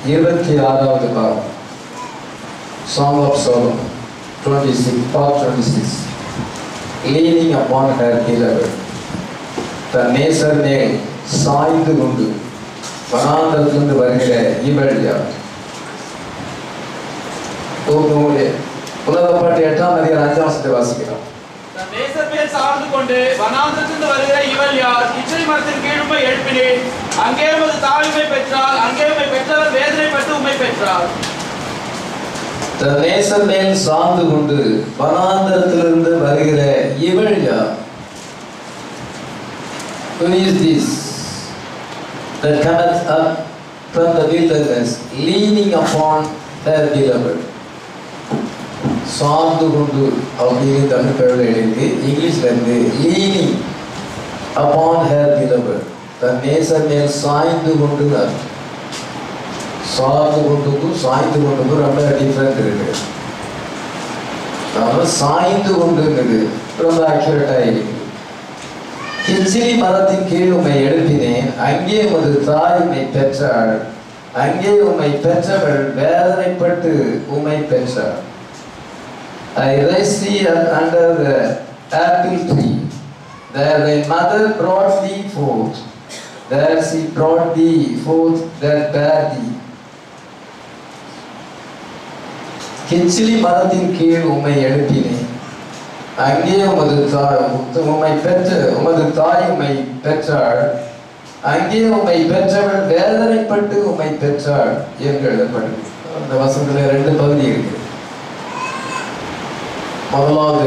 இருபத்தி ஆறாவது பாகம் song of Solomon twenty six part twenty six leaning upon her beloved தன் நேசர் மேல் சாய்ந்து கொண்டு வனாந்தரத்திலிருந்து வருகிற இவள் யார் உலக பாட்டு எட்டாம் அதிகாரம் அஞ்சாம் வசனத்தை வாசிக்கிறோம் தன் நேசர் மேல் சார்ந்து கொண்டு வனாந்தரத்திலிருந்து வருகிற இவள் யார் இச்சை மரத்தின் கீழுமை எழுப்பினேன் அங்கே உமது தாழ்மை பெற்றால் அங்கே உம்மை பெற்றவர் வேதனைப்பட்டு உம்மை பெற்றார் தன் நேசர் மேல் சார்ந்து கொண்டு வனாந்தரத்திலிருந்து வருகிற இவள் யார் Who is this that cometh up from the wilderness, leaning upon her beloved? சார்ந்து கொண்டு அப்படின்னு தமிழ் பேரில் எழுதி இங்கிலீஷ்ல இருந்து லீனிங் அப்பான் ஹேர் beloved தன் நேசர் மேல் சாய்ந்து கொண்டு அர்த்தம். சார்ந்து கொண்டுக்கும் சாய்ந்து கொண்டுக்கும் ரொம்ப டிஃப்ரெண்ட் இருக்கு நம்ம சாய்ந்து கொண்டுங்கிறது ரொம்ப அக்யூரேட்டாக இருக்கு கிச்சிலி மரத்தின் கீழ் உம்மை எழுப்பினேன் அங்கே உமது தாய் உம்மை பெற்றாள் அங்கே உம்மை பெற்றவள் வேதனைப்பட்டு உம்மை பெற்றாள் I raised thee up under the apple tree. There thy mother brought thee forth. There she brought thee forth that bare thee. கிச்சிலி மரத்தின் கீழ் உம்மை எழுப்பினேன் அங்கே உமது தாய் உம்மை பெற்ற உமது தாய் உம்மை பெற்றாள் அங்கே உம்மை பெற்றவள் வேதனைப்பட்டு உம்மை பெற்றாள் என்று எழுதப்பட்டு அந்த வசனத்துல ரெண்டு பகுதி இருக்கு முதலாவது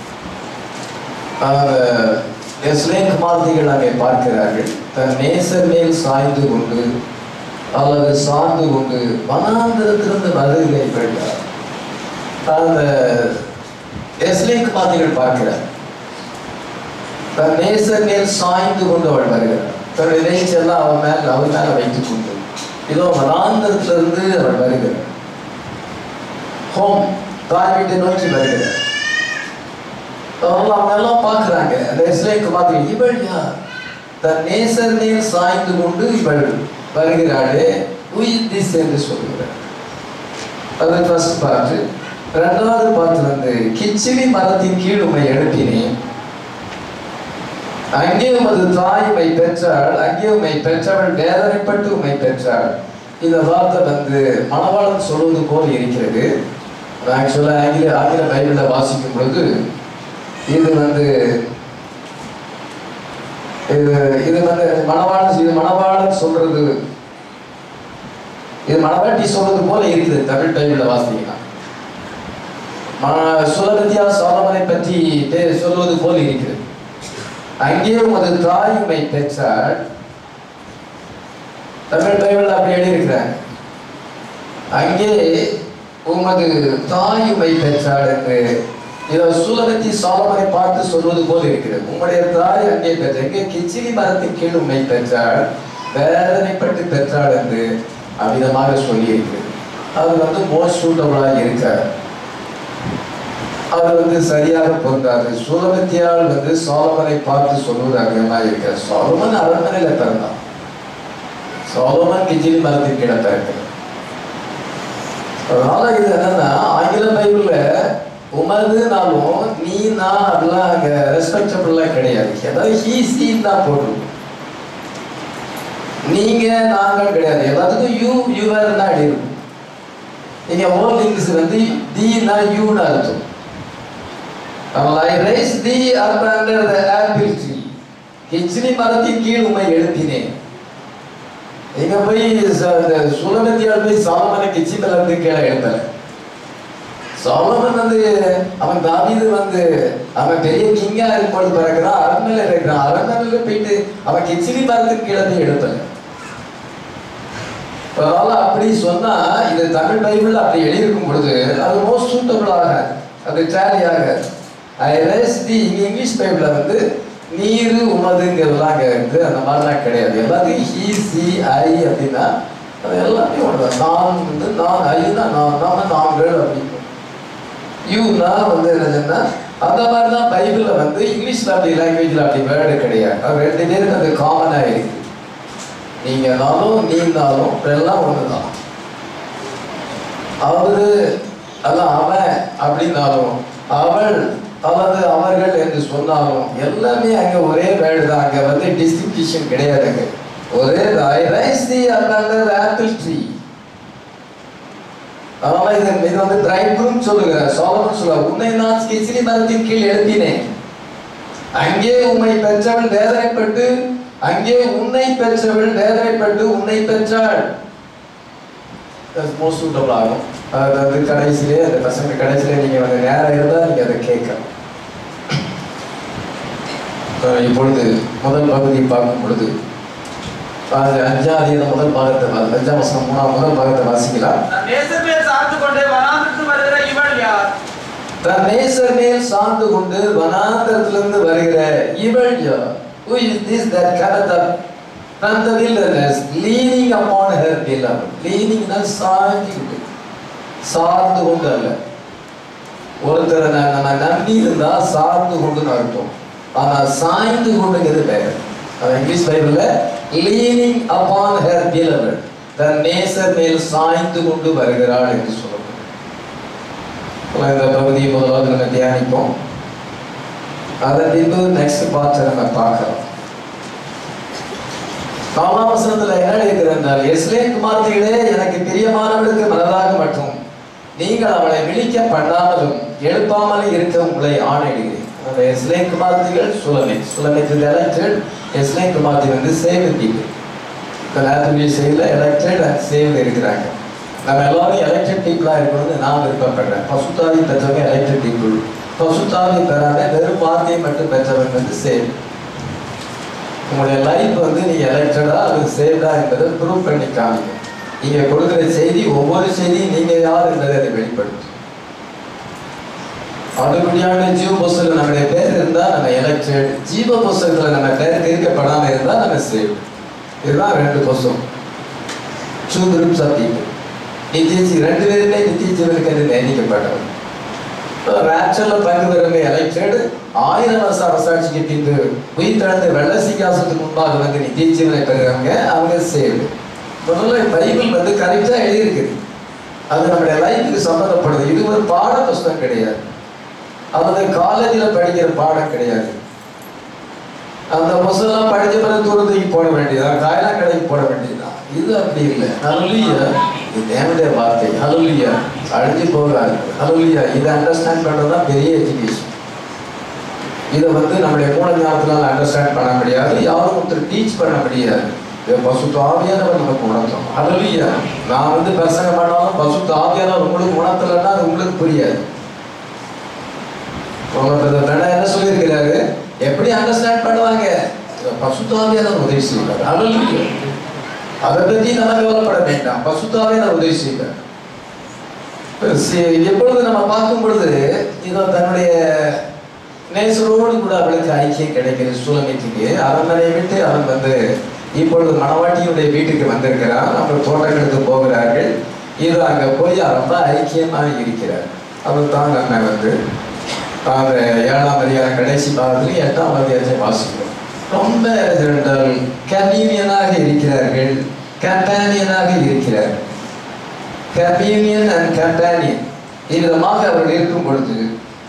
அந்த எஸ்லேன் குமார்த்திகள் அங்கே பார்க்கிறார்கள் தன் நேசர் மேல் சாய்ந்து கொண்டு அல்லது சார்ந்து கொண்டு வனாந்திரத்திலிருந்து வருகை பெற்றார் அந்த எஸ்லேன் குமார்த்திகள் பார்க்கிறார் தன் நேசர் மேல் சாய்ந்து கொண்டு அவள் வருகிறார் தன்னுடைய இறைச்செல்லாம் அவன் மேல் அவள் மேல வைத்துக் கொண்டு இதோ வனாந்திரத்திலிருந்து அவள் வருகிறார் ஹோம் தாய் வீட்டை நோக்கி வருகிறார் அவங்க அவங்க எல்லாம் பார்க்குறாங்க அந்த இஸ்ரேலுக்கு பார்த்து இவள் யார் தன் நேசர் மேல் சாய்ந்து கொண்டு இவள் வருகிறாளே உயிர் திஸ் என்று சொல்லுகிறார் அது ஃபர்ஸ்ட் பார்த்து ரெண்டாவது பார்த்து வந்து கிச்சிலி மரத்தின் கீழ் உமை எழுப்பினேன் அங்கே உமது தாய் உமை பெற்றாள் அங்கே உமை பெற்றவள் வேதனைப்பட்டு உமை பெற்றாள் இந்த வார்த்தை வந்து மணவாளன் சொல்வது போல் இருக்கிறது ஆக்சுவலாக ஆங்கில ஆங்கில பைபிளில் வாசிக்கும் பொழுது இது வந்து இது இது வந்து மணவாளன் இது மணவாளன் சொல்றது இது மணவாட்டி சொல்றது போல இருக்குது தமிழ் பைபிளில் வாசிக்கலாம் சுலகத்தியா சோழமனை பற்றி பே- சொல்வது போல் இருக்கிறது அங்கே உமது தாய் உமை பெற்றால் தமிழ் பைபிள் அப்படி எழுதியிருக்கிறாங்க அங்கே உமது தாய் உமை பெற்றாள் என்று இதோ சூலகத்தி சாலமனை பார்த்து சொல்வது போல் இருக்கிறது உம்முடைய தாய் அங்கே பெற்ற எங்கே கிச்சிலி மரத்தின் கீழ் உண்மை பெற்றாள் வேதனைப்பட்டு பெற்றாள் என்று அவ்விதமாக சொல்லி இருக்கிறது அது வந்து மோஸ்ட் சூட்டபுளாக இருக்காது அது வந்து சரியாக பொருந்தாது சூலகத்தியால் வந்து சோலமனை பார்த்து சொல்வது அதிகமாக இருக்காது சோலமன் அரண்மனையில பிறந்தான் சோலமன் கிச்சிலி மரத்தின் கீழே பிறக்கிறார் அதனால இது என்னன்னா ஆங்கில பைபிள்ல உமதுனாலும் நீ நான் அதெல்லாம் அங்க ரெஸ்பெக்டபிள்லாம் கிடையாது ஏதாவது ஹீ சீன் தான் போட்டுருக்கும் நீங்க நாங்கள் கிடையாது எல்லாத்துக்கும் யூ யுவர் தான் அடி இருக்கும் நீங்க ஓல் இங்கிலீஷ் வந்து தீனா யூன்னு அர்த்தம் I raised thee up under the apple tree கிச்சினி மரத்தின் கீழ் உமை எழுப்பினேன் இங்க போய் ச- இந்த சுலபத்தியால் போய் சாலமனை கிச்சி மேல இருந்து கீழே எழுப்பல சாலமன் வந்து அவன் தாவீது வந்து அவன் பெரிய கிங்கா இருக்கும்போது பிறகுறான் அரண்மனையில இருக்கிறான் அரண்மனையில போயிட்டு அவன் கிச்சிலி மரத்துக்கு கீழே போய் எழுப்பல அதனால அப்படி சொன்னா இது தமிழ் பைபிள் அப்படி எழுதியிருக்கும் பொழுது அது மோஸ்ட் சூட்டபிள் ஆகாது அது டேலி ஆகாது ஐ ரெஸ் தி இங்க இங்கிலீஷ் பைபிள்ல வந்து நீரு உமதுங்கிறதுலாம் அங்க இருக்கு அந்த மாதிரிலாம் கிடையாது எல்லாத்தையும் ஹீ சி ஐ அப்படின்னா அது எல்லாமே ஒன்று நான் வந்து நான் ஐனா நான் நாம நாங்கள் அப்படின்னு யூனா வந்து என்னதுன்னா அந்த மாதிரி தான் பைபிளில் வந்து இங்கிலீஷில் அப்படி லாங்குவேஜில் அப்படி வேர்டு கிடையாது அது ரெண்டு பேருக்கு அது காமனாக இருக்கு நீங்கனாலும் நீனாலும் எல்லாம் ஒன்று தான் அவரு அல்ல அவன் அப்படின்னாலும் அவள் அல்லது அவர்கள் என்று சொன்னாலும் எல்லாமே அங்க ஒரே வேர்டு தான் அங்க வந்து டிஸ்டிங்ஷன் கிடையாதுங்க ஒரே I raised thee under apple tree அதனால இது இது வந்து பிரைட்ரூம் சொல்லுங்க சோலமன் சொல்ல உன்னை நான் கிச்சிலி மரத்தின் கீழ் எழுப்பினேன் அங்கே உம்மை பெற்றவள் வேதனைப்பட்டு அங்கே உன்னை பெற்றவள் வேதனைப்பட்டு உன்னை பெற்றாள் மோஸ்ட் சூட்டபிள் ஆகும் அது வந்து கடைசியிலே அந்த பசங்க கடைசியிலே நீங்க வந்து நேரம் இருந்தா நீங்க அதை கேட்கலாம் அஹ் இப்பொழுது முதல் பகுதி பார்க்கும் பொழுது அது அஞ்சாவது இந்த முதல் பாகத்தை வா- அஞ்சாம் வசனம் மூணாம் முதல் பாகத்தை வாசிக்கலாம் தன் நேசர் மேல் சார்ந்து கொண்டு வனாந்திரத்து வருகிற இவள் யார் தன் நேசர் மேல் சார்ந்து கொண்டு வனாந்தரத்திலிருந்து வருகிற இவள் யார் who is this that cometh up from the wilderness leaning upon her beloved leaning னா சாய்ந்து கொண்டு சார்ந்து கொண்டு அல்ல ஒருத்தரை நான் நம்ம நம்பி இருந்தா சார்ந்து கொண்டுன்னு அர்த்தம் ஆனா சாய்ந்து கொண்டுங்கிறது வேற அது இங்கிலீஷ் பைபிள்ல லீனிங் அப்பான் ஹர் beloved தன் நேசர் மேல் சாய்ந்து கொண்டு வருகிறாள் என்று சொல்லப்படும் அப்ப இந்த பகுதியை முதலாவது நம்ம தியானிப்போம் அதன் பின்பு நெக்ஸ்ட் பார்ட் நம்ம பார்க்கலாம் நாலாம் வசனத்துல என்ன இருக்கிறால் எஸ்லே குமார்த்திகளே எனக்கு பிரியமானவளுக்கு மனதாக மட்டும் நீங்கள் அவளை விழிக்க பண்ணாமலும் எழுப்பாமலும் இருக்க உங்களை ஆணையிடுகிறேன் அந்த எஸ்லே குமார்த்திகள் சுலமை சுலமை எலெக்டட் எஸ்லே குமார்த்தி வந்து சேவ் பீப்புள் இந்த நேரத்துடைய செயலில் எலெக்டட் அண்ட் சேவ் இருக்கிறாங்க நம்ம எல்லாரும் எலெக்டட் பீப்புளாக இருக்கணும்னு நான் விருப்பப்படுறேன் பசுத்தாவி பெற்றவங்க எலெக்டட் பீப்புள் பசுத்தாவி பெறாத வெறும் வார்த்தையை மட்டும் பெற்றவங்க வந்து சேவ் உங்களுடைய லைஃப் வந்து நீங்க எலெக்டடா அது சேவ்டா என்பதை ப்ரூவ் பண்ணி காமிங்க நீங்க கொடுக்குற செய்தி ஒவ்வொரு செய்தியும் நீங்க யார் என்பதை அதை வெளிப்படுத்தும் அதுபடியான ஜீவ புஸ்தகம் நம்முடைய பேர் இருந்தா நம்ம எலெக்டட் ஜீவ புஸ்தகத்துல நம்ம பேர் தீர்க்கப்படாம இருந்தா நம்ம சேவ் இதுதான் ரெண்டு புஸ்தகம் டூ குரூப்ஸ் ஆஃப் பீப்புள் நித்திய ஜீ ரெண்டு பேருமே நித்திய ஜீவனுக்கு அது நியமிக்கப்பட்டவர் ராப்சர்ல பங்கு பெறுங்க எலெக்டட் ஆயிரம் வருஷ அரசாட்சிக்கு பின்பு உயிர் தழுந்த வெள்ள சிங்காசனத்துக்கு முன்பாக வந்து நித்திய ஜீவனை பெறுறவங்க அவங்க சேவ் முதல்ல பைபிள் வந்து கரெக்டா எழுதியிருக்குது அது நம்முடைய லைஃபுக்கு சம்மந்தப்படுது இது ஒரு பாட புஸ்தகம் கிடையாது அல்லது காலேஜில் படிக்கிற பாடம் கிடையாது அந்த புஸ்தகம் படிச்ச பிறகு தூரத்துக்கு போட வேண்டியதான் காயலா கடைக்கு போட வேண்டியதுதான் இது அப்படி இல்லை ஹalleluya இது தேவனுடைய வார்த்தை ஹalleluya அழிஞ்சு போகாது ஹalleluya இதை அண்டர்ஸ்டாண்ட் பண்றது தான் பெரிய எஜுகேஷன் இதை வந்து நம்முடைய மூல ஞானத்தினால அண்டர்ஸ்டாண்ட் பண்ண முடியாது யாரும் ஒருத்தர் டீச் பண்ண முடியாது இதை பசுத்த ஆவியானவர் நமக்கு உணர்த்தணும் ஹalleluya நான் வந்து பிரசங்க பண்ணாலும் பசுத்த ஆவியானவர் உங்களுக்கு உணர்த்தலைன்னா அது உங்களுக்கு புரியாது உங்களுக்கு வேணா என்ன சொல்லியிருக்கிறாரு எப்படி அண்டர்ஸ்டாண்ட் பண்ணுவாங்க பசுத்தாவியான உதவி செய்வார் ஹalleluya அதை பத்தி நம்ம கவலைப்பட வேண்டாம் பசுத்தாவியான உதவி செய்வார் சி- எப்பொழுது நம்ம பார்க்கும் பொழுது இதோ தன்னுடைய நேசரோடு கூட அவளுக்கு ஐக்கியம் கிடைக்கிறது சூழமைக்கு அரண்மனையை விட்டு அவன் வந்து இப்பொழுது மணவாட்டியுடைய வீட்டுக்கு வந்திருக்கிறான் அவங்க தோட்டங்களுக்கு போகிறார்கள் இது அங்க போய் ரொம்ப ஐக்கியமாக இருக்கிறார் அவர் தான் நம்ம வந்து அந்த ஏழாம் அதிகாரம் கடைசி பாகத்தில் எட்டாம் அதிகாரத்தை வாசிக்கிறோம் ரொம்ப ரெண்டல் கம்யூனியனாக இருக்கிறார்கள் கம்பேனியனாக இருக்கிறார்கள் கம்யூனியன் அண்ட் கம்பேனியன் இவ்விதமாக அவர்கள் இருக்கும் பொழுது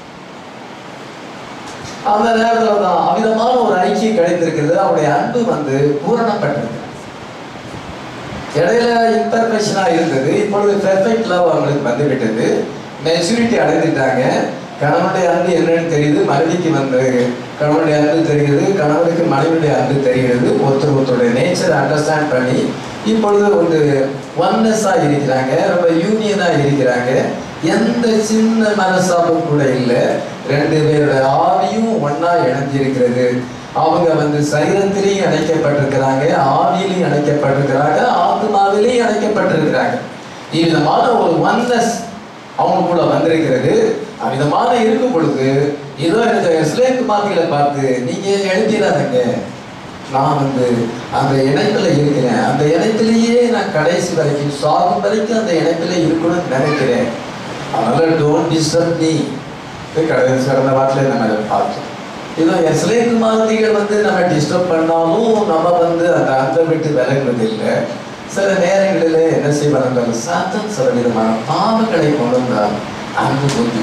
அந்த நேரத்தில் தான் அவ்விதமான ஒரு ஐக்கியம் கிடைத்திருக்கிறது அவருடைய அன்பு வந்து பூரணப்பட்டிருக்கு இடையில இன்ஃபர்மேஷனா இருந்தது இப்பொழுது பெர்ஃபெக்ட் லவ் அவங்களுக்கு வந்து விட்டது மெச்சூரிட்டி அடைந்துட்டாங்க கணவனுடைய அன்பு என்னன்னு தெரியுது மனைவிக்கு வந்து கணவனுடைய அன்பு தெரிகிறது கணவனுக்கு மனைவியுடைய அன்பு தெரிகிறது ஒருத்தர் ஒருத்தருடைய நேச்சரை அண்டர்ஸ்டாண்ட் பண்ணி இப்பொழுது ஒரு ஒன்னஸா இருக்கிறாங்க ரொம்ப யூனியனா இருக்கிறாங்க எந்த சின்ன மனசாபம் கூட இல்லை ரெண்டு பேருடைய ஆவியும் ஒண்ணா இணைஞ்சிருக்கிறது அவங்க வந்து சரீரத்திலையும் இணைக்கப்பட்டிருக்கிறாங்க ஆவியிலையும் இணைக்கப்பட்டிருக்கிறாங்க ஆத்மாவிலையும் இணைக்கப்பட்டிருக்கிறாங்க இவ்விதமான ஒரு ஒன்னஸ் அவங்களுக்குள்ள வந்திருக்கிறது அவ்விதமான இருக்கும் பொழுது ஏதோ எனக்கு இஸ்லேம் மாதிரிகளை பார்த்து நீங்க எழுதிடாதீங்க நான் வந்து அந்த இணைப்பில் இருக்கிறேன் அந்த இணைப்பிலேயே நான் கடைசி வரைக்கும் சாகும் வரைக்கும் அந்த இணைப்பில் இருக்கணும்னு நினைக்கிறேன் அதனால டோன்ட் டிஸ்டர்ப் மீ கடைசி கடந்த வாரத்தில் நம்ம அதை பார்த்தோம் இதோ இஸ்லேம் மாதிரிகள் வந்து நம்ம டிஸ்டர்ப் பண்ணாலும் நம்ம வந்து அந்த அன்பை விட்டு விலகுவது இல்லை சில நேரங்களிலே என்ன செய்வார் என்றால் சாத்தன் சில விதமான பாவங்களை கொண்டு வந்தால் அன்பு புத்தி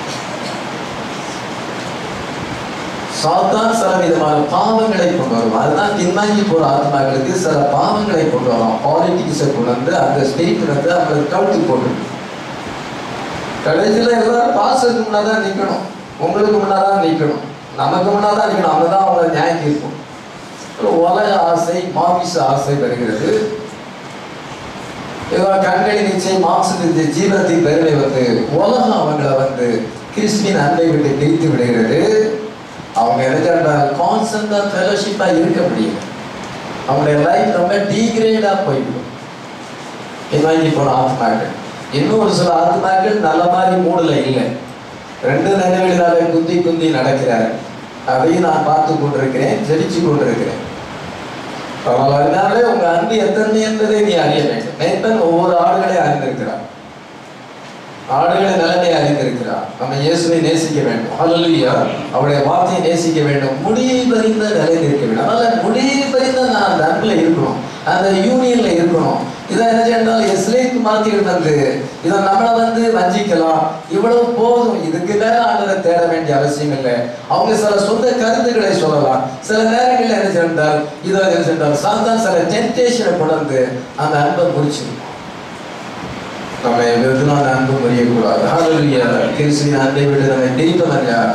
சாத்தான் சில விதமான பாவங்களை கொண்டு வரும் அதுதான் பின்வாங்கி போற ஆத்மாக்களுக்கு சில பாவங்களை கொண்டு வரும் பாலிட்டிக்ஸை கொண்டு வந்து அந்த ஸ்டேட் வந்து அவங்களுக்கு கவுத்து போட்டு கடைசியில் எல்லாரும் பாசத்துக்கு முன்னாதான் நிற்கணும் உங்களுக்கு முன்னாதான் நிற்கணும் நமக்கு முன்னாதான் நிற்கணும் அவங்க தான் அவங்கள நியாயம் தீர்க்கும் ஒரு உலக ஆசை மாமிச ஆசை வருகிறது ஏதோ கண்களை நிச்சயம் மாம்சத்திற்கு ஜீவனத்தின் பெருமை வந்து உலகம் அவங்கள வந்து கிறிஸ்டின் அன்பை விட்டு பிரித்து விடுகிறது அவங்க எதுக்காண்டால் கான்ஸ்டன்டா ஃபெலோஷிப்பா இருக்க முடியல அவங்களுடைய லைஃப் ரொம்ப டீக்ரேடா போயிடும் பின்வாங்கி போன ஆத்மாக்கள் இன்னும் ஒரு சில ஆத்மாக்கள் நல்ல மாதிரி மூடல இல்லை ரெண்டு நினைவுகளால குந்தி குந்தி நடக்கிறார் அதையும் நான் பார்த்து கொண்டிருக்கிறேன் ஜெபிச்சு கொண்டிருக்கிறேன் அதனாலே உங்க அன்பு எத்தனை என்பதை நீ அறிய வேண்டும் மேய்ப்பன் ஒவ்வொரு ஆடுகளை அறிந்திருக்கிறார் ஆடுகளை நிலைமை அறிந்திருக்கிறார் நம்ம இயேசுவை நேசிக்க வேண்டும் ஹalleluya அவருடைய வார்த்தையை நேசிக்க வேண்டும் முடிவு பறிந்த நிலையில் இருக்க வேண்டும் அதனால முடிவு பறிந்த நான் அந்த அன்புல இருக்கணும் அந்த யூனியன்ல இருக்கணும் இதை என்ன செய்யணும் எஸ்லேக்கு மாத்திகள் வந்து இதை நம்மளை வந்து வஞ்சிக்கலாம் இவ்வளவு போதும் இதுக்கு மேல ஆண்டரை தேட வேண்டிய அவசியம் இல்லை அவங்க சில சொந்த கருத்துக்களை சொல்லலாம் சில நேரங்களில் என்ன செய்தால் இதை என்ன செய்தால் சாத்தான் சில டெம்டேஷனை கொண்டு வந்து அந்த அன்பை முடிச்சிடும் நம்ம எதிர்த்து அன்பு புரியக்கூடாது ஹalleluya கிறிஸ்துவின் அன்பை விட்டு நம்மை பிரிப்பவன் யார்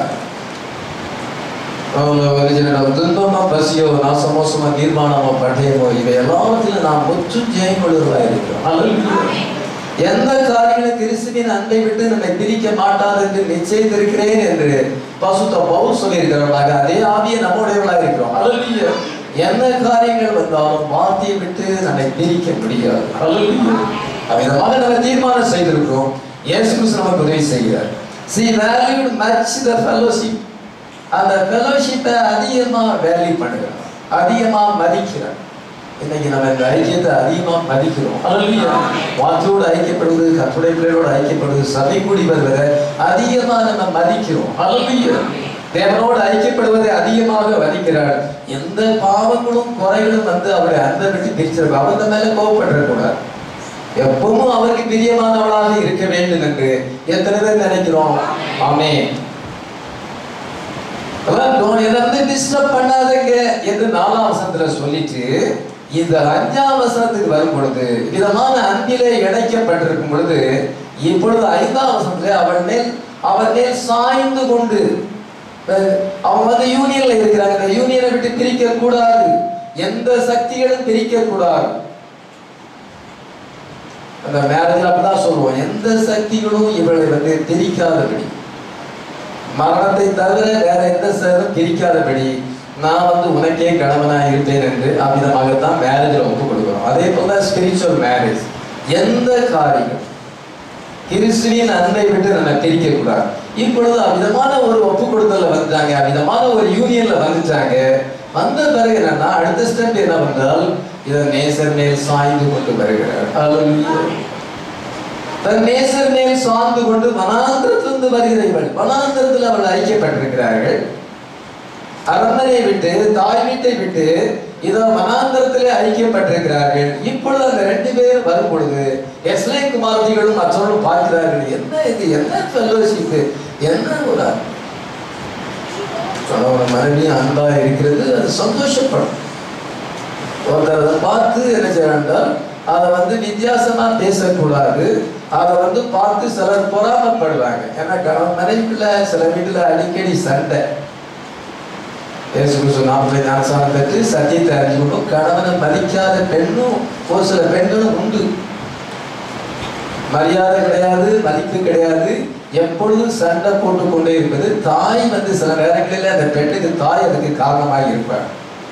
அவங்கள துன்பமோ பசியோ நாசமோசமோ தீர்மானமோ பட்டயமோ இவை எல்லாவற்றிலும் நாம் முற்றும் ஜெயம் கொள்வதாக இருக்கிறோம் ஹalleluya எந்த காரியங்களும் கிறிஸ்துவின் அன்பை விட்டு நம்மை பிரிக்க மாட்டாது என்று நிச்சயித்திருக்கிறேன் என்று பசுத்த பவுல் சொல்லியிருக்கிறவர்களாக அதே ஆவியை நம்முடையவர்களாக இருக்கிறோம் ஹalleluya என்ன காரியங்கள் வந்தாலும் வார்த்தையை விட்டு நம்மை பிரிக்க முடியாது ஹalleluya அவ்விதமாக நம்ம தீர்மானம் செய்திருக்கிறோம் இயேசு கிறிஸ்து நமக்கு உதவி செய்கிறார் see valued much the fellowship அந்த ஃபெலோஷிப்பை அதிகமா வேல்யூ பண்ணுகிறார் அதிகமா மதிக்கிறார் இன்னைக்கு நம்ம இந்த ஐக்கியத்தை அதிகமா மதிக்கிறோம் ஹalleluya வார்த்தையோடு ஐக்கியப்படுவது கத்துடைய பிள்ளையோடு ஐக்கியப்படுவது சபை கூடி வருவதை அதிகமா நம்ம மதிக்கிறோம் ஹalleluya தேவனோடு ஐக்கியப்படுவதை அதிகமாக மதிக்கிறார் எந்த பாவங்களும் குறைகளும் வந்து அவருடைய அன்பை விட்டு பிரிச்சிருக்கும் அவங்க மேல கோவப்பட்டுறக்கூடாது எப்பவும் அவருக்கு பிரியமானவளாக இருக்க வேண்டும் என்று எத்தனை பேர் நினைக்கிறோம் ஆமே வந்து டிஸ்டர்ப் பண்ணாதீங்க என்று நாலாம் வசனத்துல சொல்லிட்டு இந்த அஞ்சாம் வசனத்துக்கு வரும் பொழுது விதமான அன்பிலே இணைக்கப்பட்டிருக்கும் பொழுது இப்பொழுது ஐந்தாம் வசனத்துல அவன் மேல் அவன் மேல் சாய்ந்து கொண்டு அஹ், அவங்க வந்து யூனியன்ல இருக்கிறாங்க இந்த யூனியனை விட்டு பிரிக்க கூடாது எந்த சக்திகளும் பிரிக்க கூடாது அந்த மேரேஜில் அப்படிதான் சொல்லுவோம் எந்த சக்திகளும் இவளை வந்து பிரிக்காதபடி மரணத்தை தவிர வேற எந்த செயலும் பிரிக்காதபடி நான் வந்து உனக்கே கணவனாக இருப்பேன் என்று அவ்விதமாகத்தான் மேரேஜில் ஒப்பு கொடுக்கிறோம் அதே போல ஸ்பிரிச்சுவல் மேரேஜ் எந்த காரியம் கிறிஸ்துவின் அன்பை விட்டு நம்ம பிரிக்க கூடாது இப்பொழுது அவ்விதமான ஒரு ஒப்பு கொடுத்தல வந்துட்டாங்க அவ்விதமான ஒரு யூனியன்ல வந்துட்டாங்க வந்த பிறகு என்னன்னா அடுத்த ஸ்டெப் என்ன பண்ணால் இதை நேசர் மேல் சாய்ந்து கொண்டு வருகிறார் Hallelujah. தன் நேசர் மேல் சார்ந்து கொண்டு வனாந்திரத்திலிருந்து வருகிற இவள் வனாந்திரத்தில் அவள் ஐக்கியப்பட்டிருக்கிறார்கள் அரண்மனையை விட்டு தாய் வீட்டை விட்டு இதோ வனாந்திரத்திலே ஐக்கியப்பட்டிருக்கிறார்கள் இப்பொழுது அந்த ரெண்டு பேர் வரும் பொழுது எஸ்லை குமார்த்திகளும் மற்றவர்களும் பார்க்கிறார்கள் என்ன இது என்ன ஃபெல்லோஷிப் என்ன ஒரு கணவன் மனைவியும் அன்பா இருக்கிறது அது சந்தோஷப்படும் ஒருத்தர் அதை பார்த்து என்ன செய்யறால் அதை வந்து வித்தியாசமா பேசக்கூடாது அதை வந்து பார்த்து சிலர் பொறாமப்படுவாங்க ஏன்னா கணவன் மனைவிக்குள்ள சில வீட்டுல அடிக்கடி சண்டை இயேசு கிறிஸ்து நாற்பது ஞானசானம் பெற்று சத்தியத்தை அறிஞ்சுக்கணும் கணவனை மதிக்காத பெண்ணும் ஒரு சில பெண்களும் உண்டு மரியாதை கிடையாது மதிப்பு கிடையாது எப்பொழுதும் சண்டை போட்டு கொண்டே இருப்பது தாய் வந்து சில நேரங்களில் அந்த பெண்ணுக்கு தாய் அதுக்கு காரணமாக இருப்பார்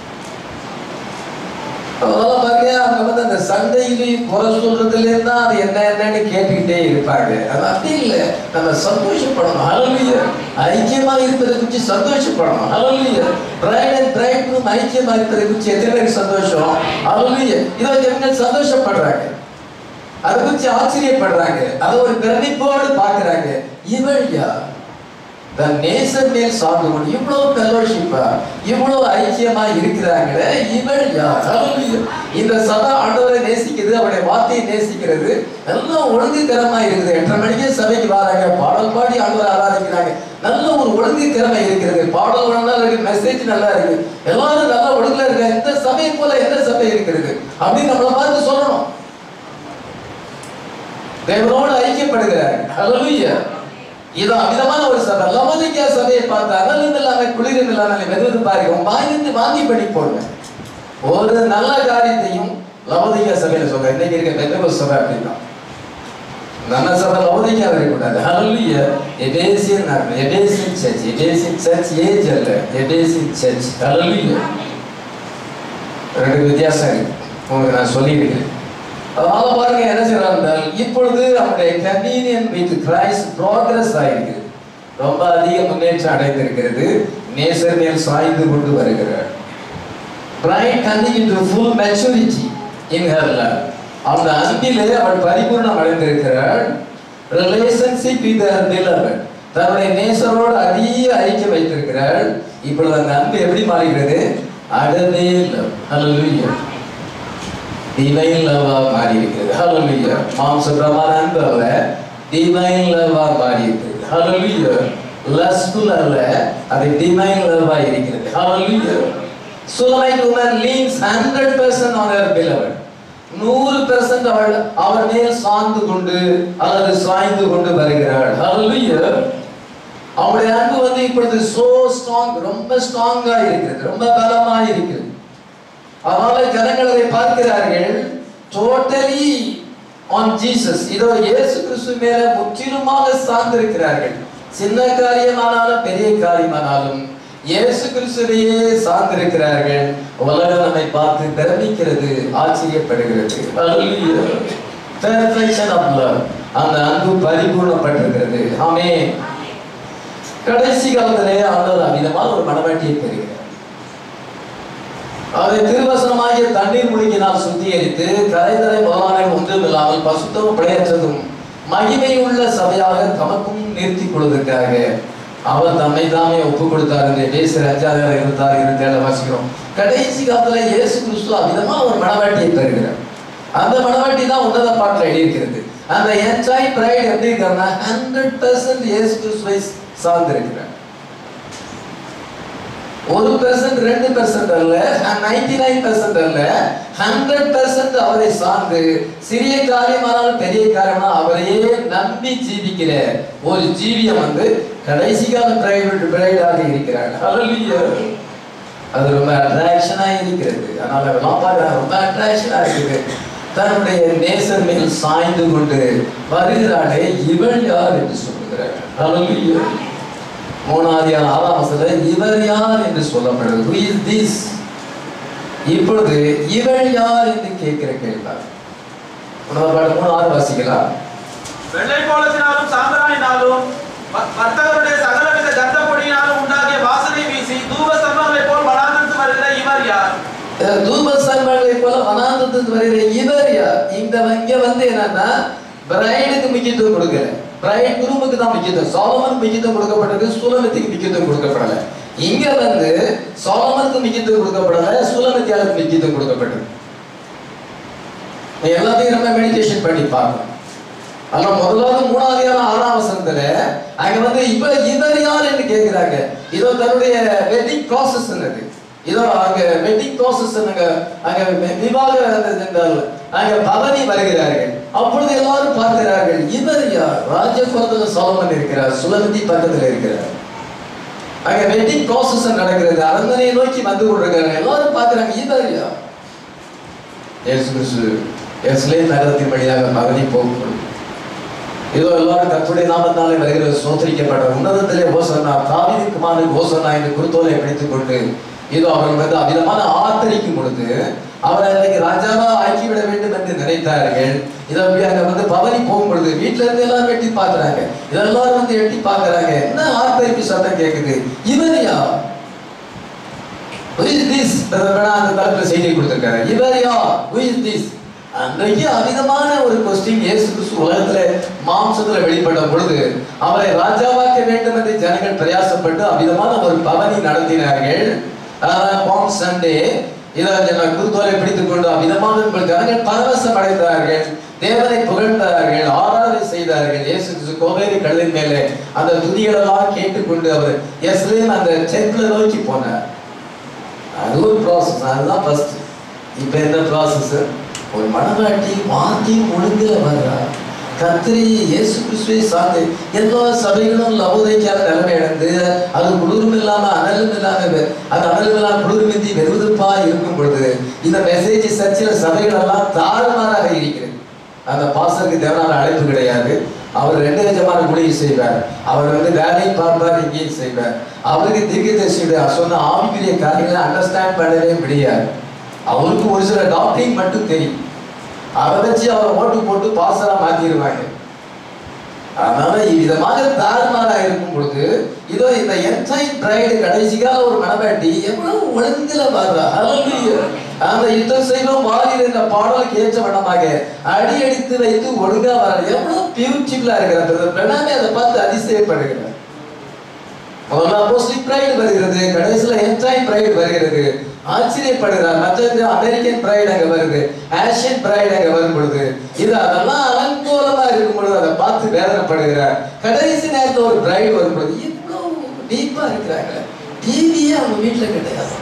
அதனால பாருங்க அவங்க வந்து அந்த சண்டையிலையும் குறை சொல்றதுல இருந்தா அது என்ன என்னன்னு கேட்டுக்கிட்டே இருப்பாங்க அது அப்படி இல்லை நம்ம சந்தோஷப்படணும் அழலிய ஐக்கியமா இருப்பதை குறித்து சந்தோஷப்படணும் அழலிய பிரைட் அண்ட் பிரைட் குரூம் ஐக்கியமா இருப்பதை குறித்து எத்தனை பேருக்கு சந்தோஷம் அழலிய இதை ஜனங்கள் சந்தோஷப்படுறாங்க அதை குறித்து ஆச்சரியப்படுறாங்க அதை ஒரு பிரமிப்போடு பார்க்கறாங்க இவள் யார் தன் நேசர் மேல் சார்ந்து கொண்டு இவ்வளவு ஃபெல்லோஷிப்பா இவ்வளவு ஐக்கியமா இருக்கிறாங்களே இவள் யார் Hallelujah. இந்த சபை ஆண்டவரை நேசிக்கிறது அவருடைய வார்த்தையை நேசிக்கிறது எல்லாம் ஒழுங்குகரமா இருக்குது எட்டரை மணிக்கே சபைக்கு வராங்க பாடல் பாடி ஆண்டவரை ஆராதிக்கிறாங்க நல்ல ஒரு ஒழுங்குக்கிழமை இருக்கிறது பாடல் நல்லா இருக்கு மெசேஜ் நல்லா இருக்கு எல்லாரும் நல்ல ஒழுங்குல இருக்க இந்த சபையை போல எந்த சபை இருக்கிறது அப்படின்னு நம்மளை பார்த்து சொல்லணும் தேவனோடு ஐக்கியப்படுகிறார் ஹalleluya இது அமிதமான ஒரு சபை லவோதிக்கா சபையை பார்த்தா அனலும் இல்லாம குளிரும் இல்லாம வெறுது பாருங்க உன் வாயிலிருந்து வாந்தி பண்ணி போடுங்க ஒரு நல்ல காரியத்தையும் லவோதிக்கா சபையில சொல்றேன் இன்னைக்கு இருக்க பெந்தகோஸ் சபை அப்படின்னா நல்ல சபை லவோதிக்கா வரக்கூடாது ஹalleluya Ephesian Ephesian church Ephesian church age அல்ல எபேசியன் சர்ச் ஹalleluya ரெண்டு வித்தியாசம் இருக்கு உங்களுக்கு நான் சொல்லியிருக்கிறேன் அதனால பாருங்க என்ன செய்யறாங்க என்றால், இப்பொழுது அவருடைய கன்வீனியன் வித் கிரைஸ்ட் ப்ராக்ரஸ் ஆயிருக்கிறது ரொம்ப அதிக முன்னேற்றம் அடைந்திருக்கிறது நேசர் மேல் சாய்ந்து கொண்டு வருகிறார் bride coming into full maturity in her love அந்த அன்பிலே அவள் பரிபூர்ணம் அடைந்திருக்கிறாள் ரிலேஷன்ஷிப் வித் ஹர் beloved தன்னுடைய நேசரோடு அதிக ஐக்கியம் வைத்திருக்கிறாள் இப்பொழுது அந்த அன்பு எப்படி மாறுகிறது அகதே லவ் ஹalleluya டிவைன் லவ்வா மாறி இருக்கிறது ஹalleluya மாம்ச பிரமாண அன்பு அல்ல டிவைன் லவ்வா மாறி இருக்கிறது ஹalleluya லஸ்ட்ஃபுல் அல்ல அது டிவைன் லவ்வா இருக்கிறது ஹalleluya Shulamite woman leans 100% on her beloved நூறு பெர்சன்ட் அவள் அவர் மேல் சார்ந்து கொண்டு அல்லது சாய்ந்து கொண்டு வருகிறாள் ஹalleluya அவளுடைய அன்பு வந்து இப்பொழுது சோ ஸ்ட்ராங் ரொம்ப ஸ்ட்ராங்கா இருக்கிறது ரொம்ப பலமா இருக்கிறது அதனால ஜனங்கள் அதை பார்க்கிறார்கள் டோட்டலி ஆன் ஜீசஸ் இதோ இயேசு கிறிஸ்து மேல முற்றிலுமாக சார்ந்திருக்கிறார்கள் சின்ன காரியமானாலும் பெரிய காரியமானாலும் இயேசு கிறிஸ்துவையே சார்ந்திருக்கிறார்கள் உலகம் நம்மை பார்த்து பிரமிக்கிறது ஆச்சரியப்படுகிறது Hallelujah. Perfection of love. அந்த அன்பு பரிபூர்ணப்பட்டிருக்கிறது ஆமே கடைசி காலத்திலே ஆண்டவர் அமிதமான ஒரு மனவாட்டியை பெறுகிறார் அதை திருவசனமாகிய தண்ணீர் முழுங்கினால் சுத்திகரித்து கரைதரை முதலான ஒன்றும் இல்லாமல் பசுத்தமும் பிழையற்றதும் மகிமையுள்ள சபையாக தமக்கும் நிறுத்தி கொள்வதற்காக அவர் தம்மை தாமே ஒப்பு கொடுத்தார் என்று பேசுகிற அஞ்சாவது இருபத்தாறு இருபத்தி ஏழு வாசிக்கிறோம் கடைசி காலத்துல இயேசு கிறிஸ்து அவ்விதமா ஒரு மனவாட்டியை பெறுகிறார் அந்த மனவாட்டி தான் உன்னத பாட்டில் எழுதியிருக்கிறது அந்த என்ஜாய் பிரைட் எப்படி இருக்காருன்னா ஹண்ட்ரட் பர்சன்ட் இயேசு கிறிஸ்துவை சார்ந்திருக்கிறார் ஒரு பெர்சன்ட் ரெண்டு பெர்சன்ட் அல்ல நைன்டி நைன் பெர்சன்ட் அல்ல ஹண்ட்ரட் பெர்சன்ட் அவரை சார்ந்து சிறிய காரியமானாலும் பெரிய காரியமான அவரையே நம்பி ஜீவிக்கிற ஒரு ஜீவியம் வந்து கடைசி கால பிரைவேட் பிரைடாக இருக்கிறார் Hallelujah. அது ரொம்ப அட்ராக்ஷனா இருக்கிறது அதனால அதெல்லாம் பார்க்க ரொம்ப அட்ராக்ஷனா இருக்குது தன்னுடைய நேசர் மேல் சாய்ந்து கொண்டு வருகிறாளே இவள் யார் என்று சொல்லுகிறார் Hallelujah. மூணாவது ஆறாம் வசனத்தில் இவர் யார் என்று சொல்லப்படுகிறது who is this இப்பொழுது இவள் யார் என்று கேட்கிற கேள்வார் உணவு பாடு மூணு ஆறு வாசிக்கலாம் வெள்ளை கோலத்தினாலும் சாம்பிராணினாலும் வ- வர்த்தகருடைய சகலவித கந்த பொடியினாலும் உண்டாகிய வாசனை வீசி தூப ஸ்தம்பங்களை போல் வனாந்திரத்து வருகிற இவர் யார் அஹ் தூப சன்மங்களை போல வனாந்தத்துக்கு வருகிற இவர் யார் இந்த இங்க வந்து என்னன்னா பிரைடுக்கு முக்கியத்துவம் கொடுக்கல பிரைட் குரூமுக்கு தான் முக்கியத்துவம் சாலமனுக்கு முக்கியத்துவம் கொடுக்கப்பட்டது சுலமத்துக்கு முக்கியத்துவம் கொடுக்கப்படல இங்க வந்து சாலமனுக்கு முக்கியத்துவம் கொடுக்கப்படல சுலமத்தியாளுக்கு முக்கியத்துவம் கொடுக்கப்பட்டது நீ எல்லாத்தையும் நம்ம மெடிடேஷன் பண்ணி பார்க்கணும் ஆனா முதலாவது மூணாவது ஆறாம் வசனத்துல அங்க வந்து இப்ப இவர் யார் என்று கேட்கிறாங்க இதோ தன்னுடைய வெட்டிங் ப்ராசஸ் என்னது இதோ அங்க வெட்டிங் ப்ராசஸ் அங்க அங்க வி- விவாக நடந்தது என்றால் அங்க பவனி வருகிறார்கள் அப்பொழுது எல்லாரும் பார்க்கிறார்கள் இவர் யார் ராஜபுரத்துல சோலமன் இருக்கிறார் சுலந்தி பக்கத்துல இருக்கிறார் அங்க வெட்டிங் ப்ராசஸ் நடக்கிறது அரண்மனையை நோக்கி வந்து கொண்டிருக்கிறாங்க எல்லாரும் பார்க்கிறாங்க இவர் யார் இயேசு கிறிஸ்து எஸ்லேம் நகரத்தின் வழியாக பவனி போகும் இதோ எல்லாரும் கர்த்தருடைய நாமத்தாலே வருகிற சோதரிக்கப்பட்ட உன்னதத்திலே ஓசன்னா தாவீது குமாரனுக்கு ஓசன்னா என்று குருத்தோலை பிடித்துக் கொண்டு இதோ அவர் வந்து அவ்விதமான ஆத்தரிக்கும் பொழுது அவரை இன்னைக்கு ராஜாவா ஆக்கிவிட வேண்டும் என்று நினைத்தார்கள் இதோ அப்படி அங்க வந்து பவனி போகும் பொழுது வீட்டுல இருந்து எல்லாரும் எட்டி பார்க்கறாங்க இதெல்லாரும் வந்து எட்டி பார்க்கறாங்க என்ன ஆத்தரிப்பு சத்தம் கேக்குது இவர் யார் Who is this? வேணா அந்த தலைப்புல செய்தி கொடுத்திருக்காரு இவர் யார் Who is this? அன்றைக்கு அவிதமான ஒரு கொஸ்டின் இயேசு கிறிஸ்து உலகத்துல மாம்சத்துல வெளிப்பட்ட பொழுது அவரை ராஜாவாக்க வேண்டும் என்று ஜனங்கள் பிரயாசப்பட்டு அவிதமான ஒரு பவனி நடத்தினார்கள் பாம் சண்டே இதை குருத்தோலை பிடித்துக் கொண்டு அவ்விதமாக உங்கள் ஜனங்கள் பரவசம் அடைந்தார்கள் தேவனை புகழ்ந்தார்கள் ஆராதனை செய்தார்கள் இயேசு கிறிஸ்து கோவேரி கடலின் மேலே அந்த துதிகளெல்லாம் கேட்டுக்கொண்டு அவர் எஸ்லேம் அந்த டெம்பிளை நோக்கி போனார் அது ஒரு ப்ராசஸ் அதுதான் ஃபர்ஸ்ட் இப்போ என்ன ப்ராசஸ் ஒரு மனவாட்டி வாக்கியம் ஒழுங்குல வர்றா கத்திரி இயேசு கிறிஸ்துவை சார்ந்து எல்லா சபைகளும் லவோதைக்கான நிலைமை அடைந்து அது குளிரும் இல்லாம அனலும் இல்லாம வெ- அது அனலும் இல்லாம குளிர்மிந்தி வெறுவெறுப்பா இருக்கும் பொழுது இந்த மெசேஜ் சர்ச்சில் சபைகள் எல்லாம் தாறுமாறாக இருக்கிறது அந்த பாசருக்கு தேவனான அழைப்பு கிடையாது அவர் ரெண்டு விதமான ஊழியை செய்வார் அவர் வந்து வேலையும் பார்ப்பார் இங்கேயும் செய்வார் அவருக்கு தீர்க்கதரிசியுடைய சொன்ன ஆவிக்குரிய காரியங்களை அண்டர்ஸ்டாண்ட் பண்ணவே முடியாது அவருக்கு ஒரு சில டாக்டரிங் மட்டும் தெரியும் அதை வச்சு அவரை ஓட்டு போட்டு பாசரா மாத்திடுவாங்க அதனால இவ்விதமாக தாறுமாறா இருக்கும் பொழுது இதோ இந்த என்டைம் பிரைடு கடைசிக்கால ஒரு மனவாட்டி எவ்வளவு ஒழுங்குல வர்றா Hallelujah. அந்த யுத்தம் செய்வோம் வாரில் என்ற பாடலுக்கு ஏற்ற வண்ணமாக அடி அடித்து வைத்து ஒழுங்கா வர எவ்வளவு பியூட்டிஃபுல்லா இருக்கிறது பிரணாமே அதை பார்த்து அதிசயப்படுகிறார் முதல்ல அப்போஸ்லிக் பிரைடு வருகிறது கடைசியில என்டைம் பிரைடு வருகிறது ஆச்சரியப்படுகிறார் மற்றது அமெரிக்கன் பிரைடு அங்க வருது ஆசியன் பிரைடு அங்க வரும் பொழுது இது அதெல்லாம் அலங்கோலமா இருக்கும் பொழுது அதை பார்த்து வேதனைப்படுகிறார் கடைசி நேரத்துல ஒரு பிரைடு வரும் பொழுது இவ்வளவு டீப்பா இருக்கிறாங்க டிவியே அவங்க வீட்டுல கிடையாது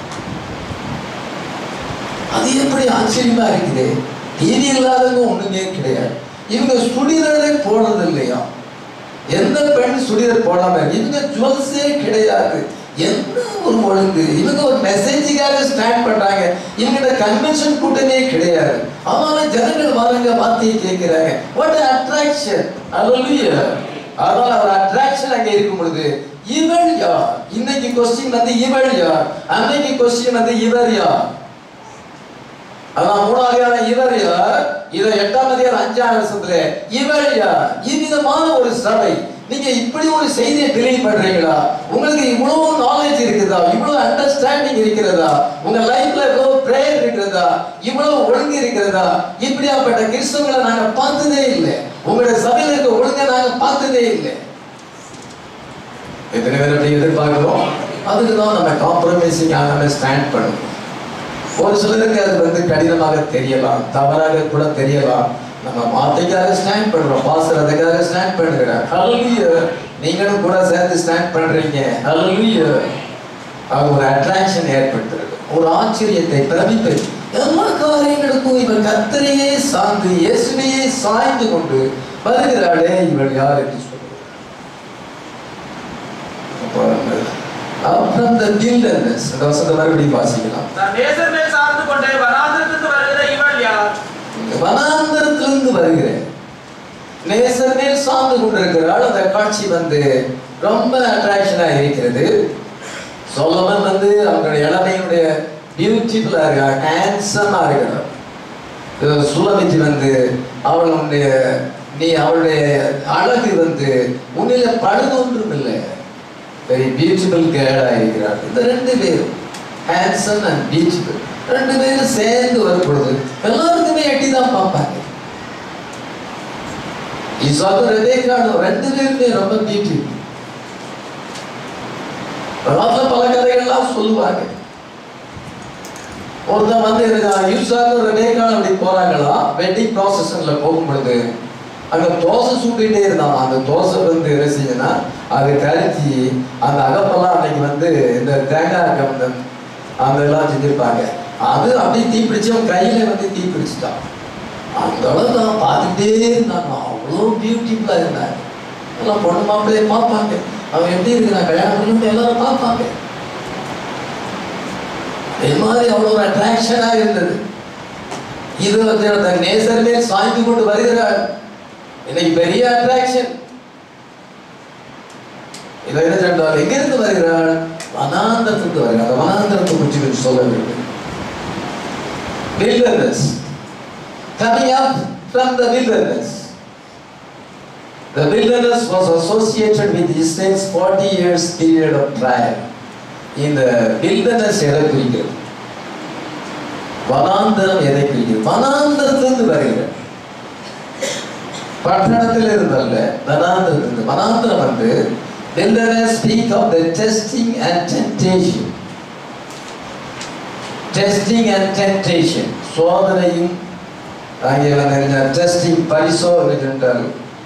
அது எப்படி ஆச்சரியமா இருக்குது டிவி இல்லாதவங்க ஒண்ணுமே கிடையாது இவங்க சுடிதாரே போடுறது இல்லையா எந்த பெண் சுடிதார் போடாம இருக்கு இவங்க ஜுவல்ஸே கிடையாது என்ன ஒரு ஒழுங்கு இவங்க ஒரு மெசேஜுக்காக ஸ்டாண்ட் பண்றாங்க இவங்க கன்வென்ஷன் கூட்டமே கிடையாது அதனால ஜனங்கள் வராங்க வார்த்தையை கேட்கிறாங்க வாட் அட்ராக்ஷன் அல்லையா அதனால ஒரு அட்ராக்ஷன் அங்க இருக்கும் பொழுது இவள் யார் இன்னைக்கு கொஸ்டின் வந்து இவள் யார் அன்னைக்கு கொஸ்டின் வந்து இவர் யார் அதான் மூணாவது இவர் யார் இதை எட்டாம் அதிகாரம் அஞ்சாம் வருஷத்துல இவர் யார் இவ்விதமான ஒரு சபை நீங்க இப்படி ஒரு செய்தியை பிலீவ் பண்றீங்களா உங்களுக்கு இவ்வளவு நாலேஜ் இருக்குதா இவ்வளவு அண்டர்ஸ்டாண்டிங் இருக்கிறதா உங்க லைஃப்ல இவ்வளவு பிரேயர் இருக்கிறதா இவ்வளவு ஒழுங்கு இருக்கிறதா இப்படியாப்பட்ட கிறிஸ்தவங்களை நாங்க பார்த்ததே இல்லை உங்களுடைய சபையில இருக்க ஒழுங்கை நாங்க பார்த்ததே இல்லை எத்தனை பேர் அப்படி எதிர்பார்க்கிறோம் அதுக்கு தான் நம்ம காம்ப்ரமைசிங் ஆகாம ஸ்டாண்ட் பண்ணணும் ஒரு சிலருக்கு அது வந்து கடினமாக தெரியலாம் தவறாக கூட தெரியலாம் நம்ம வார்த்தைக்காக ஸ்டாண்ட் பண்றோம் பாஸ்டர் அதுக்காக ஸ்டாண்ட் பண்ணுகிறார் ஹalleluya நீங்களும் கூட சேர்ந்து ஸ்டாண்ட் பண்றீங்க ஹalleluya அது ஒரு அட்ராக்ஷன் ஏற்படுத்துறது ஒரு ஆச்சரியத்தை பிரமிப்பை எல்லா காரியங்களுக்கும் இவன் கத்தரையே சார்ந்து இயேசுவையே சாய்ந்து கொண்டு வருகிறாளே இவள் யார் என்று சொல்லுவார் அப்புறம் the wilderness அந்த வசந்த மறுபடியும் வாசிக்கலாம் தன் நேசர் மேல் சார்ந்து கொண்டே வனாந்திரத்திலிருந்து வருகிற இவள் யார் வனாந்தரத்திலிருந்து வருகிறேன் நேசர் மேல் சார்ந்து கொண்டிருக்கிறாள் அந்த காட்சி வந்து ரொம்ப அட்ராக்ஷனா இருக்கிறது சொல்லவன் வந்து அவங்களுடைய இளமையுடைய பியூட்டிஃபுல்லா இருக்கா ஹேண்ட்ஸமா இருக்கிறார் இது சுலமித்தி வந்து அவளுடைய நீ அவளுடைய அழகு வந்து உன்னில பழுது ஒன்றும் இல்லை வெரி பியூட்டிஃபுல் கேர்ளா இருக்கிறார் இந்த ரெண்டு பேரும் ஹேண்ட்ஸம் அண்ட் பியூட்டிஃபுல் ரெண்டு பேரும் சேர்ந்து வரும் பொழுது எல்லாருக்குமே எட்டி தான் பார்ப்பாங்க இசாக்கு ரெபேக்கானும் ரெண்டு பேருமே ரொம்ப பியூட்டிஃபுல் வரலாற்றுல பல கதைகள்லாம் சொல்லுவாங்க ஒருத்தன் வந்து எனக்கு யூஸாக ரெபேக்கான் அப்படி போறாங்களா வெட்டிங் ப்ராசஸ்ல போகும் பொழுது அங்க தோசை சுட்டுட்டே இருந்தான் அந்த தோசை வந்து என்ன செய்யுன்னா அது கரிச்சி அந்த அகப்பெல்லாம் அன்னைக்கு வந்து இந்த தேங்காய் கம்பம் அந்த எல்லாம் செஞ்சிருப்பாங்க அது அப்படியே தீ பிடிச்சவன் கையில வந்து தீ பிடிச்சிட்டான் அந்த அளவுக்கு நான் பார்த்துட்டே இருந்தாங்க அவ்வளோ பியூட்டிஃபுல்லாக இருந்தாங்க எல்லாம் பொண்ணு மாப்பிள்ளைய பார்ப்பாங்க அவன் எப்படி இருக்கிறான் கல்யாணம் பண்ணி எல்லாரும் பார்ப்பாங்க இது மாதிரி அவ்வளோ ஒரு அட்ராக்ஷனாக இருந்தது இது வந்து அந்த நேசர் மேல் சாய்ந்து கொண்டு வருகிறாள் இன்னைக்கு பெரிய அட்ராக்ஷன் இதை என்ன சொன்னால் எங்கிருந்து வருகிறாள் வனாந்தரத்துக்கு வருகிறாள் அந்த வனாந்தரத்தை குறித்து கொஞ்சம் சொல்ல வேண்டும் wilderness coming up from the wilderness the wilderness was associated with Israel's 40 years period of trial இந்த wilderness எதை குறிக்கிறது வனாந்தரம் எதை குறிக்கிறது வனாந்தரத்திலிருந்து வருகிற பட்டணத்தில் இருந்தல்ல வனாந்தரத்திலிருந்து வனாந்தரம் வந்து wilderness speak of the testing and temptation testing and temptation சோதனையும் அங்கே வந்து டெஸ்டிங் பரிசோதனை என்றால்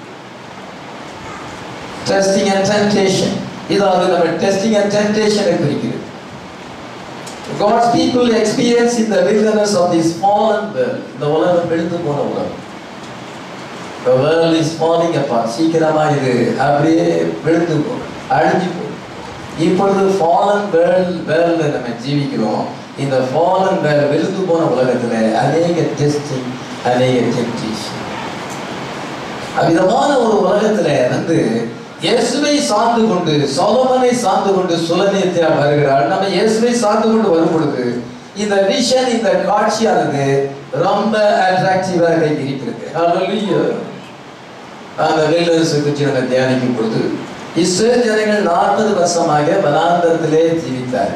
டெஸ்டிங் அண்ட் டெம்டேஷன் இதாவது நம்ம டெஸ்டிங் அண்ட் டெம்டேஷனை குறிக்கிறது God's people experience in the wilderness of this fallen world. இந்த உலகம் விழுந்து போன உலகம். The world is falling apart. சீக்கிரமா இது அப்படியே விழுந்து போகும் அழிஞ்சு போகும் இப்பொழுது fallen world world நம்ம ஜீவிக்கிறோம் இந்த fallen world விழுந்து போன உலகத்துல அநேக டெஸ்டிங் அநேக டெம்டேஷன் அவ்விதமான ஒரு உலகத்துல வந்து இயேசுவை சார்ந்து கொண்டு சொலமனை சார்ந்து கொண்டு சுலனியத்தியால் வருகிறாள் நம்ம இயேசுவை சார்ந்து கொண்டு வரும் பொழுது இந்த விஷன் இந்த காட்சியானது ரொம்ப அட்ராக்டிவாக இருக்கிறது Hallelujah. அந்த வில்டர்ஸை குறித்து நம்ம தியானிக்கும் பொழுது இஸ்ரேல் ஜனங்கள் நாற்பது வருஷமாக வனாந்தரத்திலே ஜீவித்தார்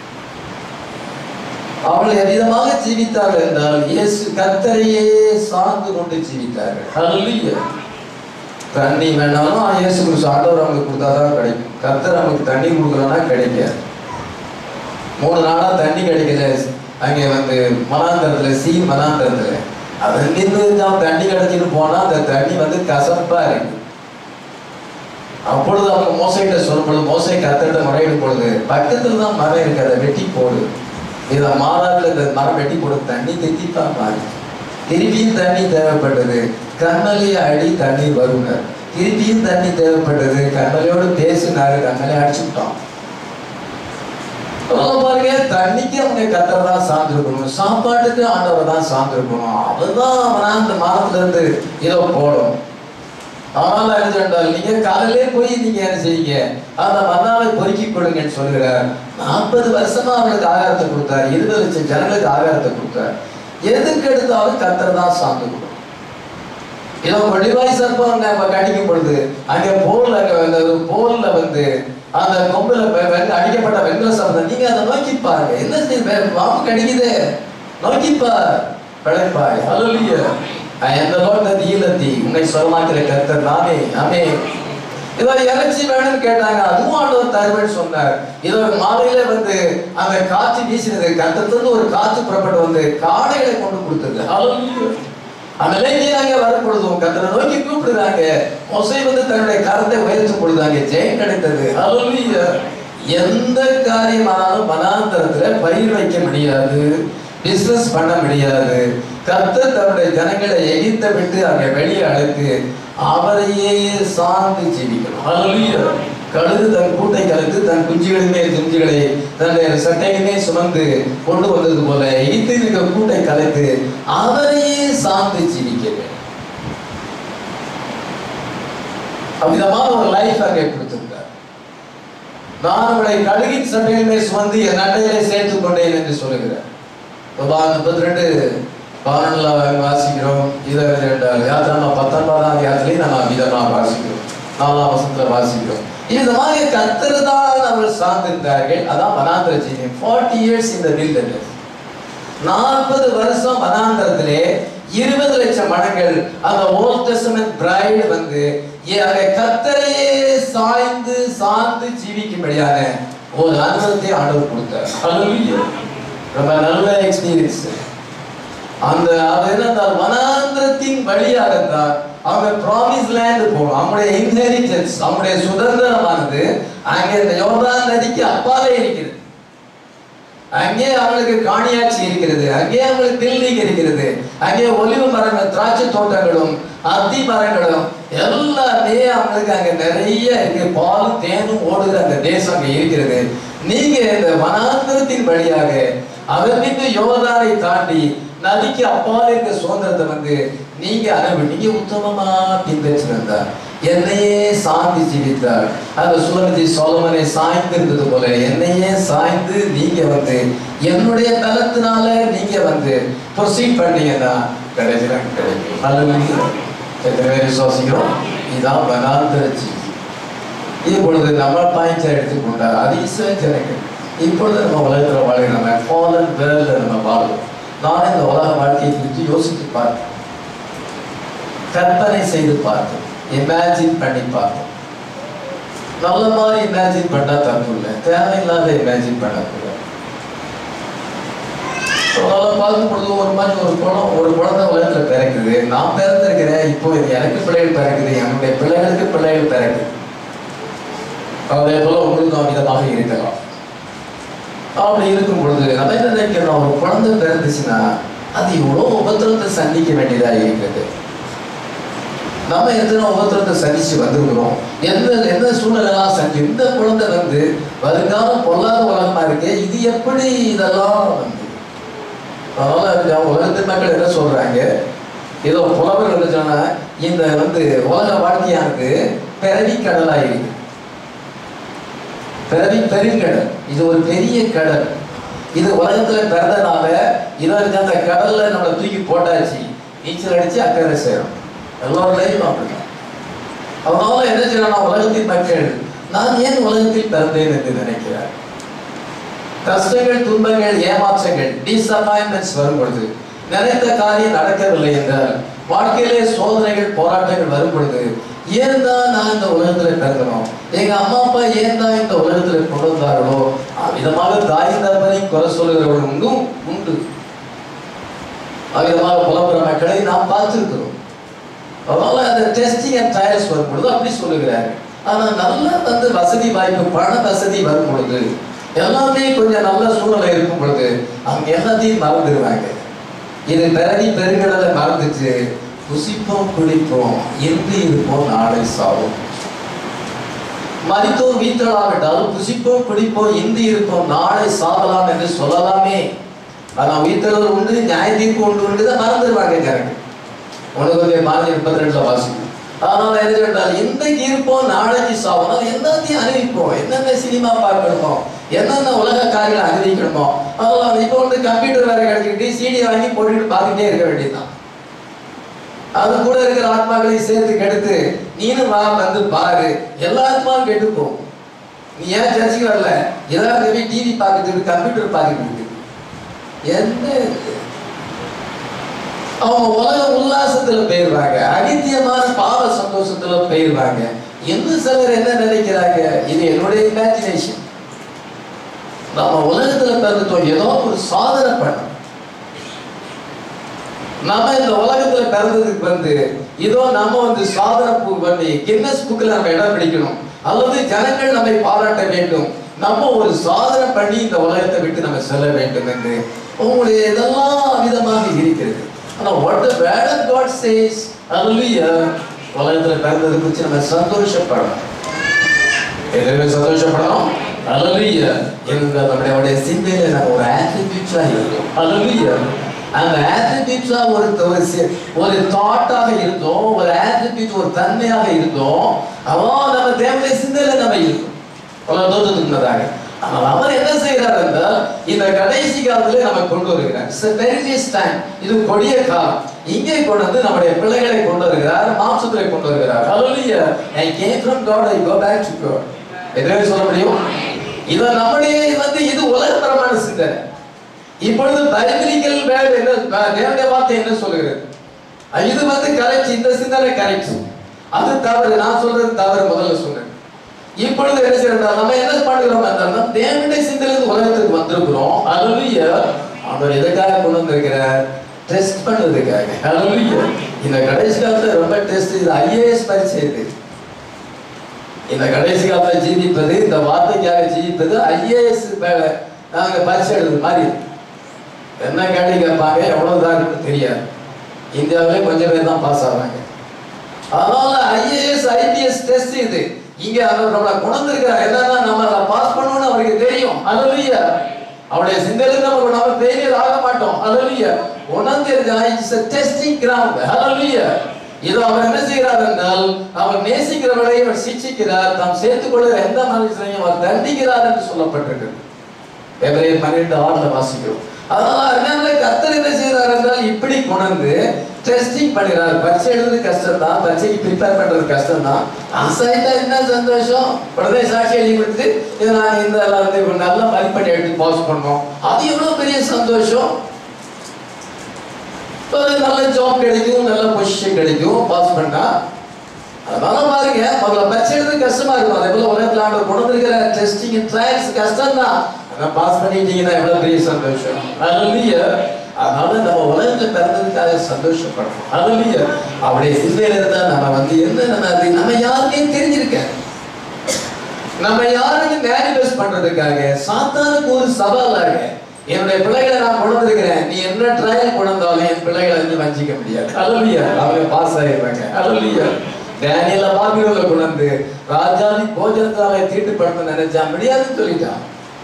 அவர்கள் எவ்விதமாக ஜீவித்தார்கள் என்றால் இயேசு கத்தரையே சார்ந்து கொண்டு ஜீவித்தார்கள் Hallelujah. தண்ணி வேணாலும் ஆ, இயேசு கிறிஸ்து ஆண்டவர் அவங்களுக்கு கொடுத்தாதான் கிடைக்கும் கர்த்தர் அவங்களுக்கு தண்ணி கொடுக்கலன்னா கிடைக்காது மூணு நாளா தண்ணி கிடைக்கல அங்கே வந்து மனாந்தரத்துல சீ மனாந்தரத்துல அது நின்று தான் தண்ணி கிடைச்சிட்டு போனா அந்த தண்ணி வந்து கசப்பா இருக்கு அப்பொழுது அவங்க மோசைகிட்ட சொல்லும் பொழுது மோசை கத்திட்ட முறையிடும் பொழுது பக்கத்துல தான் மரம் இருக்கு அதை வெட்டி போடு இதை மாறாதுல இந்த மரம் வெட்டி போடு தண்ணி தெத்திப்பா மாறி திருப்பியும் தண்ணி தேவைப்பட்டது கண்ணலையை அடி தண்ணீர் வருங்க திருப்பியும் தண்ணி தேவைப்பட்டது கண்ணலையோடு பேசினாரு கண்ணலை அடிச்சு விட்டோம் அவ்வளவு பாருங்க தண்ணிக்கு அவங்க கத்தரை தான் சார்ந்திருக்கணும் சாப்பாட்டுக்கு ஆண்டவர் தான் சார்ந்திருக்கணும் அவர்தான் அவனா அந்த மரத்துல இருந்து ஏதோ போடும் ஆனால் என்ன சொன்னால் நீங்க காலையிலே போய் நீங்க என்ன செய்யுங்க அந்த மன்னாவை பொறுக்கி கொடுங்கன்னு சொல்லுகிறார் நாற்பது வருஷமா அவங்களுக்கு ஆகாரத்தை கொடுத்தார் இருபது லட்சம் ஜனங்களுக்கு ஆகாரத்தை கொடுத்தார் எதுக்கு எடுத்தாலும் கத்தர் தான் சார்ந்து கொடுக்கும் இதோ கொடிவாய் சர்ப்பம் நம்ம கடிக்கும் பொழுது அங்க போர்ல அங்க வந்து ஒரு போர்ல வந்து அந்த கொம்புல வெ- வெங்க- அடிக்கப்பட்ட வெங்கல சர்ப்பம் நீங்க அதை நோக்கி பாருங்க என்ன செய்ய பாம்பு கடிக்குதே நோக்கி பார் பிழைப்பாய் ஹalleluya அந்த லோட்ட தீலத்தி உன்னை சுகமாக்கிற கர்த்தர் நானே ஆமே இதோ இறைச்சி வேணும்னு கேட்டாங்க அதுவும் ஆண்டவர் தருவேன்னு சொன்னார் இதோ மாலையில வந்து அந்த காற்று வீசினது கத்தத்திலிருந்து ஒரு காற்று புறப்பட்டு வந்து காடைகளை கொண்டு கொடுத்தது ஹalleluya அந்த லேகியனாங்க வரும் பொழுதும் கத்தரை நோக்கி கூப்பிடுறாங்க மொசை வந்து தன்னுடைய கரத்தை உயர்த்தும் பொழுது அங்கே ஜெயம் கிடைத்தது ஹalleluya எந்த காரியமானாலும் மனாந்தரத்துல பயிர் வைக்க முடியாது பிசினஸ் பண்ண முடியாது கர்த்தர் தன்னுடைய ஜனங்களை எகிப்தை விட்டு அங்கே வெளியே அழைத்து அவரையே சார்ந்து ஜீவிக்கணும் ஹalleluya கழுது தன் கூட்டை கலந்து தன் குஞ்சுகளுமே குஞ்சுகளை தன்னுடைய சட்டையுமே சுமந்து கொண்டு வந்தது போல எகிப்தில் இருக்க கூட்டை கலைத்து அவரையே சார்ந்து ஜீவிக்க வேண்டும் அவ்விதமான ஒரு லைஃப் அங்கே கொடுத்திருக்கார் நான் உங்களை கழுகின் சட்டையுமே சுமந்து என் நட்டையிலே சேர்த்துக் கொண்டேன் என்று சொல்லுகிறார் உபாகம் முப்பத்தி ரெண்டு பதினொன்றுல வாசிக்கிறோம் இதை ரெண்டால் யாத்திரமா பத்தொன்பதாம் அதிகாரத்திலையும் நம்ம விதமா வாசிக்கிறோம் நாலாம் வசனத்துல வாசிக்கிறோம் இந்த மாதிரி கத்தர் தான் அவர்கள் சார்ந்திருந்தார்கள் அதான் வனாந்திர ஜீவியம் ஃபார்ட்டி இயர்ஸ் இந்த wilderness நாற்பது வருஷம் வனாந்தரத்திலே இருபது லட்சம் மடங்கள் அந்த ஓல்ட் டெஸ்டமென்ட் பிரைடு வந்து ஏ- அங்க கத்தரையே சாய்ந்து சார்ந்து ஜீவிக்கும்படியான ஒரு அனுபவத்தை ஆண்டவர் கொடுத்தார் Hallelujah. ரொம்ப நல்ல எக்ஸ்பீரியன்ஸ் அந்த அது என்ன வனாந்திரத்தின் வழியாகத்தான் அவங்க ப்ராமிஸ் லேண்ட் போகணும் அவங்களுடைய இன்ஹெரிட்டன்ஸ் அவங்களுடைய சுதந்திரமானது அங்கே இந்த யோர்தான் நதிக்கு அப்பாலே இருக்கிறது அங்கே அவங்களுக்கு காணியாட்சி இருக்கிறது அங்கே அவங்களுக்கு பில்டிங் இருக்கிறது அங்கே ஒலிவு மரங்கள் திராட்சை தோட்டங்களும் அத்தி மரங்களும் எல்லாமே அவங்களுக்கு அங்க நிறைய இருக்கு பாலும் தேனும் ஓடுகிற அந்த தேசம் அங்க இருக்கிறது நீங்க இந்த வனாந்திரத்தின் வழியாக அதற்கு யோர்தானை தாண்டி நதிக்கு அப்பால் இருக்க சுதந்திரத்தை வந்து நீங்க அனுபவி நீங்க உத்தமமா பின்பற்றி வந்தார் என்னையே சாந்தி ஜீவித்தார் அந்த சுலமதி சோலமனை சாய்ந்திருந்தது போல என்னையே சாய்ந்து நீங்க வந்து என்னுடைய பலத்தினால நீங்க வந்து ப்ரொசீட் பண்ணீங்கன்னா கிடைச்சிட கிடைக்கும் அல்ல எத்தனை பேர் விசுவாசிக்கிறோம் இதான் வனாந்தர ஜீவி இப்பொழுது நம்ம பாயிண்ட்ஸை எடுத்துக்கொண்டால் அது இஸ்ரேல் ஜனங்கள் இப்பொழுது நம்ம உலகத்தில் வாழ்கிற நம்ம ஃபாலன் வேர்ல்டில் நம்ம வாழ்வோம் நான் இந்த உலக வாழ்க்கையை குறித்து யோசித்து பார்த்தேன் கற்பனை செய்து பார்த்தேன் இமேஜின் பண்ணி பார்த்தேன் நல்ல மாதிரி இமேஜின் பண்ணா தப்பு இல்லை தேவையில்லாத இமேஜின் பண்ணக்கூடாது அதெல்லாம் பார்க்கும் பொழுது ஒரு மாதிரி ஒரு குளம் ஒரு குழந்தை உலகத்துல பிறக்குது நான் பிறந்திருக்கிறேன் இப்போ இது எனக்கு பிள்ளைகள் பிறக்குது என்னுடைய பிள்ளைகளுக்கு பிள்ளைகள் பிறக்குது அதே போல உங்களுக்கு அமிதமாக இருக்கலாம் அப்படி இருக்கும் பொழுது நம்ம என்ன நினைக்கிறோம் ஒரு குழந்தை பிறந்துச்சுன்னா அது இவ்வளவு உபத்திரத்தை சந்திக்க வேண்டியதா இருக்குது நம்ம எத்தனை உபத்திரத்தை சந்திச்சு வந்துருக்கிறோம் எந்த எந்த சூழ்நிலைலாம் சந்தி இந்த குழந்தை வந்து வருங்கால பொல்லாத உலகமா இருக்கு இது எப்படி இதெல்லாம் வந்து அதனால இந்த உலகத்து மக்கள் என்ன சொல்றாங்க ஏதோ புலவர் என்ன சொன்னா இந்த வந்து உலக வாழ்க்கையானது பிறவி கடலா இருக்கு பிறவி பெருங்கடல் இது ஒரு பெரிய கடல் இது உலகத்துல பிறந்தனால இதற்கு அந்த கடல்ல நம்மளை தூக்கி போட்டாச்சு நீச்சல் அடிச்சு அக்கறை சேரும் எல்லாரும் லைஃப் அப்படிதான் அதனால என்ன செய்யணும் உலகத்தின் மக்கள் நான் ஏன் உலகத்தில் பிறந்தேன் என்று நினைக்கிறார் கஷ்டங்கள் துன்பங்கள் ஏமாற்றங்கள் டிசப்பாயின்மெண்ட்ஸ் வரும் பொழுது நினைத்த காரியம் நடக்கவில்லை என்றால் வாழ்க்கையிலே சோதனைகள் போராட்டங்கள் வரும் பொழுது ஏன் தான் நான் இந்த உலகத்துல பிறந்தனோம் எங்க அம்மா அப்பா ஏன் தான் இந்த உலகத்துல கொண்டு வந்தார்களோ விதமாக தாய் தகவலை குறை சொல்லுகிறவர்கள் உண்டும் உண்டு அவ்விதமாக புலம்புற மக்களை நாம் பார்த்திருக்கிறோம் அதனால அந்த டெஸ்டிங் அண்ட் ட்ரையல்ஸ் வரும் பொழுது அப்படி சொல்லுகிறாரு ஆனா நல்ல வந்து வசதி வாய்ப்பு பண வசதி வரும் பொழுது எல்லாமே கொஞ்சம் நல்ல சூழ்நிலை இருக்கும் பொழுது அவங்க எல்லாத்தையும் மறந்துடுவாங்க இது பிறவி பெருங்கடலை மறந்துட்டு புசிப்போம் குடிப்போம் இன்று இருப்போம் நாளை சாவோம் மறித்தோர் வீத்தலாவிட்டால் புசிப்போம் குடிப்போம் இன்று இருப்போம் நாளை சாகலாம் என்று சொல்லலாமே ஆனா உயிர்த்தெழுதல் உண்டு நியாய தீர்ப்பு உண்டு உண்டு தான் மறந்துடுவாங்க கரெக்ட் உனக்கு வந்து மாதிரி முப்பத்தி ரெண்டுல வாசிக்கும் அதனால என்ன கேட்டால் இன்றைக்கு இருப்போம் நாளைக்கு சாவோம் அது எல்லாத்தையும் அறிவிப்போம் என்னென்ன சினிமா பார்க்கணுமோ என்னென்ன உலக காரியங்களை அறிவிக்கணுமோ அதெல்லாம் இப்போ வந்து கம்ப்யூட்டர் வேற கிடைச்சிக்கிட்டு சிடி வாங்கி போட்டுட்டு பார்த்துட்டே இருக்க வேண்டியதுதான் அது கூட இருக்கிற ஆத்மாக்களை சேர்த்து கெடுத்து நீனும் வா வந்து பாரு எல்லா ஆத்மாவும் கெட்டு போகும் நீ ஏன் சர்ச்சுக்கு வரல ஏதாவது டிவி பார்க்கறதுக்கு கம்ப்யூட்டர் பார்க்கறதுக்கு என்ன இது? அவங்க உலக உல்லாசத்துல போயிருவாங்க அனித்தியமான பாவ சந்தோஷத்துல போயிருவாங்க இன்னும் சிலர் என்ன நினைக்கிறாங்க இது என்னுடைய இமேஜினேஷன் நம்ம உலகத்துல பிறந்துட்டோம் ஏதோ ஒரு சாதனை பண்ணோம் நம்ம இந்த உலகத்துல பிறந்ததுக்கு வந்து இதோ நம்ம வந்து சாதனை பு- பண்ணி கின்னஸ் புக்கில் நம்ம இடம் பிடிக்கணும் அல்லது ஜனங்கள் நம்மை பாராட்ட வேண்டும் நம்ம ஒரு சாதனை பண்ணி இந்த உலகத்தை விட்டு நம்ம செல்ல வேண்டும் என்று உங்களுடைய இதெல்லாம் விதமாக இருக்கிறது ஆனா what the word of God says hallelujah உலகத்துல பிறந்தது குறித்து நம்ம சந்தோஷப்படணும் எதுவுமே சந்தோஷப்படணும் hallelujah என்ற நம்முடைய சிந்தையில நம்ம ஒரு ஆட்டிடியூட்ஸா இருக்கும் hallelujah அந்த ஆட்டிடியூட்ஸா ஒரு ஒரு சி- ஒரு தாட்டாக இருந்தோம் ஒரு ஆட்டிடியூட் ஒரு தன்மையாக இருந்தோம் அவன் நம்ம தேவனுடைய சிந்தையில நம்ம இருக்கும் உலக தோற்றத்துக்கு முன்னதாக ஆனால் அவர் என்ன செய்கிறார் என்றால் இந்த கடைசி காலத்திலே நம்ம கொண்டு வருகிறார் இட்ஸ் பெரிலியஸ் டைம் இது கொடிய காலம் இங்கே கொண்டு வந்து நம்முடைய பிள்ளைகளை கொண்டு வருகிறார் மாம்சத்திலே கொண்டு வருகிறார் ஹalleluya I came from God I go back to God எதுவே சொல்ல முடியும் இது நம்முடைய வந்து இது உலகத்தரமான சிந்தனை இப்பொழுது பைபிளிக்கல் வேர்டு என்ன ப- தேவனுடைய வார்த்தை என்ன சொல்லுகிறது அஹ் இது வந்து கரெக்ட் இந்த சிந்தனை கரெக்ட் அது தவறு நான் சொல்றது தவறு முதல்ல சொன்னேன் இப்பொழுது என்ன செய்யறோம் நம்ம என்ன பண்ணுகிறோம் என்றால் தேவனுடைய சிந்தனையிலிருந்து உலகத்துக்கு வந்திருக்கிறோம் ஹalleluya அவர் எதுக்காக கொண்டு வந்திருக்கிறார் டெஸ்ட் பண்ணதுக்காக ஹalleluya இந்த கடைசி காலத்துல ரொம்ப டெஸ்ட் இது ஐஏஎஸ் பரீட்சை இது இந்த கடைசி காலத்துல ஜீவிப்பது இந்த வார்த்தைக்காக ஜீவிப்பது ஐஏஎஸ் நாங்க பரீட்சை எழுதுற மாதிரி இருக்கு. என்ன கேள்வி கேட்பாங்க எவ்வளவுதான் இருக்குன்னு தெரியாது இந்தியாவிலே கொஞ்சம் பேர் தான் பாஸ் ஆவாங்க அதனால ஐஏஎஸ் ஐபிஎஸ் டெஸ்ட் இது இங்க அவர் நம்மளை குணர்ந்திருக்கிறார் என்னன்னா நம்ம அதை பாஸ் பண்ணணும்னு அவருக்கு தெரியும் அலலியா அவருடைய சிந்தையில நம்ம நம்ம ஃபெயிலியர் ஆக மாட்டோம் அலலியா உணர்ந்திருக்கா இட்ஸ் a டெஸ்டிங் கிரவுண்ட் அலலியா இது அவர் என்ன செய்கிறார் என்றால் அவர் நேசிக்கிறவரை அவர் சிக்ஷிக்கிறார் தாம் சேர்த்துக் கொள்கிற எந்த மனுஷனையும் அவர் தண்டிக்கிறார் என்று சொல்லப்பட்டிருக்கிறது எபிரேயர் பன்னிரெண்டு ஆறுல வாசிக்கிறோம் அதனால அதனால கர்த்தர் என்ன செய்யறார் என்றால் இப்படி கொண்டு டெஸ்டிங் பண்ணுகிறார் பரீட்சை எழுதுறது கஷ்டம் தான் பரீட்சைக்கு ப்ரிப்பேர் பண்றது கஷ்டம் தான் ஆசாயிட்டா என்ன சந்தோஷம் உடனே சாட்சி எழுதி கொடுத்து இது நான் இந்த எல்லாம் வந்து ஒரு நல்ல மதிப்பெண் எடுத்து பாஸ் பண்ணோம் அது எவ்வளவு பெரிய சந்தோஷம் ஒரு நல்ல ஜாப் கிடைக்கும் நல்ல பொசிஷன் கிடைக்கும் பாஸ் பண்ணா அதனால பாருங்க முதல்ல பச்சை எழுது கஷ்டமா இருக்கும் அதே போல உலகத்துல ஆண்டவர் கொண்டு வந்திருக்கிற டெஸ்டிங் ட்ரையல்ஸ் கஷ்டம் தான் ஆனா பாஸ் பண்ணிட்டீங்கன்னா எவ்வளவு பெரிய சந்தோஷம் அதுலயே அதனால நம்ம உலகத்துல பிறந்ததுக்காக சந்தோஷப்படணும் அதுலயே அப்படியே சிந்தையில இருந்தா நம்ம வந்து என்ன நம்ம அது நம்ம யாருக்கே தெரிஞ்சிருக்க நம்ம யாருக்கு மேனிஃபெஸ்ட் பண்றதுக்காக சாத்தானுக்கு ஒரு சவாலாக என்னுடைய பிள்ளைகளை நான் கொண்டு வந்திருக்கிறேன் நீ என்ன ட்ரையல் கொண்டு வந்தாலும் என் பிள்ளைகளை வந்து வஞ்சிக்க முடியாது அலலியா அவங்க பாஸ் ஆயிருப்பாங்க அலலியா டேனியல பாபிலோல கொண்டு வந்து ராஜாதி போஜனத்தால தீட்டுப்படுத்த நினைச்சா முடியாதுன்னு சொல்லிட்டான்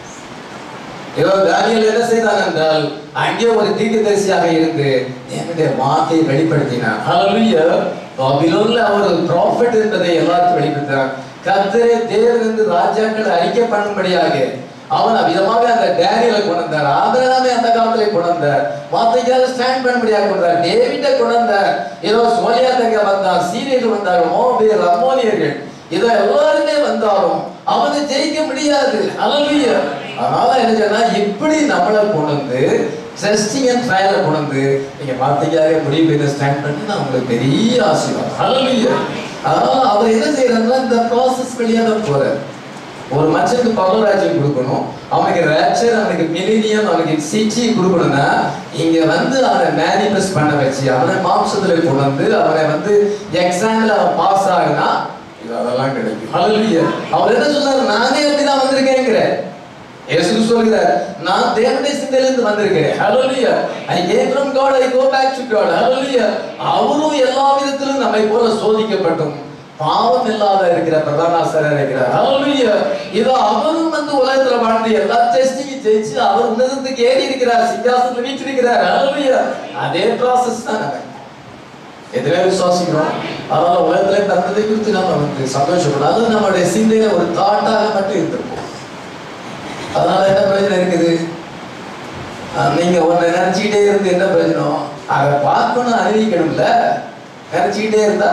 இதோ தானியல் என்ன செய்தான் என்றால் அங்கே ஒரு தீர்க்கதரிசியாக இருந்து என்னுடைய வார்த்தையை வெளிப்படுத்தினார் ஹalleluya பாபிலோன்ல அவர் ஒரு ப்ராஃபட் என்பதை எல்லாருக்கும் வெளிப்படுத்தினார் கர்த்தரே தேவன் என்று ராஜாக்கள் அறிக்கை பண்ணும்படியாக அவன் விதமாக அந்த டேனியலை கொண்டு வந்தார் ஆபிரகாமை அந்த காலத்திலே கொண்டு வந்தார் வார்த்தைக்காக ஸ்டாண்ட் பண்ணும்படியாக கொண்டு வந்தார் டேவிட்டை கொண்டு வந்தார் ஏதோ சோலியா தங்க வந்தார் சீரியர்கள் வந்தார் மோபியர் அம்மோனியர்கள் இதோ எல்லாருமே வந்தாலும் அவனை ஜெயிக்க முடியாது அலலுயா அதனால என்ன சொன்னா இப்படி நம்மளை கொண்டு வந்து டெஸ்டிங் அண்ட் ட்ரையலை கொண்டு வந்து நீங்க வார்த்தைக்காக முடிவு பண்ணி ஸ்டாண்ட் பண்ணி நான் உங்களுக்கு பெரிய ஆசீர்வாதம் அலலுயா அதனால அவர் என்ன செய்யறாருன்னா இந்த ப்ராசஸ் வழியா தான் போறாரு ஒரு மனுஷனுக்கு பரலராஜ்யம் கொடுக்கணும் அவனுக்கு ரேப்சர் அவனுக்கு மிலினியம் அவனுக்கு சிச்சி கொடுக்கணும்னா இங்க வந்து அவனை மேனிஃபெஸ்ட் பண்ண வச்சு அவனை மாம்சத்துல கொண்டு வந்து அவனை வந்து எக்ஸாம்ல அவன் பாஸ் ஆகுனா இது அதெல்லாம் கிடைக்கும் ஹalleluya அவர் என்ன சொல்றாரு நானே அப்படிதான் வந்திருக்கேங்கிற இயேசு சொல்கிறார் நான் தேவனுடைய சிந்தையிலிருந்து வந்திருக்கிறேன் ஹalleluya I came from God I go back to God ஹalleluya அவரும் எல்லா விதத்திலும் நம்மை போல சோதிக்கப்பட்டும் பாவம் இல்லாத இருக்கிற பிரதான ஆசிரியர் இருக்கிறார் ஹalleluya இதோ அவரும் வந்து உலகத்துல வாழ்ந்து எல்லா டெஸ்டிங் ஜெயிச்சு அவர் உன்னதத்துக்கு ஏறி இருக்கிறார் சிங்காசனத்துல வீற்றிருக்கிறார் ஹalleluya அதே ப்ராசஸ் தான் நமக்கு எதிரே விசுவாசிக்கிறோம் அதனால உலகத்துல பிறந்ததை குறித்து நம்ம வந்து சந்தோஷப்படும் அது நம்மளுடைய சிந்தையில ஒரு தாட்டாக மட்டும் இருந்திருக்கும் அதனால என்ன பிரச்சனை இருக்குது அஹ் நீங்க ஒண்ணு நினைச்சுக்கிட்டே இருந்து என்ன பிரயோஜனம் அதை பார்க்கணும் அறிவிக்கணும்ல நினைச்சுக்கிட்டே இருந்தா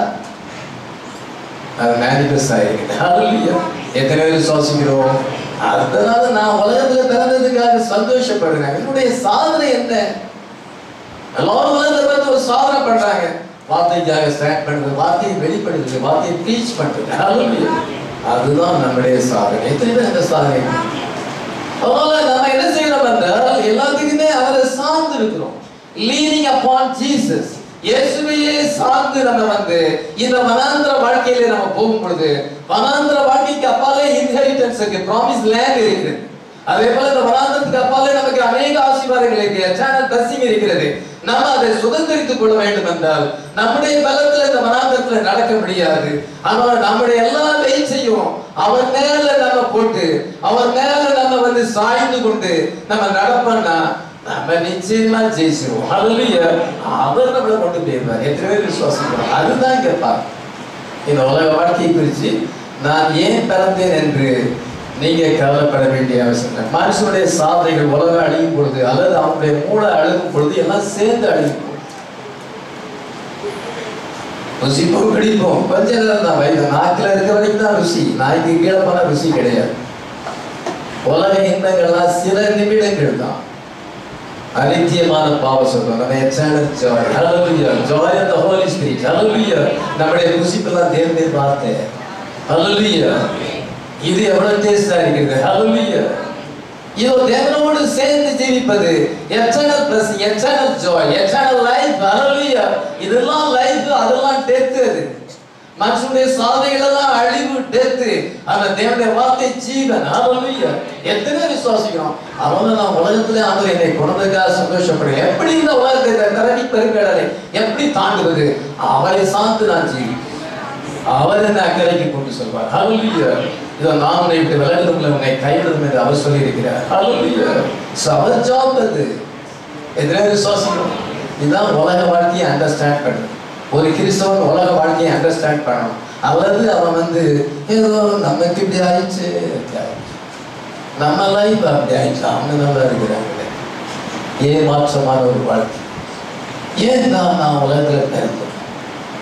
அது மேனிஃபெஸ்ட் ஆகிருக்கு ஹalleluya எத்தனை பேர் விசுவாசிக்கிறோம் அதனால நான் உலகத்துல பிறந்ததுக்காக சந்தோஷப்படுறேன் என்னுடைய சாதனை என்ன எல்லாரும் உலகத்தை பார்த்து ஒரு சாதனை பண்றாங்க வார்த்தைக்காக ஸ்டாண்ட் பண்றது வார்த்தையை வெளிப்படுத்துறது வார்த்தையை டீச் பண்றது ஹalleluya அதுதான் நம்முடைய சாதனை எத்தனை பேர் அந்த சாதனை அதனால நம்ம என்ன செய்யறோம் என்றால் எல்லாத்துக்குமே அவரை சார்ந்து இருக்கிறோம் லீனிங் அப்பான் ஜீசஸ் இயேசுவையே சார்ந்து நம்ம வந்து இந்த வனாந்திர வாழ்க்கையில நம்ம போகும் பொழுது வனாந்திர வாழ்க்கைக்கு அப்பாலே இன்ஹெரிட்டன்ஸ் இருக்கு ப்ராமிஸ் லேண்ட் இருக்குது அதே போல இந்த வனாந்திரத்துக்கு அப்பாலே நமக்கு அநேக ஆசீர்வாதங்கள் இருக்கு எட்டான blessing இருக்கிறது நம்ம அதை சுதந்திரித்துக் கொள்ள வேண்டும் என்றால் நம்முடைய பலத்துல இந்த வனாந்திரத்துல நடக்க முடியாது அதனால நம்முடைய எல்லா வெயிட்ஸையும் அவர் மேல நம்ம போட்டு அவர் மேல நம்ம வந்து சாய்ந்து கொண்டு நம்ம நடப்போம்னா நம்ம நிச்சயமா ஜெயிச்சிருவோம் ஹalleluya அவர் நம்மளை கொண்டு போயிருவார் எத்தனை பேர் விசுவாசிக்கிறோம் அதுதான் இங்க பாரு இந்த உலக வாழ்க்கையை குறித்து நான் ஏன் பிறந்தேன் என்று நீங்க கவலைப்பட வேண்டிய அவசியம் இல்லை மனுஷனுடைய சாதனைகள் உலகம் அழியும் பொழுது அல்லது அவனுடைய மூளை அழுகும் பொழுது எல்லாம் சேர்ந்து அழியும் ருசிப்போம் பிடிப்போம் கொஞ்ச நேரம் தான் வயது நாக்கில் இருக்க வரைக்கும் தான் ருசி நாய்க்கு கீழே போனா ருசி கிடையாது உலக இன்பங்கள்லாம் சில நிமிடங்கள் தான் அனித்தியமான பாவ சொல்றோம் நம்ம எச்சனல் ஜாய் ஹalleluya joy of the Holy Spirit ஹalleluya நம்முடைய ருசிப்பெல்லாம் தேவனே பார்த்து ஹalleluya இது எவ்வளவு டேஸ்டா இருக்குது ஹalleluya இதோ தேவனோடு சேர்ந்து ஜீவிப்பது eternal bliss eternal joy eternal life ஹalleluya இதெல்லாம் லைஃப் அதெல்லாம் டெத் அது மனுஷனுடைய சாதனைகள் எல்லாம் அழிவு டெத் அந்த தேவனுடைய வார்த்தை ஜீவன் ஹalleluya எத்தனை விசுவாசிக்கிறோம் அவன நான் உலகத்திலே ஆண்டவர் என்னை கொண்டதுக்காக சந்தோஷப்படுறேன் எப்படி இந்த உலகத்தை இந்த கரடி பெருங்கடலை எப்படி தாண்டுவது அவரை சார்ந்து நான் ஜீவிப்பேன் அவர் என்ன அக்கறைக்கு கொண்டு சொல்வார் ஹalleluya இதோ நான் உன்னை விட்டு விலகுதும் உன்னை கைவிடுதும் என்று அவர் சொல்லி இருக்கிறார் ஹalleluya அவர் ஜாப் அது எதிரே விசுவாசிக்கிறோம் இதுதான் உலக வாழ்க்கையை அண்டர்ஸ்டாண்ட் பண்ணுறது ஒரு கிறிஸ்தவன் உலக வாழ்க்கையை அண்டர்ஸ்டாண்ட் பண்ணணும் அல்லது அவன் வந்து ஏதோ நமக்கு இப்படி ஆயிடுச்சு இப்படி ஆயிடுச்சு. நம்ம லைஃப் அப்படி ஆயிடுச்சு அவங்க நல்லா இருக்கிறாங்களே ஏமாற்றமான ஒரு வாழ்க்கை ஏன் தான் நான் உலகத்தில் பிறந்தோம்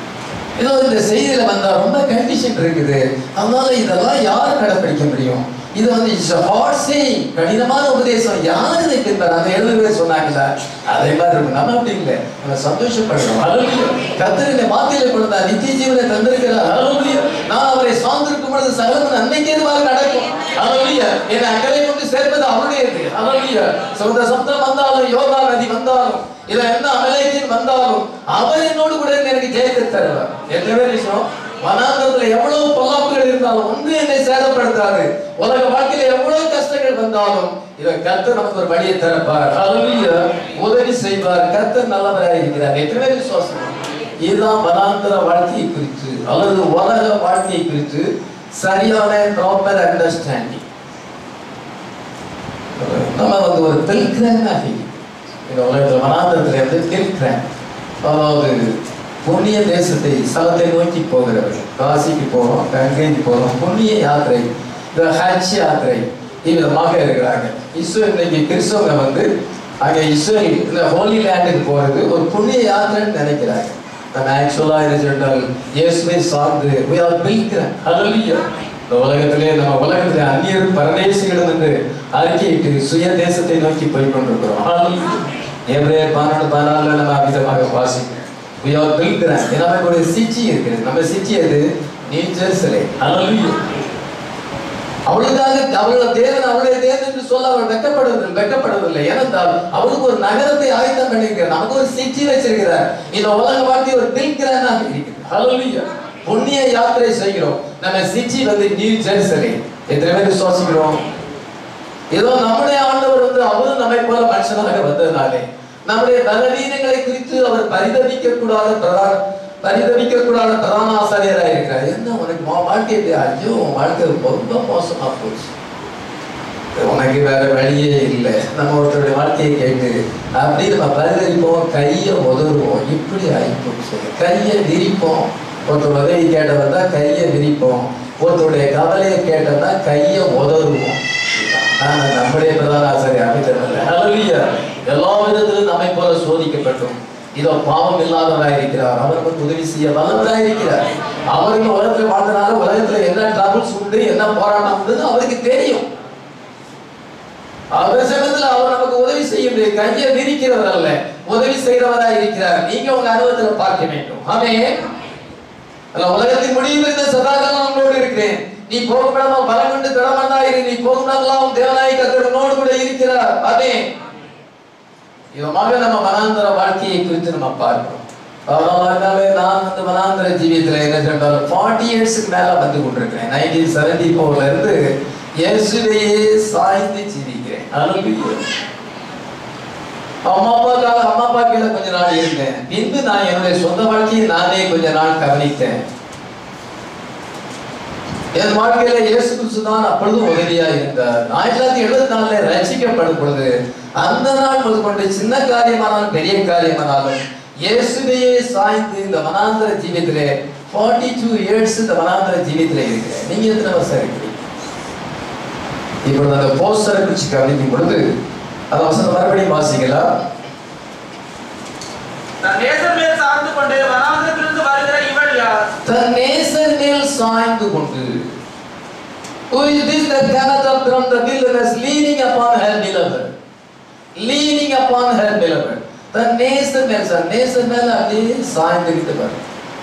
ஏதோ இந்த செய்தியில வந்தா ரொம்ப கண்டிஷன் இருக்குது அதனால இதெல்லாம் யார் கடைப்பிடிக்க முடியும் இது வந்து இட்ஸ் ஹார்ட் சேயிங் கடினமான உபதேசம் யார் இதை பின்பற்ற அந்த எழுபது பேர் சொன்னாங்கல்ல அதே மாதிரி இருக்கும் நம்ம அப்படி இல்லை நம்ம சந்தோஷப்படுறோம் அலுவலியோ கத்திரினை வார்த்தையில கொடுத்தா நித்திய ஜீவனை தந்திருக்கிறார் அலுவலியோ நான் அவரை சார்ந்திருக்கும் பொழுது சகலம் நன்மைக்கு எதுவாக நடக்கும் அலுவலியா என்னை அக்கறை கொண்டு சேர்ப்பது அவருடையது அலுவலியா சொந்த சப்தம் வந்தாலும் யோகா நதி வந்தாலும் இல்ல எந்த அமலேக்கின் வந்தாலும் அவர் என்னோடு கூட இருந்து எனக்கு ஜெயத்தை தருவார் எத்தனை விஷயம் வனாந்தரத்துல எவ்வளவு பொல்லாப்புகள் இருந்தாலும் ஒன்று என்னை சேதப்படுத்தாது உலக வாழ்க்கையில எவ்வளவு கஷ்டங்கள் வந்தாலும் இதை கர்த்தர் நமக்கு ஒரு வழியை திறப்பார் ஹalleluya உதவி செய்வார் கர்த்தர் நல்லவராக இருக்கிறார் எத்தனை பேர் விசுவாசம் இதுதான் வனாந்தர வாழ்க்கையை குறித்து அல்லது உலக வாழ்க்கையை குறித்து சரியான ப்ராப்பர் அண்டர்ஸ்டாண்டிங் நம்ம வந்து ஒரு பில்கிரமாக இந்த உலகத்தில் வனாந்தரத்தில் இருந்து பில்கிரம் அதாவது புண்ணிய தேசத்தை ஸ்தலத்தை நோக்கி போகிறவர்கள் காசிக்கு போகிறோம் கங்கைக்கு போகிறோம் புண்ணிய யாத்திரை இந்த ஹஜ் யாத்திரை இவ்விதமாக இருக்கிறாங்க இஸ்ரேல் இன்னைக்கு கிறிஸ்தவங்க வந்து அங்கே இஸ்ரேல் இந்த ஹோலி லேண்டுக்கு போகிறது ஒரு புண்ணிய யாத்திரைன்னு நினைக்கிறாங்க நம்ம ஆக்சுவலாக இது சொன்னால் இயேசுவை சார்ந்து we are pilgrim hallelujah இந்த உலகத்திலே நம்ம உலகத்திலே அந்நியர் பரதேசிகள் என்று அறிக்கையிட்டு சுய தேசத்தை நோக்கி போய் கொண்டிருக்கிறோம் hallelujah எவ்வளே பன்னெண்டு பதினாலுல நம்ம அமிதமாக வாசிக்கிறோம் we are pilgrim ஏன்னா நமக்கு ஒரு சிச்சி இருக்குது நம்ம சிச்சி எது நியூ ஜெருசலே hallelujah அவளுக்காக அவளோட தேவன் அவளுடைய தேவன் என்று சொல்ல அவள் வெட்கப்படுவதில்லை வெட்கப்படுவதில்லை ஏனென்றால் அவளுக்கு ஒரு நகரத்தை ஆயத்தம் பண்ணியிருக்கிறார் நமக்கு ஒரு சிச்சி வச்சிருக்கிறார் இந்த உலக வாழ்க்கை ஒரு பில்கிரானாக இருக்கிறது ஹalleluya புண்ணிய யாத்திரை செய்கிறோம் நம்ம சிச்சி வந்து நியூ ஜெருசலே எத்தனை பேர் விசுவாசிக்கிறோம் ஏதோ நம்முடைய ஆண்டவர் வந்து அவரும் நம்மை போல மனுஷனாக வந்ததுனாலே நம்முடைய பலவீனங்களை குறித்து அவர் பரிதவிக்க கூடாத பிரதான பரிதவிக்க கூடாத பிரதான ஆசாரியராக இருக்கிறார் என்ன உனக்கு வா- வாழ்க்கை எப்படி ஐயோ உன் வாழ்க்கை ரொம்ப மோசமா போச்சு உனக்கு வேற வழியே இல்லை நம்ம ஒருத்தருடைய வாழ்க்கையை கேட்டு அப்படி நம்ம பரிதவிப்போம் கையை உதறுவோம் இப்படி ஆயிப்போச்சு கையை விரிப்போம் ஒருத்தர் உதவி கேட்ட வந்தா கையை விரிப்போம் ஒருத்தருடைய கவலையை கேட்டதா கையை உதறுவோம் ஆனா நம்முடைய பிரதான ஆசிரியர் அமைச்சர் ஹalleluya எல்லா விதத்திலும் நம்மை போல சோதிக்கப்பட்டோம் இதோ பாவம் இல்லாதவராய் இருக்கிறார் அவருக்கு உதவி செய்ய வல்லவராய் இருக்கிறார் அவருக்கு உலகத்தில் வாழ்ந்தனால உலகத்துல என்ன ட்ரபிள்ஸ் உண்டு என்ன போராட்டம் உண்டுன்னு அவருக்கு தெரியும் அவர் சமயத்துல அவர் நமக்கு உதவி செய்ய முடியும் கையை விரிக்கிறவர் அல்ல உதவி செய்கிறவராய் இருக்கிறார் நீங்க உங்க அனுபவத்துல பார்க்க வேண்டும் ஆமே உலகத்தின் முடிவில் இருந்த சதாகாலம் உங்களோடு இருக்கிறேன் நீ போகப்படாம பலம் கொண்டு திடமண்டாயிரு நீ போகும்போதெல்லாம் தேவனாய் கத்தர் உன்னோடு கூட இருக்கிறார் அதே விதமாக நம்ம வனாந்தர வாழ்க்கையை குறித்து நம்ம பார்க்கிறோம் அதனாலே நான் வந்து வனாந்தர ஜீவியத்தில் என்ன சொன்னாலும் ஃபார்ட்டி இயர்ஸ்க்கு மேல வந்து கொண்டிருக்கிறேன் நைன்டீன் செவன்டி ஃபோர்ல இருந்து இயேசுவையே சாய்ந்து ஜீவிக்கிறேன் Hallelujah. அம்மா அப்பா கால அம்மா அப்பா கீழே கொஞ்ச நாள் இருந்தேன் பின்பு நான் என்னுடைய சொந்த வாழ்க்கையை நானே கொஞ்ச நாள் கவனித்தேன் என் வாழ்க்கையில இயேசு கிறிஸ்து தான் அப்பொழுது உதவியா இருந்தார் ஆயிரத்தி தொள்ளாயிரத்தி எழுபத்தி நாலுல ரசிக்கப்படும் பொழுது அந்த நாள் முதல் கொண்டு சின்ன காரியமானாலும் பெரிய காரியமானாலும் இயேசுவையே சாய்ந்து இந்த வனாந்தர ஜீவியத்திலே ஃபார்ட்டி டூ இயர்ஸ் இந்த வனாந்தர ஜீவியத்திலே இருக்கிறேன் நீங்க எத்தனை வருஷம் இருக்கிறீங்க இப்பொழுது அந்த போஸ்டரை குறிச்சு கவனிக்கும் பொழுது அந்த வசனம் மறுபடியும் வாசிக்கலாம் தன் நேசர் மேல் சார்ந்து கொண்டு வனாந்திரத்திலிருந்து வருகிற இவள் யார் தன் நேசர் மேல் சாய்ந்து கொண்டு Who is this that cometh up from the wilderness leaning upon her beloved? Leaning upon her beloved. தன் நேசர் மேல் சார் நேசர் மேல அப்படியே சாய்ந்துகிட்டு பாரு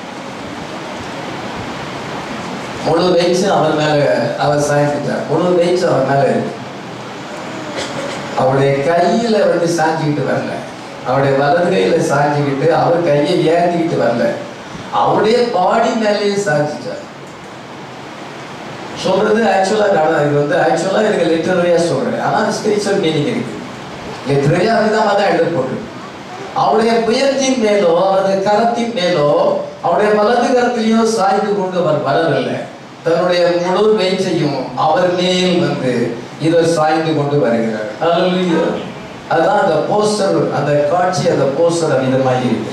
முழு வெயிட்ஸ் அவர் மேல அவர் சாய்ந்துட்டார் முழு வெயிட்ஸ் அவர் மேல இருக்கு அவருடைய கையில வந்து சாஞ்சிக்கிட்டு வரல அவருடைய வலது கையில சாஞ்சிக்கிட்டு அவர் கையை ஏந்திக்கிட்டு வரல அவருடைய பாடி மேலேயே சாஞ்சிட்டார் சொல்றது ஆக்சுவலா காரணம் இது வந்து ஆக்சுவலா இதுக்கு லிட்டரரியா சொல்றேன் ஆனா ஸ்பிரிச்சுவல் மீனிங் இருக்கு லிட்டரரியா அப்படிதான் தான் எழுத போட்டு அவருடைய புயத்தின் மேலோ அல்லது கரத்தின் மேலோ அவருடைய வலது கரத்திலேயோ சாய்ந்து கொண்டு அவர் வரவில்லை தன்னுடைய முழு வெயிட்டையும் அவர் மேல் வந்து இதை சாய்ந்து கொண்டு வருகிறார் Hallelujah. அதான் அந்த போஸ்டர் அந்த காட்சி அந்த போஸ்டர் விதமாக இருக்கு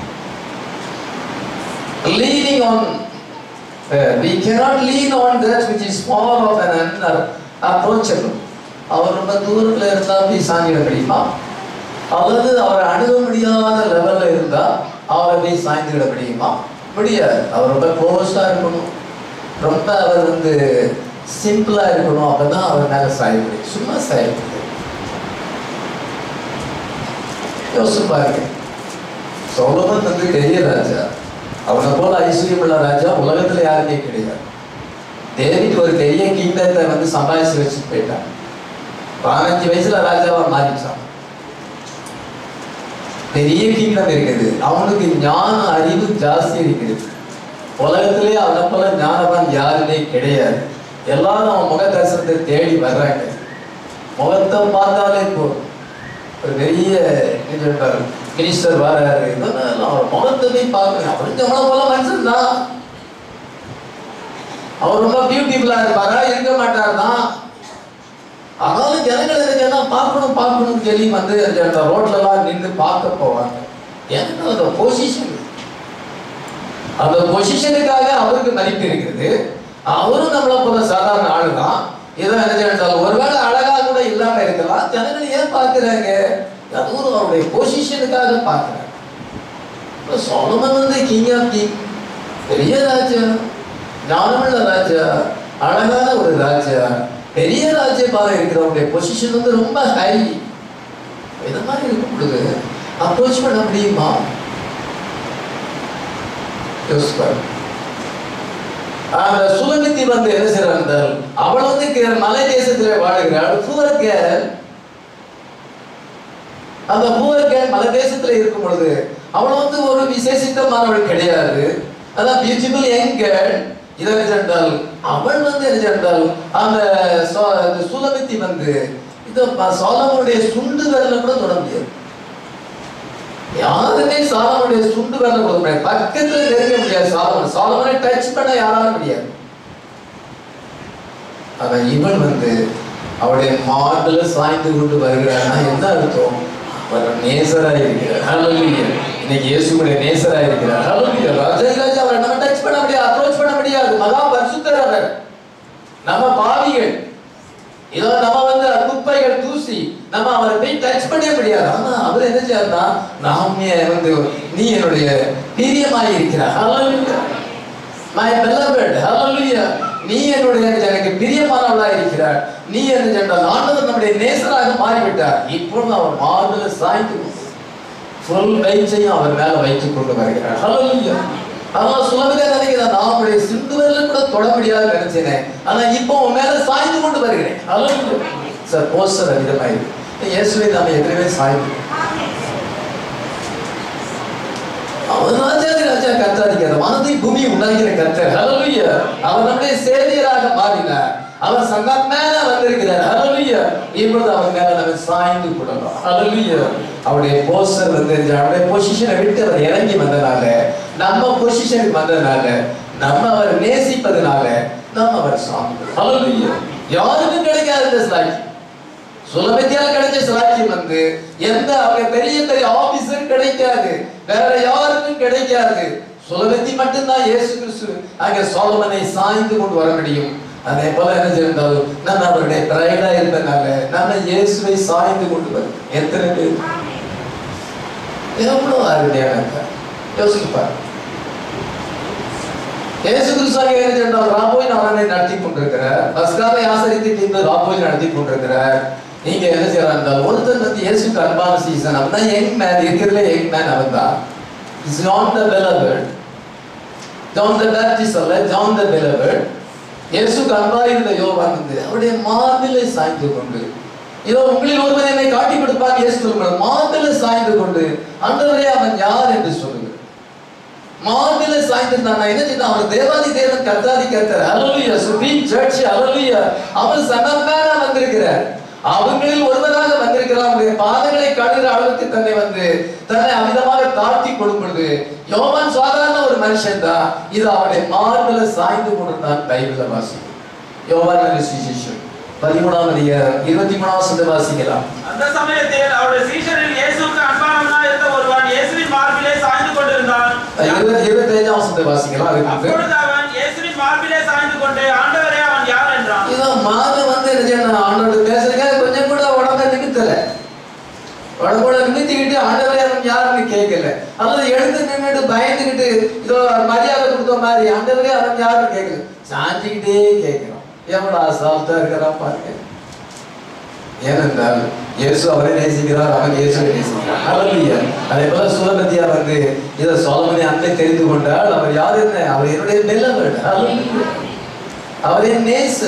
leaning on uh, we cannot lean on that which is far off and unapproachable அவர் ரொம்ப தூரத்துல இருந்தா அப்படி சாஞ்சிட முடியுமா அல்லது அவரை அணுக முடியாத லெவல்ல இருந்தா அவரை போய் சாய்ந்துவிட முடியுமா முடியாது அவர் ரொம்ப க்ளோஸா இருக்கணும் ரொம்ப அவர் வந்து சிம்பிளா இருக்கணும் அப்பதான் அவர் மேல சாய முடியும் சும்மா சாய முடியும் யோசிச்சு பாருங்க சோலமன் வந்து பெரிய ராஜா அவனை போல ஐஸ்வர்யமுள்ள ராஜா உலகத்துல யாருமே கிடையாது டேவிட் ஒரு பெரிய கிங்டத்தை வந்து சம்பாதிச்சு வச்சுட்டு போயிட்டான் பதினஞ்சு வயசுல ராஜாவா மாறிச்சான் பெரிய கிங்டம் இருக்குது அவனுக்கு ஞான அறிவு ஜாஸ்தி இருக்குது உலகத்திலே அவனை போல ஞானவான் யாருமே கிடையாது எல்லாரும் அவன் முக தரிசனத்தை தேடி வர்றாங்க முகத்தை பார்த்தாலே போதும் ஒரு பெரிய என்ன சொல்றாரு மினிஸ்டர் வராரு இதெல்லாம் அவர் முகத்தை போய் பார்க்கணும் அவருக்கு நம்மளை போல மனுஷன் தான் அவர் ரொம்ப பியூட்டிஃபுல்லா இருப்பாரா இருக்க மாட்டார் தான் ஆனாலும் ஜனங்கள் என்ன பார்க்கணும் பார்க்கணும் சொல்லி வந்து அந்த ரோட்ல எல்லாம் நின்று பார்க்க போவாங்க எனக்கு அந்த பொசிஷன் அந்த பொசிஷனுக்காக அவருக்கு மதிப்பு இருக்குது அவரும் நம்மளை போல சாதாரண ஆளு தான் ஏதோ நினைச்சாலும் ஒருவேளை அழகா கூட இல்லாம இருக்கலாம் ஜனங்கள் ஏன் பார்க்கிறாங்க அதுவும் அவருடைய பொசிஷனுக்காக பார்க்கிறாங்க சோலமன் வந்து கிங் ஆஃப் கிங் பெரிய ராஜா ஞானமுள்ள ராஜா அழகான ஒரு ராஜா பெரிய ராஜ்யமாக இருக்கிறவங்களுடைய பொசிஷன் வந்து ரொம்ப ஹை இந்த மாதிரி இருக்கும் பொழுது அப்ரோச் பண்ண முடியுமா யோசிப்பாரு அந்த சுலமித்தி வந்து என்ன செய்றாள் என்றால் அவள் வந்து கே- மலை தேசத்திலே வாழுகிறாள் புவர் கேள் அந்த புவர் கேள் மலை தேசத்துல இருக்கும் பொழுது அவள் வந்து ஒரு விசேஷித்தமானவள் கிடையாது அதான் பியூட்டிஃபுல் யங் கேள் இதை என்றால் அவள் வந்து என்ன என்றால் அந்த சோ- அந்த சுலமித்தி வந்து இந்த ப- சோலமனுடைய சுண்டு விரல கூட தொட முடியாது யாருமே சாலமனுடைய சுண்டு விரல கொடுக்க முடியாது பக்கத்துல நெருங்க முடியாது சாலமன் சாலமனை டச் பண்ண யாராலும் முடியாது ஆனா இவன் வந்து அவருடைய மார்பில் சாய்ந்து கொண்டு வருகிறான்னா என்ன அர்த்தம் அவர் நேசரா இருக்கிறார் ஹalleluya இன்னைக்கு இயேசுடைய நேசரா இருக்கிறார் ஹalleluya ராஜா ராஜா அவரை நம்ம டச் பண்ண முடியாது அப்ரோச் பண்ண முடியாது மகா பரிசுத்தர் அவர் நம்ம பாவிகள் இதோ நம்ம வந்து குப்பைகள் தூசி நம்ம அவரை போய் டச் பண்ணவே முடியாது ஆனா அவர் என்ன செய்யறா நாமே வந்து நீ என்னுடைய பிரியமாய் இருக்கிறார் ஹalleluya மை beloved ஹalleluya நீ என்னுடைய எனக்கு பிரியமானவளா இருக்கிறார் நீ என்ன சென்றால் ஆண்டவர் நம்முடைய நேசராக மாறிவிட்டார் இப்பொழுது அவர் மார்பில் சாய்ந்து ஃபுல் வெயிட்டையும் அவர் மேல வைத்துக் கொண்டு வருகிறார் ஹalleluya ஆனா சுலபதா நினைக்கிறேன் நான் உங்களுடைய சிந்து வரல கூட தொட முடியாது நினைச்சேனே ஆனா இப்போ உன் மேல சாய்ந்து கொண்டு வருகிறேன் ஹalleluya சார் போஸ்டர் அதிகமாக இயேசுவை நாம எதிரவே சாய்ந்து அவர் ராஜாதி ராஜா கர்த்தாதிக்கார் வானத்தை பூமி உண்டாகிற கர்த்தர் ஹalleluya அவர் நம்முடைய சேவியராக மாறினார் அவர் சங்கம் மேல வந்திருக்கிறார் ஹalleluya இப்பொழுது அவர் மேல நம்ம சாய்ந்து கொள்ளலாம் ஹalleluya அவருடைய போஸ்டர் வந்து அவருடைய பொசிஷனை விட்டு அவர் இறங்கி வந்தனால நம்ம பொசிஷனுக்கு வந்தனால நம்ம அவர் நேசிப்பதனால நம்ம அவர் சாமி ஹalleluya யாருக்கும் கிடைக்காது இந்த ஸ்லாக்கி சுலபத்தியால் கிடைச்ச சிலாக்கியம் வந்து எந்த அவங்க பெரிய பெரிய ஆபீசர் கிடைக்காது வேற யாருக்கும் கிடைக்காது சுலபத்தி மட்டும்தான் இயேசு கிறிஸ்து அங்க சோலமனை சாய்ந்து கொண்டு வர முடியும் அதே போல என்ன செய்தாலும் நம்ம அவருடைய பிரைடா இருப்பதனால நம்ம இயேசுவை சாய்ந்து கொண்டு வரும் எத்தனை பேர் எவ்வளவு அருமையான யோசிச்சு பாருங்க இயேசு கிறிஸ்துவாக என்ன செய்தால் ராபோயின் அவனை நடத்தி கொண்டிருக்கிறார் பஸ்காவை ஆசரித்து பின்பு ராபோய் நடத்தி கொண்டிருக்கிறார் நீங்க என்ன செய்யலாம் என்றால் ஒருத்தர் வந்து இயேசுக்கு அன்பான சீசன் அவன் தான் யங் மேன் இருக்கிறதுல யங் மேன் அவன் தான் is John the beloved John the Baptist அல்ல ஜான் த பெலவர்ட் இயேசுக்கு அன்பா இருந்த யோவான் வந்து அவருடைய மார்பிலை சாய்ந்து கொண்டு இதோ உங்களில் ஒருவன் என்னை காட்டி கொடுப்பான் இயேசு சொல்லுங்கள் மார்பிலை சாய்ந்து கொண்டு அன்றவரே அவன் யார் என்று சொல்லுங்கள் மார்பில சாய்ந்திருந்தான் நான் என்ன செய்தான் அவர் தேவாதி தேவன் கர்த்தாதி கர்த்தர் அலலுயா சுப்ரீம் சர்ச் அலலுயா அவர் சனமேனா வந்திருக்கிறார் அவங்களில் ஒருவராக வந்திருக்கிறார் அவருடைய பாதங்களை கழுகிற அளவுக்கு தன்னை வந்து தன்னை அமிதமாக தாழ்த்தி கொடுப்பது யோவான் சாதாரண ஒரு மனுஷன் தான் இது அவருடைய மார்பில சாய்ந்து கொண்டிருந்தான் பைபிள வாசி யோவான் சுவிசேஷம் பதிமூணாம் அதிகாரம் இருபத்தி மூணாம் வசந்த வாசிக்கலாம் அந்த சமயத்தில் அவருடைய சீஷரில் இயேசுவுக்கு அன்பானவனாய் இருந்த ஒருவன் இயேசுவின் மார்பிலே சாய்ந்து கொண்டிருந்தான் இருபத்தி இருபத்தி ஐந்தாம் வசந்த வாசிக்கலாம் அதுக்கு முன்பு. அப்பொழுது அவன் இயேசுவின் மார்பிலே சாய்ந்து கொண்டு ஆண்டவரே அவன் யார் என்றான் இதோ மாத வந்து என்ன செய்யணும் ஆண்டோட பேசுறீங்க கொஞ்சம் கூட உடம்ப நிமித்தல உடம்போட நிமித்திக்கிட்டு ஆண்டவரே அவன் யாருன்னு கேட்கல அல்லது எழுந்து நின்றுட்டு பயந்துக்கிட்டு இதோ மரியாதை கொடுத்த மாதிரி ஆண்டவரே அவன் யாருன்னு கேட்கல சாஞ்சிக்கிட்டே கேட்கிறோம் எவ்வளவு அசால்ட்டா இருக்கிறான் பாருங்க ஏனென்றால் இயேசு அவரை நேசிக்கிறார் அவன் இயேசுவை நேசிக்கிறார் ஹalleluya அதே போல சுலபத்தியா வந்து இதை சோலமனை அன்னை தெரிந்து கொண்டால் அவர் யார் என்ன அவர் என்னுடைய நிலவன் ஹalleluya அவரே நேச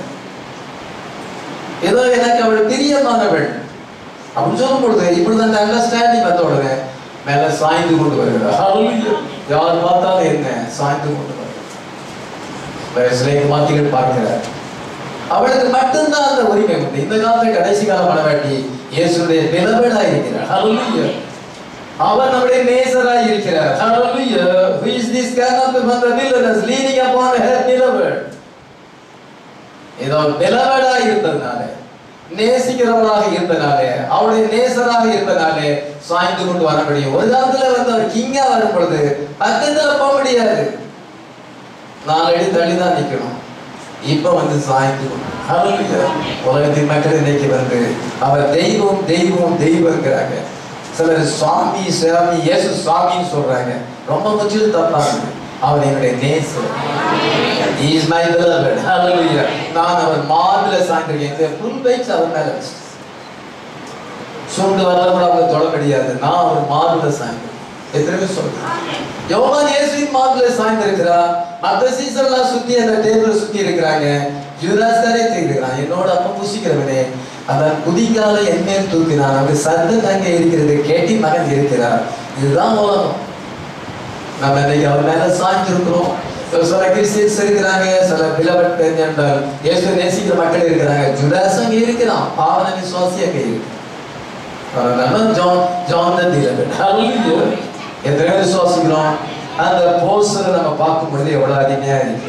ஏதோ எனக்கு அவள் பிரியமானவள் அப்படின்னு சொல்லும் பொழுது இப்படி அந்த அண்டர்ஸ்டாண்டிங் வந்த உடனே மேல சாய்ந்து கொண்டு வருகிறார் ஹalleluya யார் பார்த்தாலும் என்ன சாய்ந்து கொண்டு வருகிறார் சிலை மாத்திகள் பார்க்கிறார் அவளுக்கு மட்டும்தான் அந்த உரிமை உண்டு இந்த காலத்துல கடைசி கால மனவாட்டி இயேசுடைய பிளவடா இருக்கிறார் ஹalleluya அவர் நம்முடைய நேசராய் இருக்கிறார் ஹalleluya who is this cannot from the wilderness leaning upon her beloved ஏதோ பிளவடா இருந்ததுனால நேசிக்கிறவளாக இருந்தனால அவருடைய நேசராக இருந்தனாலே சாய்ந்து கொண்டு வர முடியும் ஒரு காலத்துல வந்து அவர் கிங்கா வரும் பொழுது பக்கத்துல போக முடியாது நாலு அடி தள்ளி தான் நிக்கணும் இப்ப வந்து சாய்ந்து கொண்டு ஹalleluya. உலகத்தின் மக்கள் இன்னைக்கு வந்து அவர் தெய்வம் தெய்வம் தெய்வங்கிறாங்க சிலர் சுவாமி சாமி இயேசு சுவாமின்னு சொல்றாங்க ரொம்ப முற்றிலும் தப்பாங்க அவர் என்னுடைய நேசர் He is my beloved. Hallelujah. நான் அவர் மார்பில சாய்ந்திருக்கேன் இந்த புல் பைக்ஸ் அவர் மேல வச்சு சுண்டு வரல கூட அவங்க தொட முடியாது நான் அவர் மார்பில சாய்ந்திருக்கேன் எத்தனை பேர் சொல்றேன் யோவான் இயேசுவின் மார்பில சாய்ந்திருக்கிறா மத்த சீசர்லாம் சுத்தி அந்த டேபிள் சுத்தி இருக்கிறாங்க யூதாஸ் தானே தெரிகிறான் என்னோட அப்பா புசிக்கிறவனே அந்த குதிக்கால என் மேல் தூக்கினான் அவங்க சத்தம் அங்கே இருக்கிறது கேட்டி மகன் இருக்கிறார் இதுதான் உலகம் நம்ம இன்னைக்கு அவர் மேல சாய்ந்திருக்கிறோம் சில சில கிறிஸ்டியன்ஸ் இருக்கிறாங்க சில பிளவட் என்றால் இயேசு நேசிக்கிற மக்கள் இருக்கிறாங்க ஜுடாஸ் அங்க இருக்கிறான் பாவன விசுவாசி அங்க இருக்கு அதனால ஜான் ஜான் தான் பிளவட் ஹalleluya எத்தனை பேர் விசுவாசிக்கிறோம் அந்த போஸ்டர் நம்ம பார்க்கும் பொழுது எவ்வளவு அருமையா இருக்கு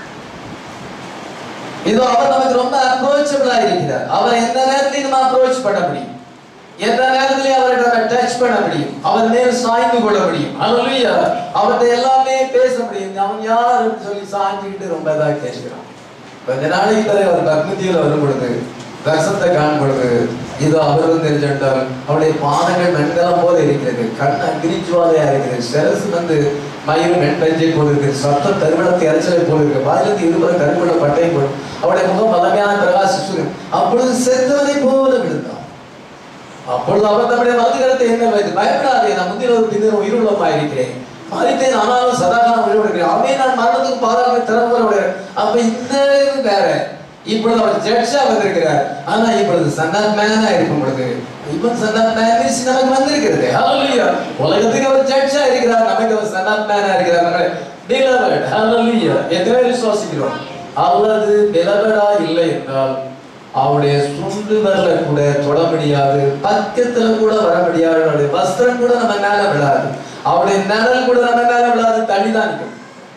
இதோ அவர் நமக்கு ரொம்ப அப்ரோச்சபிளா இருக்கிறார் அவர் எந்த நேரத்திலையும் நம்ம அப்ரோச் பண்ண முடியும் எந்த நேரத்திலையும் அவரை நம்ம டச் பண்ண முடியும் அவர் மேல் சாய்ந்து கொள்ள முடியும் ஹalleluya அவர்கிட்ட எல்லாமே பேச முடியும் அவன் யாருன்னு சொல்லி சாய்ஞ்சுக்கிட்டு ரொம்ப இதா கேட்கிறான் கொஞ்ச நாளைக்கு பிறகு அவர் பக்மதியில் வரும் பொழுது தர்சனத்தை காணும் பொழுது இதோ அவரும் தெரிஞ்சிட்டால் அவருடைய பாதங்கள் வெண்கலம் போல இருக்கிறது கண் அக்னிஜுவாலையா இருக்குது சிரசு வந்து மயிறு வெண்பஞ்சை போல இருக்குது சத்தம் தருமணத்தை இறைச்சலை போல இருக்கு வாயிலிருந்து இருபது கருங்குள்ள பட்டை போல அவருடைய முகம் பலமையான பிரகாசிச்சு அப்பொழுது செத்தவனை போல விழுந்தான் அப்பொழுது அவர் நம்முடைய வலதுகரத்தை என்ன வைத்து பயப்படாதே நான் முந்தின ஒரு பின்னர் உயிருள்ளமா இருக்கிறேன் மாறிட்டேன் ஆனாலும் சதாகாலம் உயிரோடு இருக்கிறேன் அவன் நான் மரணத்துக்கு பாதாளத்தை திறம்புறோட அப்ப இந்த இது வேற இப்பொழுது அவர் ஜட்ஜா வந்திருக்கிறார் ஆனா இப்பொழுது சன்னாத் மேனா இருக்கும் பொழுது இவன் சன்னாத் மேன் மீன்ஸ் நமக்கு வந்திருக்கிறது ஹalleluya உலகத்துக்கு அவர் ஜட்ஜா இருக்கிறார் நமக்கு அவர் சன்னாத் மேனா இருக்கிறார் நம்ம beloved ஹalleluya எத்தனை பேர் விசுவாசிக்கிறோம் அல்லது belovedஆ இல்லை என்றால் அவருடைய சுண்டு வரல கூட தொட முடியாது பக்கத்துல கூட வர முடியாது அவருடைய வஸ்திரம் கூட நம்ம மேல விழாது அவருடைய நிழல் கூட நம்ம மேல விழாது தள்ளி தான் நிற்கும்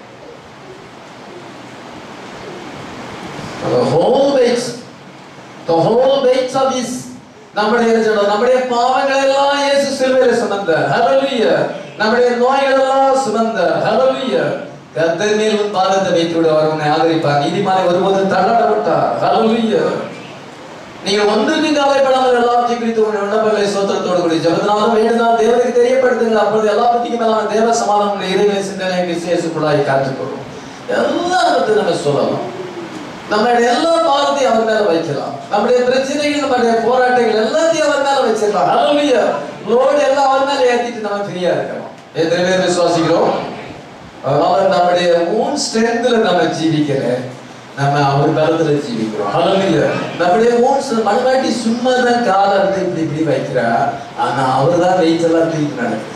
The whole weight, the whole weight of his நம்முடைய ஜனம், நம்முடைய பாவங்கள் எல்லாம் இயேசு சிலுவையில சுமந்த ஹalleluya நம்முடைய நோய்கள் எல்லாம் சுமந்த ஹalleluya கர்த்தர் மேல் உன் பாதத்தை வைத்து விடு அவர் உன்னை ஆதரிப்பார் நீதிமானை ஒருபோதும் தள்ளாட விட்டார் ஹalleluya நீங்கள் ஒன்றுக்கு கவலைப்படாமல் எல்லாவற்றையும் குறித்து உங்கள் விண்ணப்பங்களை சோத்திரத்தோடு கூடிய ஜபத்தினாலும் வேண்டுதான் தேவனுக்கு தெரியப்படுத்துங்கள் அப்பொழுது எல்லாவற்றுக்கும் மேலான தேவ சமாதானம் உங்கள் இறைவனை சிந்தனை விசேஷக்குள்ளாய் காத்துக்கொள்ளும் எல்லாவற்றையும் நம்ம சொல்லலாம் நம்மளுடைய எல்லா பாரத்தையும் அவர் மேல வைக்கலாம் நம்முடைய பிரச்சனைகள் நம்முடைய போராட்டங்கள் எல்லாத்தையும் அவர் மேல வச்சிடலாம் ஹalleluya லோடு எல்லாம் அவர் மேல ஏத்திட்டு நம்ம ஃப்ரீயா இருக்கலாம் எத்தனை பேர் விசுவாசிக்கிறோம் அதனால நம்முடைய மூன் ஸ்ட்ரென்த்ல நம்ம ஜீவிக்கல நம்ம அவர் பலத்துல ஜீவிக்கிறோம் ஹalleluya நம்முடைய மூன் மண்வாட்டி சும்மா தான் காலை வந்து இப்படி இப்படி வைக்கிறா ஆனா அவர் தான் வெயிட் எல்லாம் தூக்கி நடக்குது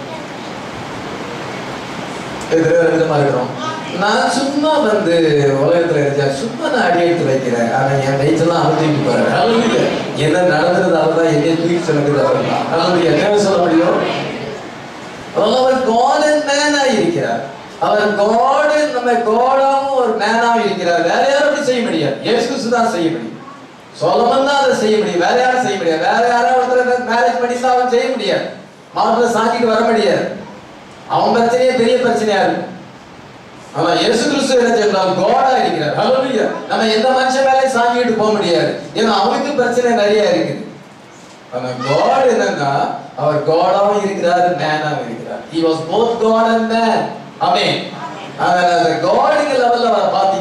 எதிர விதமா இருக்கிறோம் நான் சும்மா வந்து உலகத்துல இருக்கா சும்மா நான் அடி எடுத்து வைக்கிறேன் ஆனா என் வயிற்றெல்லாம் அவர் தூக்கி போறாரு ஹalleluya என்ன நடந்தது அவர் தான் என்னை தூக்கி சொல்லுறது அவர் தான் ஹalleluya என்ன சொல்ல முடியும் அதனால அவர் God and man ஆ இருக்கிறார் அவர் God நம்ம கோடாவும் ஒரு மேனாவும் இருக்கிறார் வேற யாரும் அப்படி செய்ய முடியாது இயேசு கிறிஸ்து தான் செய்ய முடியும் சொலமன் தான் அதை செய்ய முடியும் வேற யாரும் செய்ய முடியாது வேற யாராவது ஒருத்தர் மேரேஜ் பண்ணி தான் அவன் செய்ய முடியாது மாப்பிள்ள சாங்கிட்டு வர முடியாது அவன் பிரச்சனையே பெரிய பிரச்சனையா இருக்கும் ஆனா இயேசு கிறிஸ்து என்ன சொல்றார் கோடா இருக்கிறார் ஹalleluya நம்ம எந்த மனுஷன் மேலே சாங்கிட்டு போக முடியாது ஏன்னா அவனுக்கு பிரச்சனை நிறைய இருக்குது ஆனா காட் என்னன்னா அவர் காடாவும் இருக்கிறார் மேனாவும் இருக்கிறார் he was both god and man ஆமென் அந்த காடிங்க லெவல்ல வர பாத்தீங்கன்னா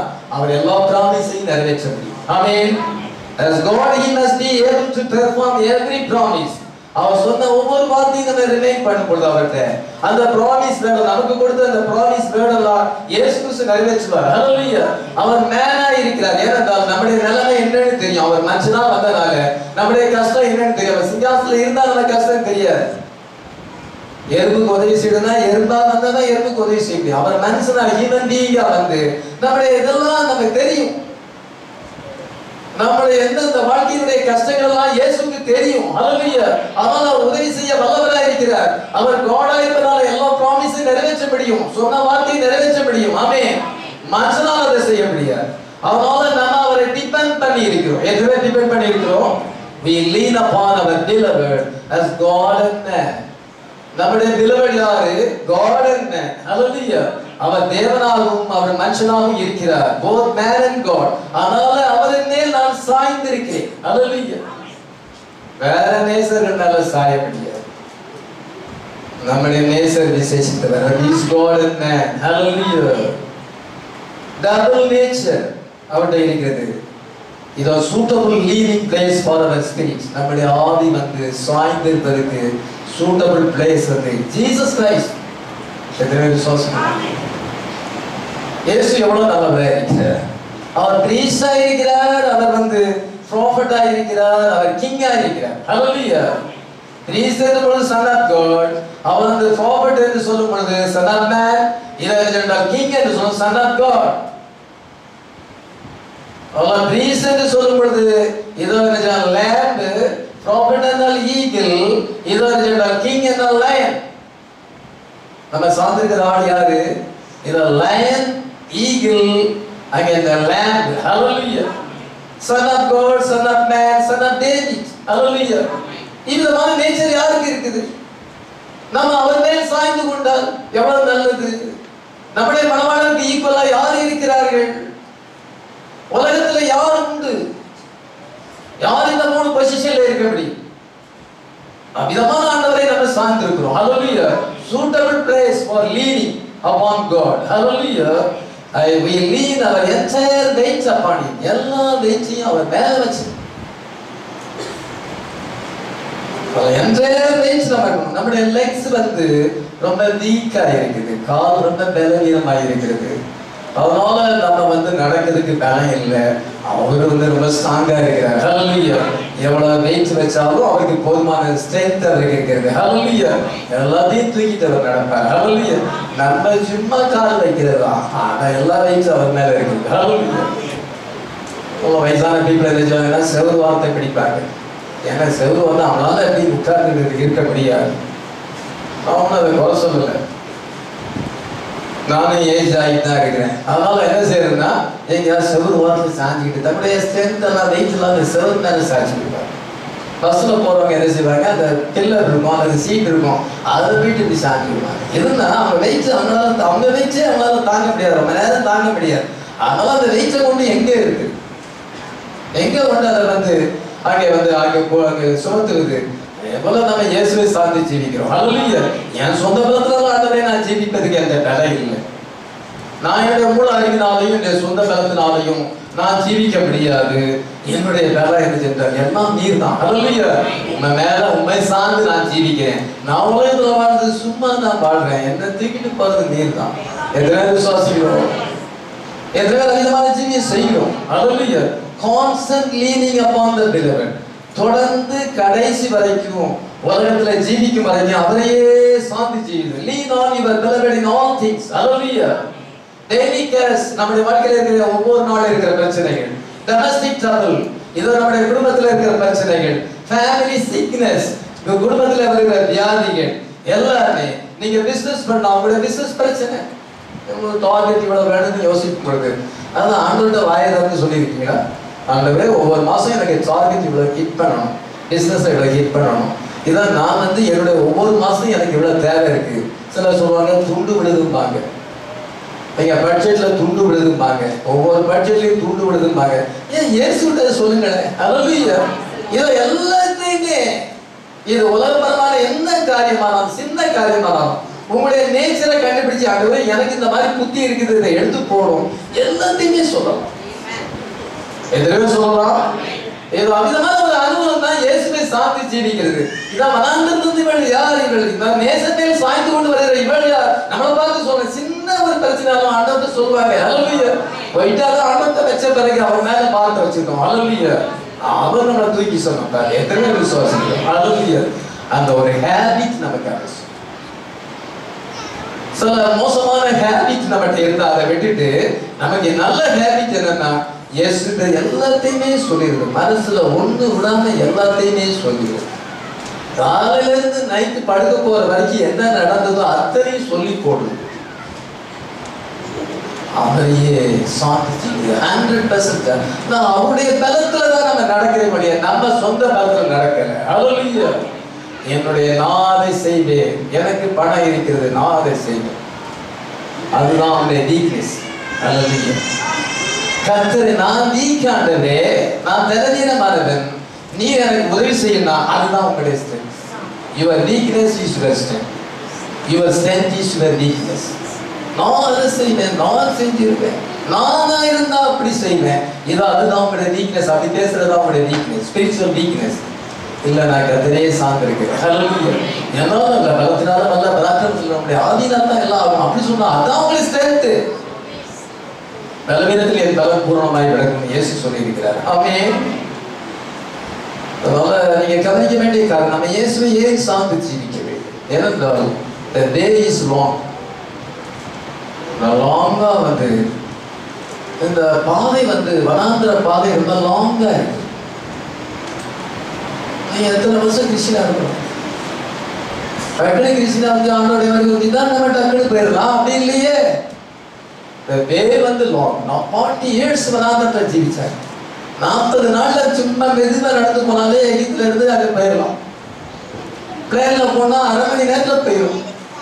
அவர் எல்லா ப்ராமிஸையும் நிறைவேற்ற முடியும் ஆமென் as god he must be able to perform every promise அவர் சொன்ன ஒவ்வொரு வார்த்தையும் நம்ம ரிமைண்ட் பண்ணும் பொழுது அவர்கிட்ட அந்த ப்ராமிஸ் வேர்ட் நமக்கு கொடுத்த அந்த ப்ராமிஸ் வேர்ட் எல்லாம் இயேசு கிறிஸ்து நிறைவேற்றுவார் ஹalleluya அவர் மேனா இருக்கிறார் ஏனென்றால் நம்முடைய நிலைமை என்னன்னு தெரியும் அவர் மனுஷனா வந்தனால நம்முடைய கஷ்டம் என்னன்னு தெரியும் அவர் சிங்காசனத்துல இருந்தா நம்ம கஷ்டம் தெரியாது எறும்புக்கு உதவி செய்யணும்னா எறும்பா வந்தா எறும்புக்கு உதவி செய்ய முடியும் அவர் மனுஷனா ஹியூமன் பீயிங்கா வந்து நம்முடைய இதெல்லாம் நமக்கு தெரியும் நம்முடைய எந்தெந்த வாழ்க்கையினுடைய கஷ்டங்கள் எல்லாம் இயேசுக்கு தெரியும் ஹalleluya அதனால அவர் உதவி செய்ய வல்லவராய் இருக்கிறார் அவர் காடா இருப்பதால எல்லா ப்ராமிஸையும் நிறைவேற்ற முடியும் சொன்ன வார்த்தையை நிறைவேற்ற முடியும் ஆமென் மனுஷனால அதை செய்ய முடியாது அதனால நம்ம அவரை டிபெண்ட் பண்ணி இருக்கிறோம் எதுவே டிபெண்ட் பண்ணி இருக்கிறோம் we lean upon our beloved as God and man நம்முடைய beloved யாரு God and man hallelujah அவர் தேவனாகவும் அவர் மனுஷனாகவும் இருக்கிறார் both man and God அதனால அவரின் மேல் நான் சாய்ந்திருக்கிறேன் hallelujah வேற நேசர்களால சாய முடியாது நம்முடைய நேசர் விசேஷித்தவர் he is God and man hallelujah double nature அவர்கிட்ட இருக்கிறது இதோ சூட்டபிள் லீவிங் பிளேஸ் ஃபார் அவர் ஸ்பிரிட் நம்முடைய ஆவி வந்து சாய்ந்திருப்பதற்கு சூட்டபிள் பிளேஸ் வந்து ஜீசஸ் கிரைஸ்ட் எத்தனை பேர் விசுவாசம் இயேசு எவ்வளவு நல்லவரா இருக்கிறார் அவர் பிரீஸ்டா இருக்கிறார் அவர் வந்து ப்ராஃபட்டா இருக்கிறார் அவர் கிங்கா இருக்கிறார் ஹalleluya பிரீஸ்ட் என்று பொழுது சன் ஆஃப் காட் அவர் வந்து ப்ராஃபட் என்று சொல்லும் பொழுது சன் ஆஃப் மேன் இதை கிங் என்று சொல்லும் சன் ஆஃப் காட் அவர் பிரீஸ்ட் என்று சொல்லும் பொழுது இதோ என்றால் லேம்ப் ப்ராஃபட் என்றால் ஈகிள் இதோ என்றால் கிங் என்றால் லயன் நம்ம சார்ந்திருக்கிற ஆள் யாரு இதோ லயன் ஈகிள் அங்க இந்த லேம்ப் ஹalleluya son of God son of man son of David ஹalleluya இந்த நேச்சர் யாருக்கு இருக்குது நம்ம அவர் மேல் சாய்ந்து கொண்டால் எவ்வளவு நல்லது நம்முடைய மனவாளருக்கு ஈக்குவலா யார் இருக்கிறார்கள் உலகத்துல யார் உண்டு யார் இந்த மூணு பொசிஷன்ல இருக்க முடியும் அவ்விதமான ஆண்டவரை நம்ம சார்ந்திருக்கிறோம் ஹalleluya suitable place for leaning upon god hallelujah I we lean our entire weight upon him எல்லா வெயிட்டையும் அவர் மேல வச்சு entire weight நம்ம இருக்கணும். நம்முடைய லெக்ஸ் வந்து ரொம்ப வீக்கா இருக்குது கால் ரொம்ப பலவீனமா இருக்கிறது அதனால நம்ம வந்து நடக்கிறதுக்கு பலம் இல்லை அவர் வந்து ரொம்ப ஸ்ட்ராங்கா இருக்கிறார் ஹalleluya எவ்வளவு வெயிட் வச்சாலும் அவருக்கு போதுமான ஸ்ட்ரென்த் அவருக்கு இருக்கிறது ஹalleluya எல்லாத்தையும் தூக்கிட்டு அவர் நடப்பார் ஹalleluya நம்ம சும்மா கால் வைக்கிறதா ஆனா எல்லா வெயிட்டும் அவர் மேல இருக்குது ஹalleluya உங்க வயசான பீப்புள் என்ன சொல்லுவாங்கன்னா செவ்வறு வார்த்தை பிடிப்பாங்க ஏன்னா செவ்வறு வந்து அவங்களால எப்படி உட்கார்ந்து இருக்க முடியாது அவனும் அதை குறை சொல்லலை நானும் ஏஜ் ஆகிட்டு தான் இருக்கிறேன் அதனால என்ன செய்யறதுன்னா எங்கேயாவது செவ்வறு வாரத்தை சாஞ்சிக்கிட்டு தன்னுடைய ஸ்ட்ரென்த் எல்லாம் வெயிட் எல்லாம் அந்த செவ்வறு மேலே சாய்ச்சிக்கிட்டாங்க பஸ்ஸில் போகிறவங்க என்ன செய்வாங்க அந்த பில்லர் இருக்கும் அல்லது சீட் இருக்கும் அதை போயிட்டு இப்படி சாஞ்சிடுவாங்க இருந்தா அவங்க வெயிட் அவங்களால அவங்க வெயிட்டே அவங்களால தாங்க முடியாது ரொம்ப நேரம் தாங்க முடியாது அதனால அந்த வெயிட்டை கொண்டு எங்கே இருக்கு எங்க கொண்டு அதை வந்து அங்கே வந்து அங்கே போ அங்கே சுமத்துவது எவ்வளவு நம்ம இயேசுவை சார்ந்து ஜீவிக்கிறோம் அல்ல என் சொந்த பலத்துல ஆண்டவரை நான் ஜீவிப்பதுக்கு எந்த தடை இல்லை நான் என்னுடைய மூல அறிவினாலையும் என்னுடைய சொந்த பலத்தினாலையும் நான் ஜீவிக்க முடியாது என்னுடைய பலம் என்ன சென்றால் எல்லாம் நீர் தான் அல்லையா உண்மை மேல உண்மை சார்ந்து நான் ஜீவிக்கிறேன் நான் உலகத்துல வாழ்றது சும்மா நான் வாழ்றேன் என்ன தூக்கிட்டு போறது நீர் தான் எத்தனை விசுவாசிக்கிறோம் எத்தனை விதமான ஜீவியை செய்கிறோம் அல்லையா constant leaning upon the beloved தொடர்ந்து கடைசி வரைக்கும் உலகத்துல ஜீவிக்கும் வரைக்கும் அவரையே சாந்தி ஜீவிது lean on your beloved in all things அல்லையா டெய்லி கேர்ஸ் நம்முடைய வாழ்க்கையில இருக்கிற ஒவ்வொரு நாளும் இருக்கிற பிரச்சனைகள் டொமஸ்டிக் ட்ரபிள் இது நம்முடைய குடும்பத்துல இருக்கிற பிரச்சனைகள் ஃபேமிலி சிக்னஸ் உங்க குடும்பத்துல இருக்கிற வியாதிகள் எல்லாமே நீங்க பிசினஸ் பண்ணா உங்களுடைய பிசினஸ் பிரச்சனை உங்களுக்கு டார்கெட் இவ்வளவு வேணும்னு யோசிக்கும் பொழுது அதான் ஆண்டோட வாயை திறந்து சொல்லியிருக்கீங்களா ஆண்டவரே ஒவ்வொரு மாசம் எனக்கு டார்கெட் இவ்வளவு ஹிட் பண்ணணும் பிசினஸ் இவ்வளவு ஹிட் பண்ணணும் இதான் நான் வந்து என்னுடைய ஒவ்வொரு மாசம் எனக்கு இவ்வளவு தேவை இருக்கு சிலர் சொல்லுவாங்க துண்டு விழுதும்பாங்க நீங்க பட்ஜெட்ல துண்டு விழுதும்பாங்க ஒவ்வொரு பட்ஜெட்லயும் துண்டு விழுதும்பாங்க ஏன் இயேசுட்ட சொல்லுங்களேன் அல்லையா இது எல்லாத்தையுமே இது உலகபரமான என்ன காரியமானாலும் சின்ன காரியமானாலும் உங்களுடைய நேச்சரை கண்டுபிடிச்சு ஆகவே எனக்கு இந்த மாதிரி புத்தி இருக்குது இதை எடுத்து போடும் எல்லாத்தையுமே சொல்லலாம் எதிரவே சொல்லலாம் ஏதோ அமிதமான ஒரு அனுபவம் தான் இயேசுவை சார்ந்து ஜீவிக்கிறது இதான் வனாந்திரத்திலிருந்து இவள் யார் இவள் இந்த நேசத்தில் சாய்ந்து கொண்டு வருகிற இவள் யார் நம்மளை பார்த்து சொல்ற சின்ன ஒரு பிரச்சனையாலும் ஆண்டவத்தை சொல்லுவாங்க அலலுய போயிட்டாலும் ஆண்டவத்தை வச்ச பிறகு அவன் மேல பார்த்து வச்சிருக்கோம் அலலுய அவர் நம்மளை தூக்கி சொன்னார் எத்தனை விசுவாசிக்கிறோம் அலலுய அந்த ஒரு ஹேபிட் நமக்கு அவசியம் சில மோசமான ஹேபிட் நம்மகிட்ட இருந்தா அதை விட்டுட்டு நமக்கு நல்ல ஹேபிட் என்னன்னா இயேசுட்ட எல்லாத்தையுமே சொல்லிடுது மனசுல ஒண்ணு விடாம எல்லாத்தையுமே சொல்லிடுது காலையில இருந்து நைட்டு படுக்க போற வரைக்கும் என்ன நடந்ததோ அத்தனையும் சொல்லி போடுது அவரையே சாதிச்சு ஹண்ட்ரட் பர்சன்ட் நான் அவருடைய பலத்துல தான் நம்ம நடக்கிற முடியாது நம்ம சொந்த பலத்துல நடக்கல அலுவலியா என்னுடைய நான் அதை செய்வேன் எனக்கு பணம் இருக்கிறது நான் அதை செய்வேன் அதுதான் அவனுடைய வீக்னஸ் அலுவலியா கர்த்தரை நான் வீக்காண்டவே நான் திறனீனமானவன் நீ எனக்கு உதவி செய்யணும் அதுதான் உங்களுடைய strength your weakness is your strength your strength is your weakness நான் அதை செய்வேன் நான் செஞ்சிருவேன் நானா இருந்தா அப்படி செய்வேன் இது அதுதான் உங்களுடைய வீக்னஸ் அப்படி பேசுறதா உங்களுடைய வீக்னஸ் ஸ்பிரிச்சுவல் வீக்னஸ் இல்ல நான் கத்தரையே சார்ந்திருக்கேன் ஹalleluya என்னால இல்ல பலத்தினால நல்ல பராக்கிரம் சொல்ல முடியாது ஆதினால தான் எல்லாம் ஆகும் அப்படி சொன்னா அதான் உங்களுக்கு ஸ்ட்ரென்த் பலவீனத்தில் என் பலம் பூர்ணமாய் விளக்கும் இயேசு சொல்லியிருக்கிறார் ஆமென் அதனால நீங்க கவனிக்க வேண்டிய காரணம் நம்ம இயேசுவை ஏன் சார்ந்து ஜீவிக்க வேண்டும் ஏனென்றால் the day is long லாங்கா வந்து இந்த பாதை வந்து வனாந்திர பாதை ரொம்ப லாங்கா இருக்கு நீங்க எத்தனை வருஷம் கிறிஸ்டினா இருக்கணும் டக்குனு கிறிஸ்டினா வந்து ஆண்டோடைய மாதிரி ஊத்தி தான் நம்ம டக்குனு போயிடலாம் அப்படி இல்லையே இந்த வே வந்து லாங் நான் ஃபார்ட்டி இயர்ஸ் வனாந்திரத்தில் ஜீவிச்சேன் நாற்பது நாள்ல சும்மா மெதுவா நடந்து போனாலே எகிப்துல இருந்து அங்க போயிடலாம் பிளேன்ல போனா அரை மணி நேரத்துல போயிடும்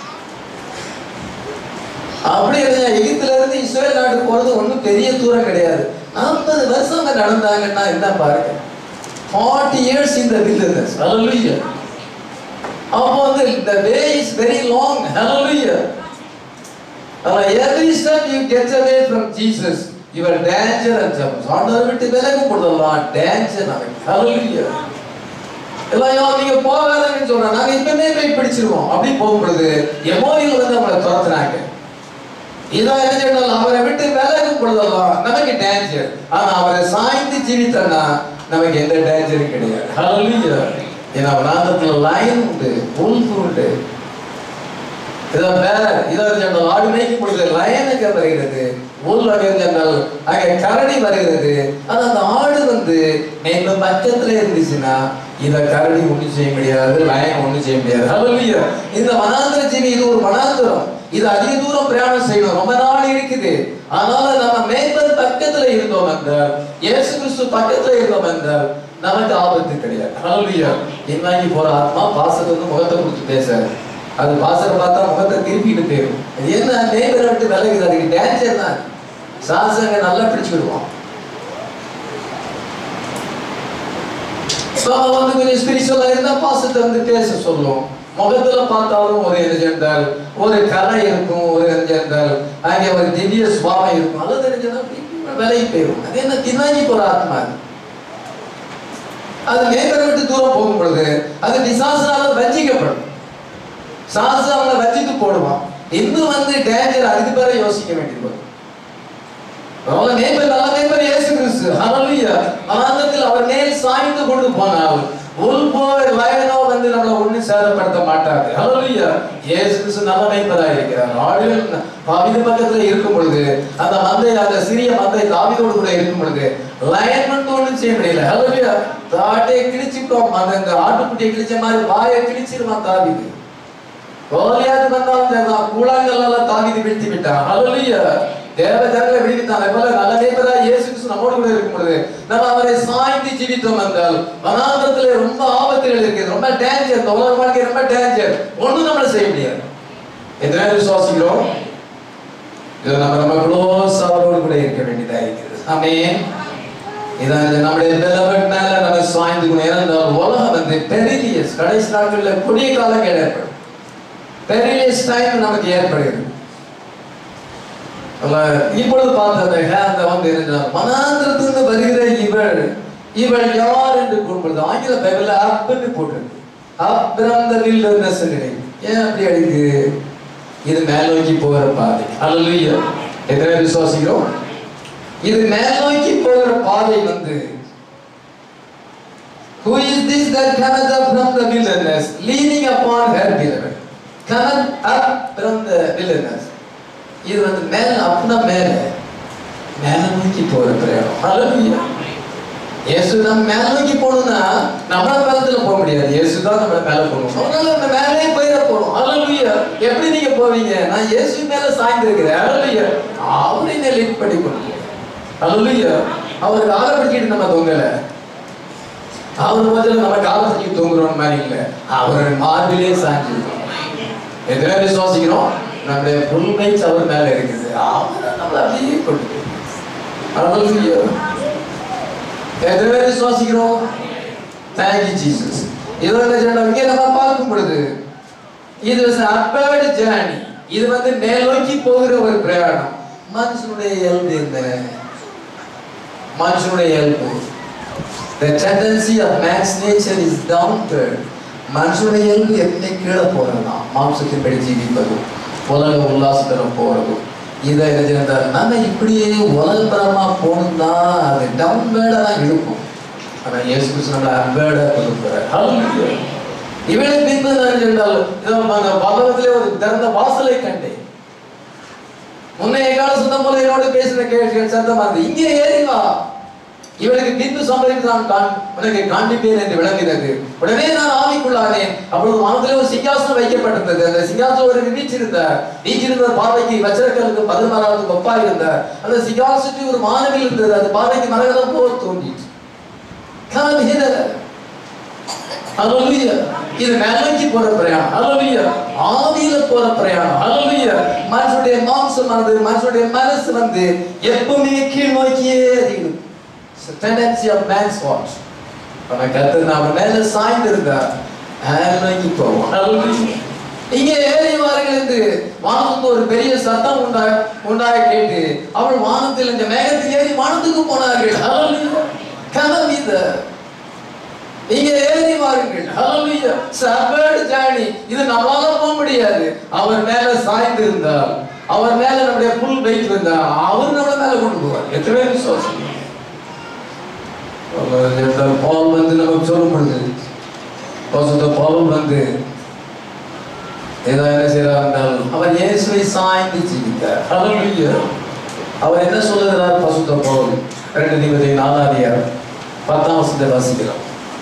அப்படி இல்லையா எகிப்துல இருந்து இஸ்ரேல் நாட்டுக்கு போறது ஒண்ணும் பெரிய தூரம் கிடையாது நாற்பது வருஷம் அங்க நடந்தாங்கன்னா என்ன பாருங்க ஃபார்ட்டி இயர்ஸ் இந்த வில்டர்னஸ் ஹalleluya அப்போ வந்து the way is very long hallelujah ஆனால் every step you get away from Jesus your danger and troubles ஆண்டவர் விட்டு விலகு போடலாம் danger நமக்கு hallelujah எல்லாம் நீங்க போகாதீங்கன்னு சொல்றாங்க நாங்க இப்பவே போய் பிடிச்சிருவோம் அப்படி போகும் பொழுது எமோரியல் வந்து நம்மளை துரத்துனாங்க இதான் என்ன செய்யணும் அவரை விட்டு விலகு பொழுதெல்லாம் நமக்கு டேஞ்சர் ஆனா அவரை சாய்ந்து ஜீவித்தனா நமக்கு எந்த டேஞ்சரும் கிடையாது ஹalleluya ஏன்னா நாதத்துல லைன் உண்டு உள்பு உண்டு இதோ வேற இதோ சொன்னால் ஆடு மேய்க்கும் பொழுது லயனுக்கு வருகிறது உள் சொன்னால் அங்கே கரடி வருகிறது ஆனா அந்த ஆடு வந்து மேலும் பக்கத்துல இருந்துச்சுன்னா இத கரடி ஒண்ணும் செய்ய முடியாது லயன் ஒண்ணும் செய்ய முடியாது ஹalleluya இந்த வனாந்திர ஜீவி இது ஒரு வனாந்திரம் இது அதிக தூரம் பிரயாணம் செய்யணும் ரொம்ப நாள் இருக்குது அதனால நம்ம மேய்ப்பன் பக்கத்துல இருந்தோம் என்றால் இயேசு கிறிஸ்து பக்கத்துல இருந்தோம் என்றால் நமக்கு ஆபத்து கிடையாது ஹalleluya இன்வாங்கி போற ஆத்மா பாசத்தை வந்து முகத்தை கொடுத்து பேசாது அது பாசரை பார்த்தா முகத்தை திருப்பிட்டு போயிடும் அது என்ன நேபரை விட்டு விலகுது அதுக்கு டேஞ்சர் தான் சாசங்க நல்லா பிடிச்சு விடுவான் நம்ம வந்து கொஞ்சம் ஸ்பிரிச்சுவலா இருந்தா பாசத்தை வந்து பேச சொல்லும் முகத்துல பார்த்தாலும் ஒரு எரிஞ்சென்றால் ஒரு கலை இருக்கும் ஒரு எரிஞ்சென்றால் அங்கே ஒரு திவ்ய சுவாமம் இருக்கும் அது தெரிஞ்சதா விலகி போயிடும் அது என்ன தின்னாங்கி போற ஆத்மா அது. அது மேம்பரை விட்டு தூரம் போகும் பொழுது அது பிசாசனால வஞ்சிக்கப்படும் சாசு அவங்களை வஞ்சித்து போடுவான் இன்னும் வந்து டேஞ்சர் அதுக்கு பேர யோசிக்க வேண்டியது வரும். அவங்கள நேபர் நல்ல நேபர் இயேசு கிறிஸ்து ஹalleluya அனாந்தத்தில் அவர் மேல் சாய்ந்து கொண்டு போனால் உள்போ லயனோ வந்து நம்மளை ஒண்ணு சேதப்படுத்த மாட்டாரு ஹalleluya இயேசு கிறிஸ்து நல்ல நேபரா இருக்கிறார் ஆடுகள் தாவீது பக்கத்துல இருக்கும் பொழுது அந்த மந்தை அந்த சிறிய மந்தை தாவீதோடு கூட இருக்கும் பொழுது லயன் மட்டும் ஒண்ணும் செய்ய முடியல ஹalleluya தாட்டை கிழிச்சிட்டோம் அந்த இந்த ஆட்டுக்குட்டியை கிழிச்ச மாதிரி வாயை கிழிச்சிருவான் தாவீது கோலியாத்து வந்தாலும் சரிதான் கூழாங்கல்லாம் தாவிது வீழ்த்தி விட்டான் ஹalleluya தேவ ஜனங்களை விடுவித்தான் போல நல்ல நேபரா இயேசு கிறிஸ்து நம்மோடு கூட இருக்கும் பொழுது நம்ம அவரை சாய்ந்து ஜீவித்தோம் என்றால் வனாந்தரத்துல ரொம்ப ஆபத்துகள் இருக்குது ரொம்ப டேஞ்சர் இந்த உலக வாழ்க்கை ரொம்ப டேஞ்சர் ஒண்ணும் நம்மள செய்ய முடியாது எத்தனை பேர் விசுவாசிக்கிறோம் இது நம்ம நம்ம க்ளோஸ் அவரோடு கூட இருக்க வேண்டியதா இருக்குது ஆமென் இதான் நம்முடைய பெலவன் மேல நம்ம சாய்ந்து கொண்டு ஏனென்றால் உலகம் வந்து பெரிலியஸ் கடைசி நாட்களில் கொடிய காலங்கள் ஏற்படும் பெரியஸ் டைம் நமக்கு ஏற்படுகிறது அல்ல, இப்பொழுது பார்த்த அந்த வந்து இருந்தால் மனாந்திரத்திலிருந்து வருகிற இவள் இவள் யார் என்று கூறும்பொழுது ஆங்கில பைபிள்ல அப்னு போட்டிருக்கு அப் from the wilderness ன்னு. ஏன் அப்படி அடிக்கு இது மேல் நோக்கி போகிற பாதை அல்ல எத்தனை பேர் விசுவாசிக்கிறோம் இது மேல் நோக்கி போகிற பாதை வந்து Who is this that cometh up from the wilderness, leaning upon her beloved? Cometh up from the wilderness. இது வந்து மேல அப்படின்னா மேல மேல நோக்கி போற பிரயாணம் ஹalleluya இயேசு நம்ம மேல நோக்கி போகணும்னா நம்மள மேலத்துல போக முடியாது இயேசு தான் நம்ம மேல போகணும் அதனால நம்ம மேலே போயிட போறோம் ஹalleluya எப்படி நீங்க போவீங்க நான் இயேசு மேல சாய்ந்து இருக்கிறேன் ஹalleluya அவரை என்ன லீட் பண்ணி கொண்டு ஹalleluya அவர் காலை பிடிச்சிட்டு நம்ம தொங்கல அவர் முதல்ல நம்ம காலை பிடிச்சி தொங்குறோம் மாதிரி இல்ல அவர் மார்பிலே சாய்ஞ்சிருக்கோம் எத்தனை விசுவாசிக்கிறோம் நம்முடைய புல்மைச் அவர் மேல இருக்குது அவரை நம்மள அப்படியே கொண்டு போய். Hallelujah. எத்தனை பேர் விசுவாசிக்கிறோம் தேங்க்யூ ஜீசஸ் இதோ என்ன சொன்னோம் இங்கே நம்ம பார்க்கும் பொழுது இது அப்பேர்டு ஜேர்னி இது வந்து மேல் நோக்கி போகிற ஒரு பிரயாணம் மனுஷனுடைய இயல்பு என்ன மனுஷனுடைய இயல்பு The tendency of man's nature is downward. மனுஷனுடைய இயல்பு எப்பவுமே கீழே போறதுதான் மாம்சத்தின்படி ஜீவிப்பதும் உலக உல்லாசத்துல போறதும் இதை எழுதியிருந்தா நம்ம இப்படியே உலகபரமா போகணும்னா அது டவுன்வேர்டா தான் இழுக்கும் ஆனா இயேசு கிறிஸ்து நம்மளை அன்பேர்டா கொடுக்குறார் இவளை பின்பு நான் சொன்னால் இதோ அந்த பல்லவத்திலே ஒரு திறந்த வாசலை கண்டேன் முன்னைய கால சுத்தம் போல என்னோட பேசின கேள்விகள் சத்தமா இருந்து இங்கே ஏறி வா இவளுக்கு பின்பு சம்பரித்து நான் காண் உனக்கு காண்பிப்பேன் என்று விளங்கினது உடனே நான் ஆவிக்குள்ளானேன் அப்பொழுது வானத்திலே ஒரு சிங்காசனம் வைக்கப்பட்டிருந்தது அந்த சிங்காசனம் ஒரு வீச்சிருந்தார் வீச்சிருந்த பார்வைக்கு வச்சிரக்கலுக்கு பதினாறாவது ஒப்பா இருந்தார் அந்த சிங்காசனத்தில் ஒரு மாணவி இருந்தது அது பார்வைக்கு மரகதம் போல் தோன்றிற்று Come hither. Hallelujah. இது மேலோக்கி போற பிரயாணம் Hallelujah. ஆவியில போற பிரயாணம் Hallelujah. மனுஷனுடைய மாம்சம் வந்து மனுஷனுடைய மனசு வந்து எப்பவுமே கீழ் நோக்கியே அதிகம் டெண்டன்சி ஆஃப் மேன்ஸ் வாட்ச் ஆனா கத்து நாம மேல சாய்ந்து இருந்தா மேல் நோக்கி போவோம் Hallelujah. இங்கே ஏறி வாருங்கள் என்று வானத்துக்கு ஒரு பெரிய சத்தம் உண்டா உண்டாக கேட்டு அவள் வானத்தில் இந்த மேகத்தில் ஏறி வானத்துக்கு போனார்கள் Hallelujah. Come with இங்க ஏறி வாருங்கள் ஹalleluya சபர்ட் ஜானி இது நம்மளால போக முடியாது அவர் மேல சாய்ந்து இருந்தால் அவர் மேல நம்முடைய புல் வெயிட் இருந்தா அவர் நம்மள மேல கொண்டு போவார் எத்தனை பேர் விசுவாசம் அவர் பால் வந்து நமக்கு சொல்லும் பொழுது பசுத்த பாலும் வந்து ஏதோ என்ன செய்யறார் என்றால் அவர் இயேசுவை சாய்ந்து ஜீவித்தார் ஹalleluya அவர் என்ன சொல்லுகிறார் பசுத்த பவுல் ரெண்டு நிமிதி நாலாதியார் பத்தாம் வசனத்தை வாசிக்கிறோம்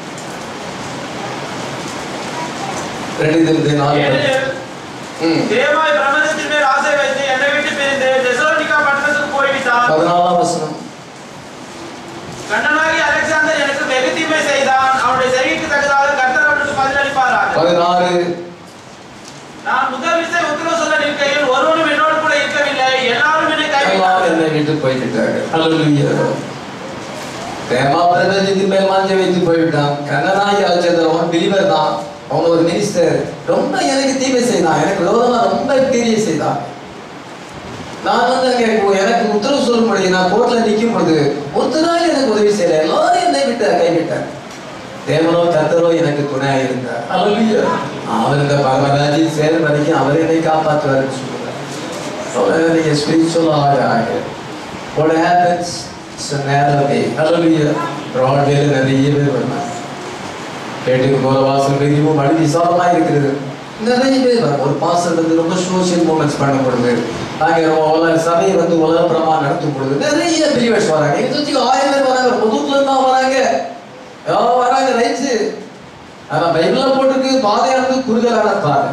ரெண்டு நிமிதி நாலு ஏனெனில் ம். தேவாய் பிரபஞ்சத்தின் மேல் ஆசை வைத்து என்னை விட்டு பிரிந்து தெசலோனிக்கா பட்டணத்துக்கு போய்விட்டான் பதினாலாம் வசனம் கண்ணனாகி அலெக்சாந்தர் எனக்கு வெகு தீமை செய்தான் அவனுடைய செய்கைக்கு தக்கதாக கர்த்தர் அவனுக்கு பதிலளிப்பாராக பதினாறு நான் முதல் விசை உத்தரவு சொல்ல நிற்கையில் ஒருவனும் என்னோடு கூட இருக்கவில்லை எல்லாரும் என்னை எல்லாம் கைவிட்டார்கள் என்னை விட்டு போய்விட்டார்கள் ஹalleluya தேமா பிரபஞ்சத்தின் மேல் மாஞ்ச வைத்து போய்விட்டான் கண்ணனாகி அழைச்சது அவன் பிலிவர் தான் அவன் ஒரு மினிஸ்டர் ரொம்ப எனக்கு தீமை செய்தான் எனக்கு விரோதமா ரொம்ப கிரியை செய்தான் நான் வந்து அங்கே இப்போ எனக்கு உத்தரவு சொல்லும் பொழுது நான் கோர்ட்ல நிற்கும் பொழுது ஒருத்தராக எனக்கு உதவி செய்யல எல்லாரும் என்னை விட்டு கைவிட்டார் தேவனோ கத்தரோ எனக்கு துணையாக இருந்தார் அல்லையா அவர் இந்த பரமராஜில் சேரும் வரைக்கும் அவர் என்னை காப்பாற்றுவார்னு சொல்லுவார் அவர் நீங்க ஸ்பிரிச்சுவலாக ஆக what happens it's a narrow way hallelujah broad way நிறைய பேர் வருவாங்க கேட்டுக்கு போற வாசல் மிகவும் வழி விசாலமா இருக்கிறது நிறைய பேர் வரும் ஒரு பாசல் வந்து ரொம்ப சோசியல் மூமெண்ட்ஸ் பண்ணும் பொழுது அங்க ரொம்ப உலக சபையை வந்து உலகப்புறமா நடத்தும் பொழுது நிறைய பிரிவர்ஸ் வராங்க இதை சுத்தி ஆயிரம் பேர் வராங்க புதுக்குல இருந்தா வராங்க எல்லாம் வராங்க ரைட்ஸ் ஆனா பைபிள்ல போட்டிருக்கு பாதையானது குறுகலான பாதை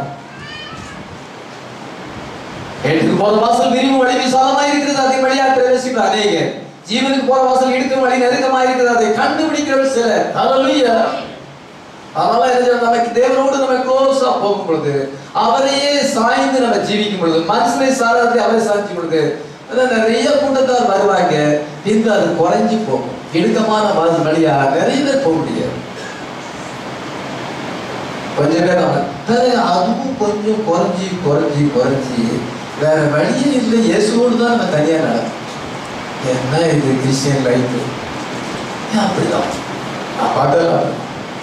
கேட்டுக்கு போற வாசல் விரிவு வழி விசாலமா இருக்கிறது அதை வழியாக பிரவேசிக்கிற அநேகர் ஜீவனுக்கு போற வாசல் இடுக்கும் வழி நெருக்கமா இருக்கிறது அதை கண்டுபிடிக்கிறவர் சிலர் ஹalleluya அதனால என்ன செய்யணும்? நமக்கு தேவனோடு நம்ம க்ளோஸா போகும் பொழுது அவரையே சாய்ந்து நம்ம ஜீவிக்கும் பொழுது மனுஷனை சாராது அவரை சாய்ச்சி பொழுது அதான் நிறைய கூட்டத்தார் வருவாங்க பின்பு அது குறைஞ்சு போகும் இடுக்கமான வாசல் வழியா நிறைய பேர் போக முடியாது கொஞ்சம் பேர் அவங்க பிறகு அதுவும் கொஞ்சம் குறைஞ்சி குறைஞ்சி குறைஞ்சி வேற வழியே இல்லை இயேசுவோடு தான் நம்ம தனியாக நடக்கும் என்ன இது கிறிஸ்டியன் லைஃப் அப்படிதான் நான் பார்க்கலாம்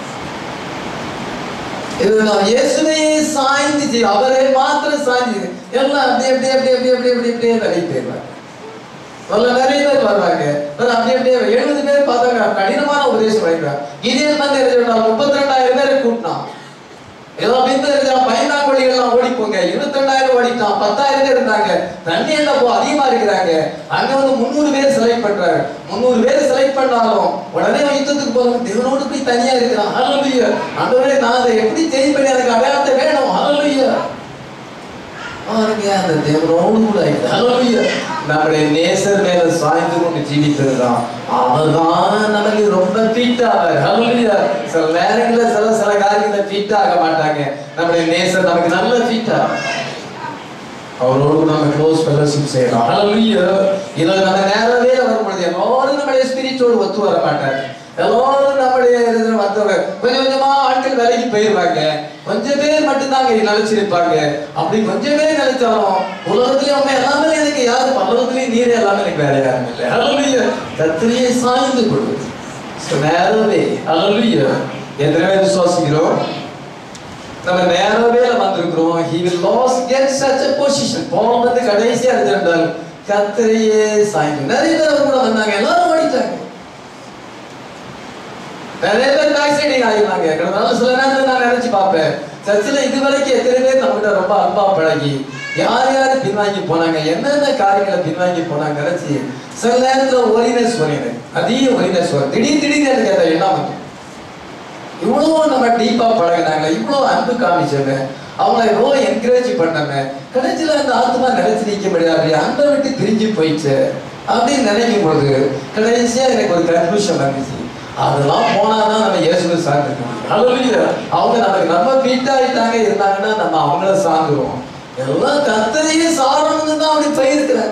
இது நான் இயேசுவையே சாய்ந்து செய் அவரே மாத்திரம் சாய்ந்து எல்லாம் அப்படியே அப்படியே அப்படியே அப்படியே அப்படியே அப்படியே அப்படியே விலகி போயிடுவாங்க வரல நிறைய பேர் வருவாங்க வரல அப்படியே அப்படியே எழுபது பேர் பார்த்தாங்க கடினமான உபதேசம் வைக்கிறாங்க கிதியன் வந்து என்ன சொன்னா முப்பத்தி ரெண்டாயிரம் பேரை கூட்டினான் ஏதோ அப்படின்னு இருக்கிற பயந்தாங்கொழிகள்லாம் ஓடி போங்க இருபத்தி ரெண்டாயிரம் ஓடிட்டான் பத்தாயிரம் பேர் இருந்தாங்க தண்ணி என்ன போ அதிகமா இருக்கிறாங்க அங்க வந்து முந்நூறு பேர் செலக்ட் பண்றாரு முந்நூறு பேர் செலக்ட் பண்ணாலும் உடனே யுத்தத்துக்கு போறவங்க தேவனோடு போய் தனியா இருக்கிறான் ஹalleluya ஆண்டவரே நான் அதை எப்படி சேஞ்ச் பண்ணி எனக்கு அடையாளத்தை வேணும் ஹalleluya பாருங்க அந்த தேவனோடு கூட இருக்குது ஹalleluya நம்முடைய நேசர் மேல சாய்ந்து கொண்டு ஜீவித்ததுதான் அவர்தான் நமக்கு ரொம்ப ஃபிட் ஆவார் ஹalleluya சில நேரங்களில் சில சில காரியங்களை ஃபிட் ஆக மாட்டாங்க நம்முடைய நேசர் நமக்கு நல்ல ஃபிட் ஆகும் அவரோடு நம்ம க்ளோஸ் ஃபெலோஷிப் செய்யலாம் ஹalleluya இதை நம்ம நேரவே வரும் பொழுது எல்லாரும் நம்முடைய ஸ்பிரிச்சோடு ஒத்து வர மாட்டாங்க எல்லாரும் நம்முடைய இதுல வந்தவங்க கொஞ்சம் கொஞ்சமா ஆட்கள் விலகி போயிடுவாங்க கொஞ்சம் பேர் மட்டும்தான் அங்க நிலைச்சிருப்பாங்க அப்படி கொஞ்சம் பேர் நினைச்சாலும் உலகத்திலே அவங்க எல்லாமே எனக்கு யாரு பல்லவத்திலேயும் நீரே எல்லாமே எனக்கு வேற யாரும் இல்லை ஹalleluya கத்திரியை சாய்ந்து கொள்வது So, நேரவே ஹalleluya எத்தனை பேர் விசுவாசிக்கிறோம் நம்ம நேரவே வந்திருக்கிறோம் he will lost get such a position பால் வந்து கடைசியா இருந்தால் கத்தரையே சாய்ந்து நிறைய பேர் கூட வந்தாங்க எல்லாரும் ஓடிட்டாங்க நிறைய பேர் பேக் சைடிங் ஆகிருந்தாங்க கடந்த சில நேரத்துல நான் நினைச்சு பார்ப்பேன் சர்ச்சில் இது வரைக்கும் எத்தனை பேர் நம்மகிட்ட ரொம்ப அன்பா பழகி யார் யார் பின்வாங்கி போனாங்க என்னென்ன காரியங்களை பின்வாங்கி போனாங்க நினைச்சு சில நேரத்துல ஒரினஸ் ஒரினஸ் அதிக ஒரினஸ் வரும் திடீர் திடீர்னு எனக்கு அந்த எண்ணம் வந்து இவ்வளோ நம்ம டீப்பா பழகினாங்க இவ்வளோ அன்பு காமிச்சாங்க அவங்கள எவ்வளோ என்கரேஜ் பண்ணாங்க கடைசியில் அந்த ஆத்மா நினைச்சு நிற்க முடியாது அன்பை விட்டு பிரிஞ்சு போயிடுச்சு அப்படின்னு நினைக்கும் பொழுது கடைசியா எனக்கு ஒரு கன்ஃபியூஷன் வந்துச்சு அதெல்லாம் போனாதான் நம்ம இயேசுவை சார்ந்திருக்க முடியும் ஹalleluya. அவங்க நமக்கு நம்ம ஃபிட் ஆயிட்டாங்க இருந்தாங்கன்னா நம்ம அவங்கள சார்ந்துருவோம் எல்லாம் கத்தரையே சாரணும்னு தான் அப்படி போயிருக்கிறாங்க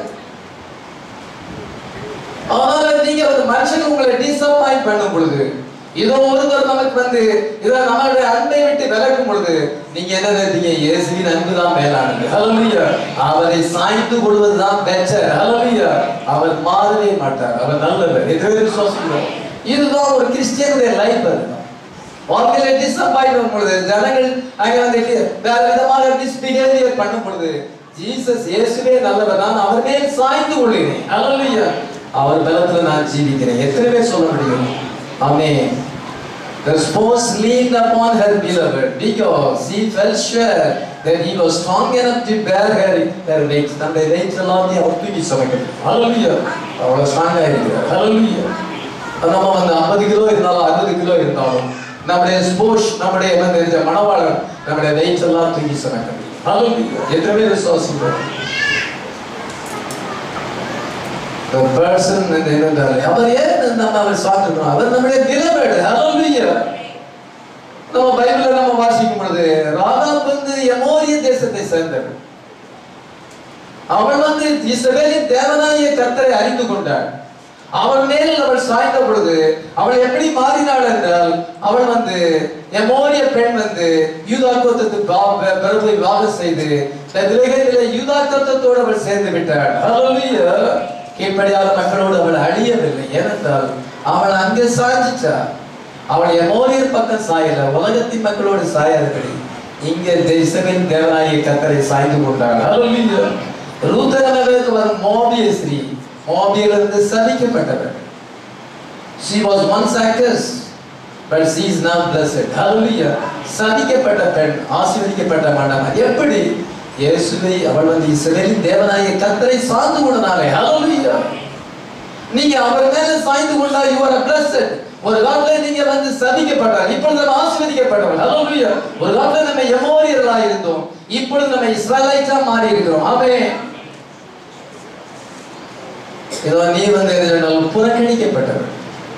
அதனால நீங்க ஒரு மனுஷன் உங்களை டிசப்பாயிண்ட் பண்ணும் பொழுது இதோ ஒருவர் நமக்கு வந்து இதோ நம்மளுடைய அன்பை விட்டு விலகும் பொழுது நீங்க என்ன நினைத்தீங்க இயேசுவின் அன்பு தான் மேலானது ஹalleluya அவரை சாய்ந்து கொள்வது தான் பெட்டர் ஹalleluya அவர் மாறவே மாட்டார் அவர் நல்லவர் எத்தனை பேர் விசுவாசிக்கிறோம் இதுதான் ஒரு கிறிஸ்டியனுடைய லைஃப் அதுதான் வாழ்க்கையில டிசப்பாயிண்ட் வரும் பொழுது ஜனங்கள் அங்க வந்து வேற விதமாக டிஸ்பிஹேவியர் பண்ணும் பொழுது ஜீசஸ் இயேசுவே நல்லவர் நான் அவர் மேல் சாய்ந்து கொள்கிறேன் ஹalleluya அவர் பலத்துல நான் ஜீவிக்கிறேன் எத்தனை பேர் சொல்ல முடியும் ஆமென் The spouse leaned upon her beloved because he felt sure that he was strong enough to bear her, her weight. நம்முடைய weight எல்லாத்தையும் அவர் தூக்கி சுமக்கிறது. Hallelujah. அவ்வளவு ஸ்ட்ராங்கா இருக்கிறார். Hallelujah. அது நம்ம வந்து 50 கிலோ இருந்தாலும் 60 கிலோ இருந்தாலும் நம்முடைய ஸ்போர்ட்ஸ் நம்முடைய வந்து இந்த மணவாளன் நம்முடைய வெயிட் எல்லாம் தூக்கி சுமக்கிறது. Hallelujah. எத்தனை பேர் விசுவாசிக்கிறோம் The person வந்து என்னன்றாரு அவர் ஏன் நம்ம அவர் சாப்பிட்டுக்கணும் அவர் நம்முடைய திலவேடு ஹalleluya நம்ம பைபிள்ல நம்ம வாசிக்கும் பொழுது ராகாப் வந்து எமோரிய தேசத்தை சேர்ந்தவர் அவள் வந்து இஸ்ரவேலின் தேவனாகிய கர்த்தரை அறிந்து கொண்டாள் அவள் மேல் அவள் சாய்ந்த பொழுது அவள் எப்படி மாறினாள் என்றால் அவள் வந்து எமோரிய பெண் வந்து யூதா கோத்தத்து பிரபு விவாகம் செய்து திலகத்திலே யூதா கோத்தத்தோடு அவள் சேர்ந்து விட்டாள் ஹalleluya கீழ்ப்படியாத மக்களோடு அவள் அழியவில்லை ஏனென்றால் அவள் அங்கே சாய்ஞ்சிட்டா அவள் எமோரியர் பக்கம் சாயல உலகத்தின் மக்களோடு சாயாதபடி இங்கே தேசவின் தேவனாகிய கத்தரை சாய்ந்து கொண்டாள் ஹalleluya ரூதனவருக்கு வரும் மோபிய Sri மோபியிலிருந்து சபிக்கப்பட்டவர் she was once a curse but she is now blessed hallelujah சபிக்கப்பட்ட பெண் ஆசீர்வதிக்கப்பட்ட மண்டபம் எப்படி இயேசுவை அவள் வந்து இஸ்ரவேலின் தேவனாகிய கத்தரை சார்ந்து கொண்டனாலே ஹalleluya நீங்க அவர் மேல சாய்ந்து கொண்டா you are blessed ஒரு காலத்துல நீங்க வந்து சபிக்கப்பட்டார் இப்பொழுது நம்ம ஆசீர்வதிக்கப்பட்டவர் ஹalleluya ஒரு காலத்துல நம்ம எமோரியர்களா இருந்தோம் இப்பொழுது நம்ம இஸ்ரவேலைட்டா மாறி இருக்கிறோம் ஆமென் இதோ நீ வந்து என்ன சொன்னால் புறக்கணிக்கப்பட்டவள்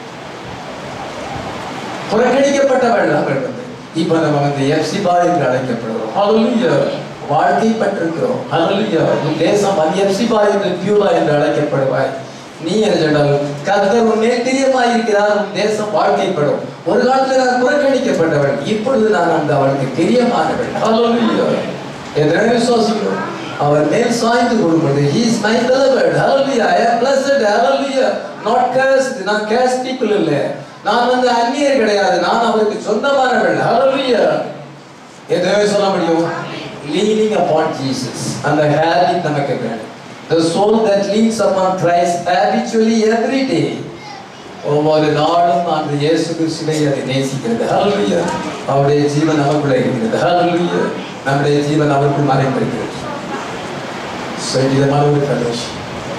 புறக்கணிக்கப்பட்டவள் அவள் வந்து இப்ப நம்ம வந்து எப்சிபா என்று அழைக்கப்படுகிறோம் ஹalleluya வாழ்க்கை பட்டிருக்கிறோம் ஹalleluya உன் தேசம் அது எப்சிபா என்று பியூலா என்று அழைக்கப்படுவாய் நீ என்ன சொன்னால் கர்த்தர் உன் மேல் பிரியமாயிருக்கிறார் உன் தேசம் வாழ்க்கைப்படும் ஒரு காலத்துல நான் புறக்கணிக்கப்பட்டவள் இப்பொழுது நான் அந்த அவளுக்கு பிரியமானவள் Hallelujah. எத்தனை விசுவாசிக்கிறோம் அவர் மேல் சாய்ந்து கொள்ளும்போது he is my beloved hallelujah i am blessed hallelujah not cursed நான் cursed people இல்ல நான் வந்து அந்நியர் கிடையாது நான் அவருக்கு சொந்தமானவள் hallelujah எதுவே சொல்ல முடியும் leaning upon Jesus அந்த habit நமக்கு வேணும் the soul that leans upon Christ habitually every day ஒவ்வொரு நாளும் அந்த இயேசு கிறிஸ்துவை அதை நேசிக்கிறது ஹalleluya அவருடைய ஜீவன் நமக்குள்ளே இருக்கிறது ஹalleluya நம்முடைய ஜீவன் அவருக்குள் மறைந்திருக்கிறது சங்கீதமான ஒரு கலோஷம்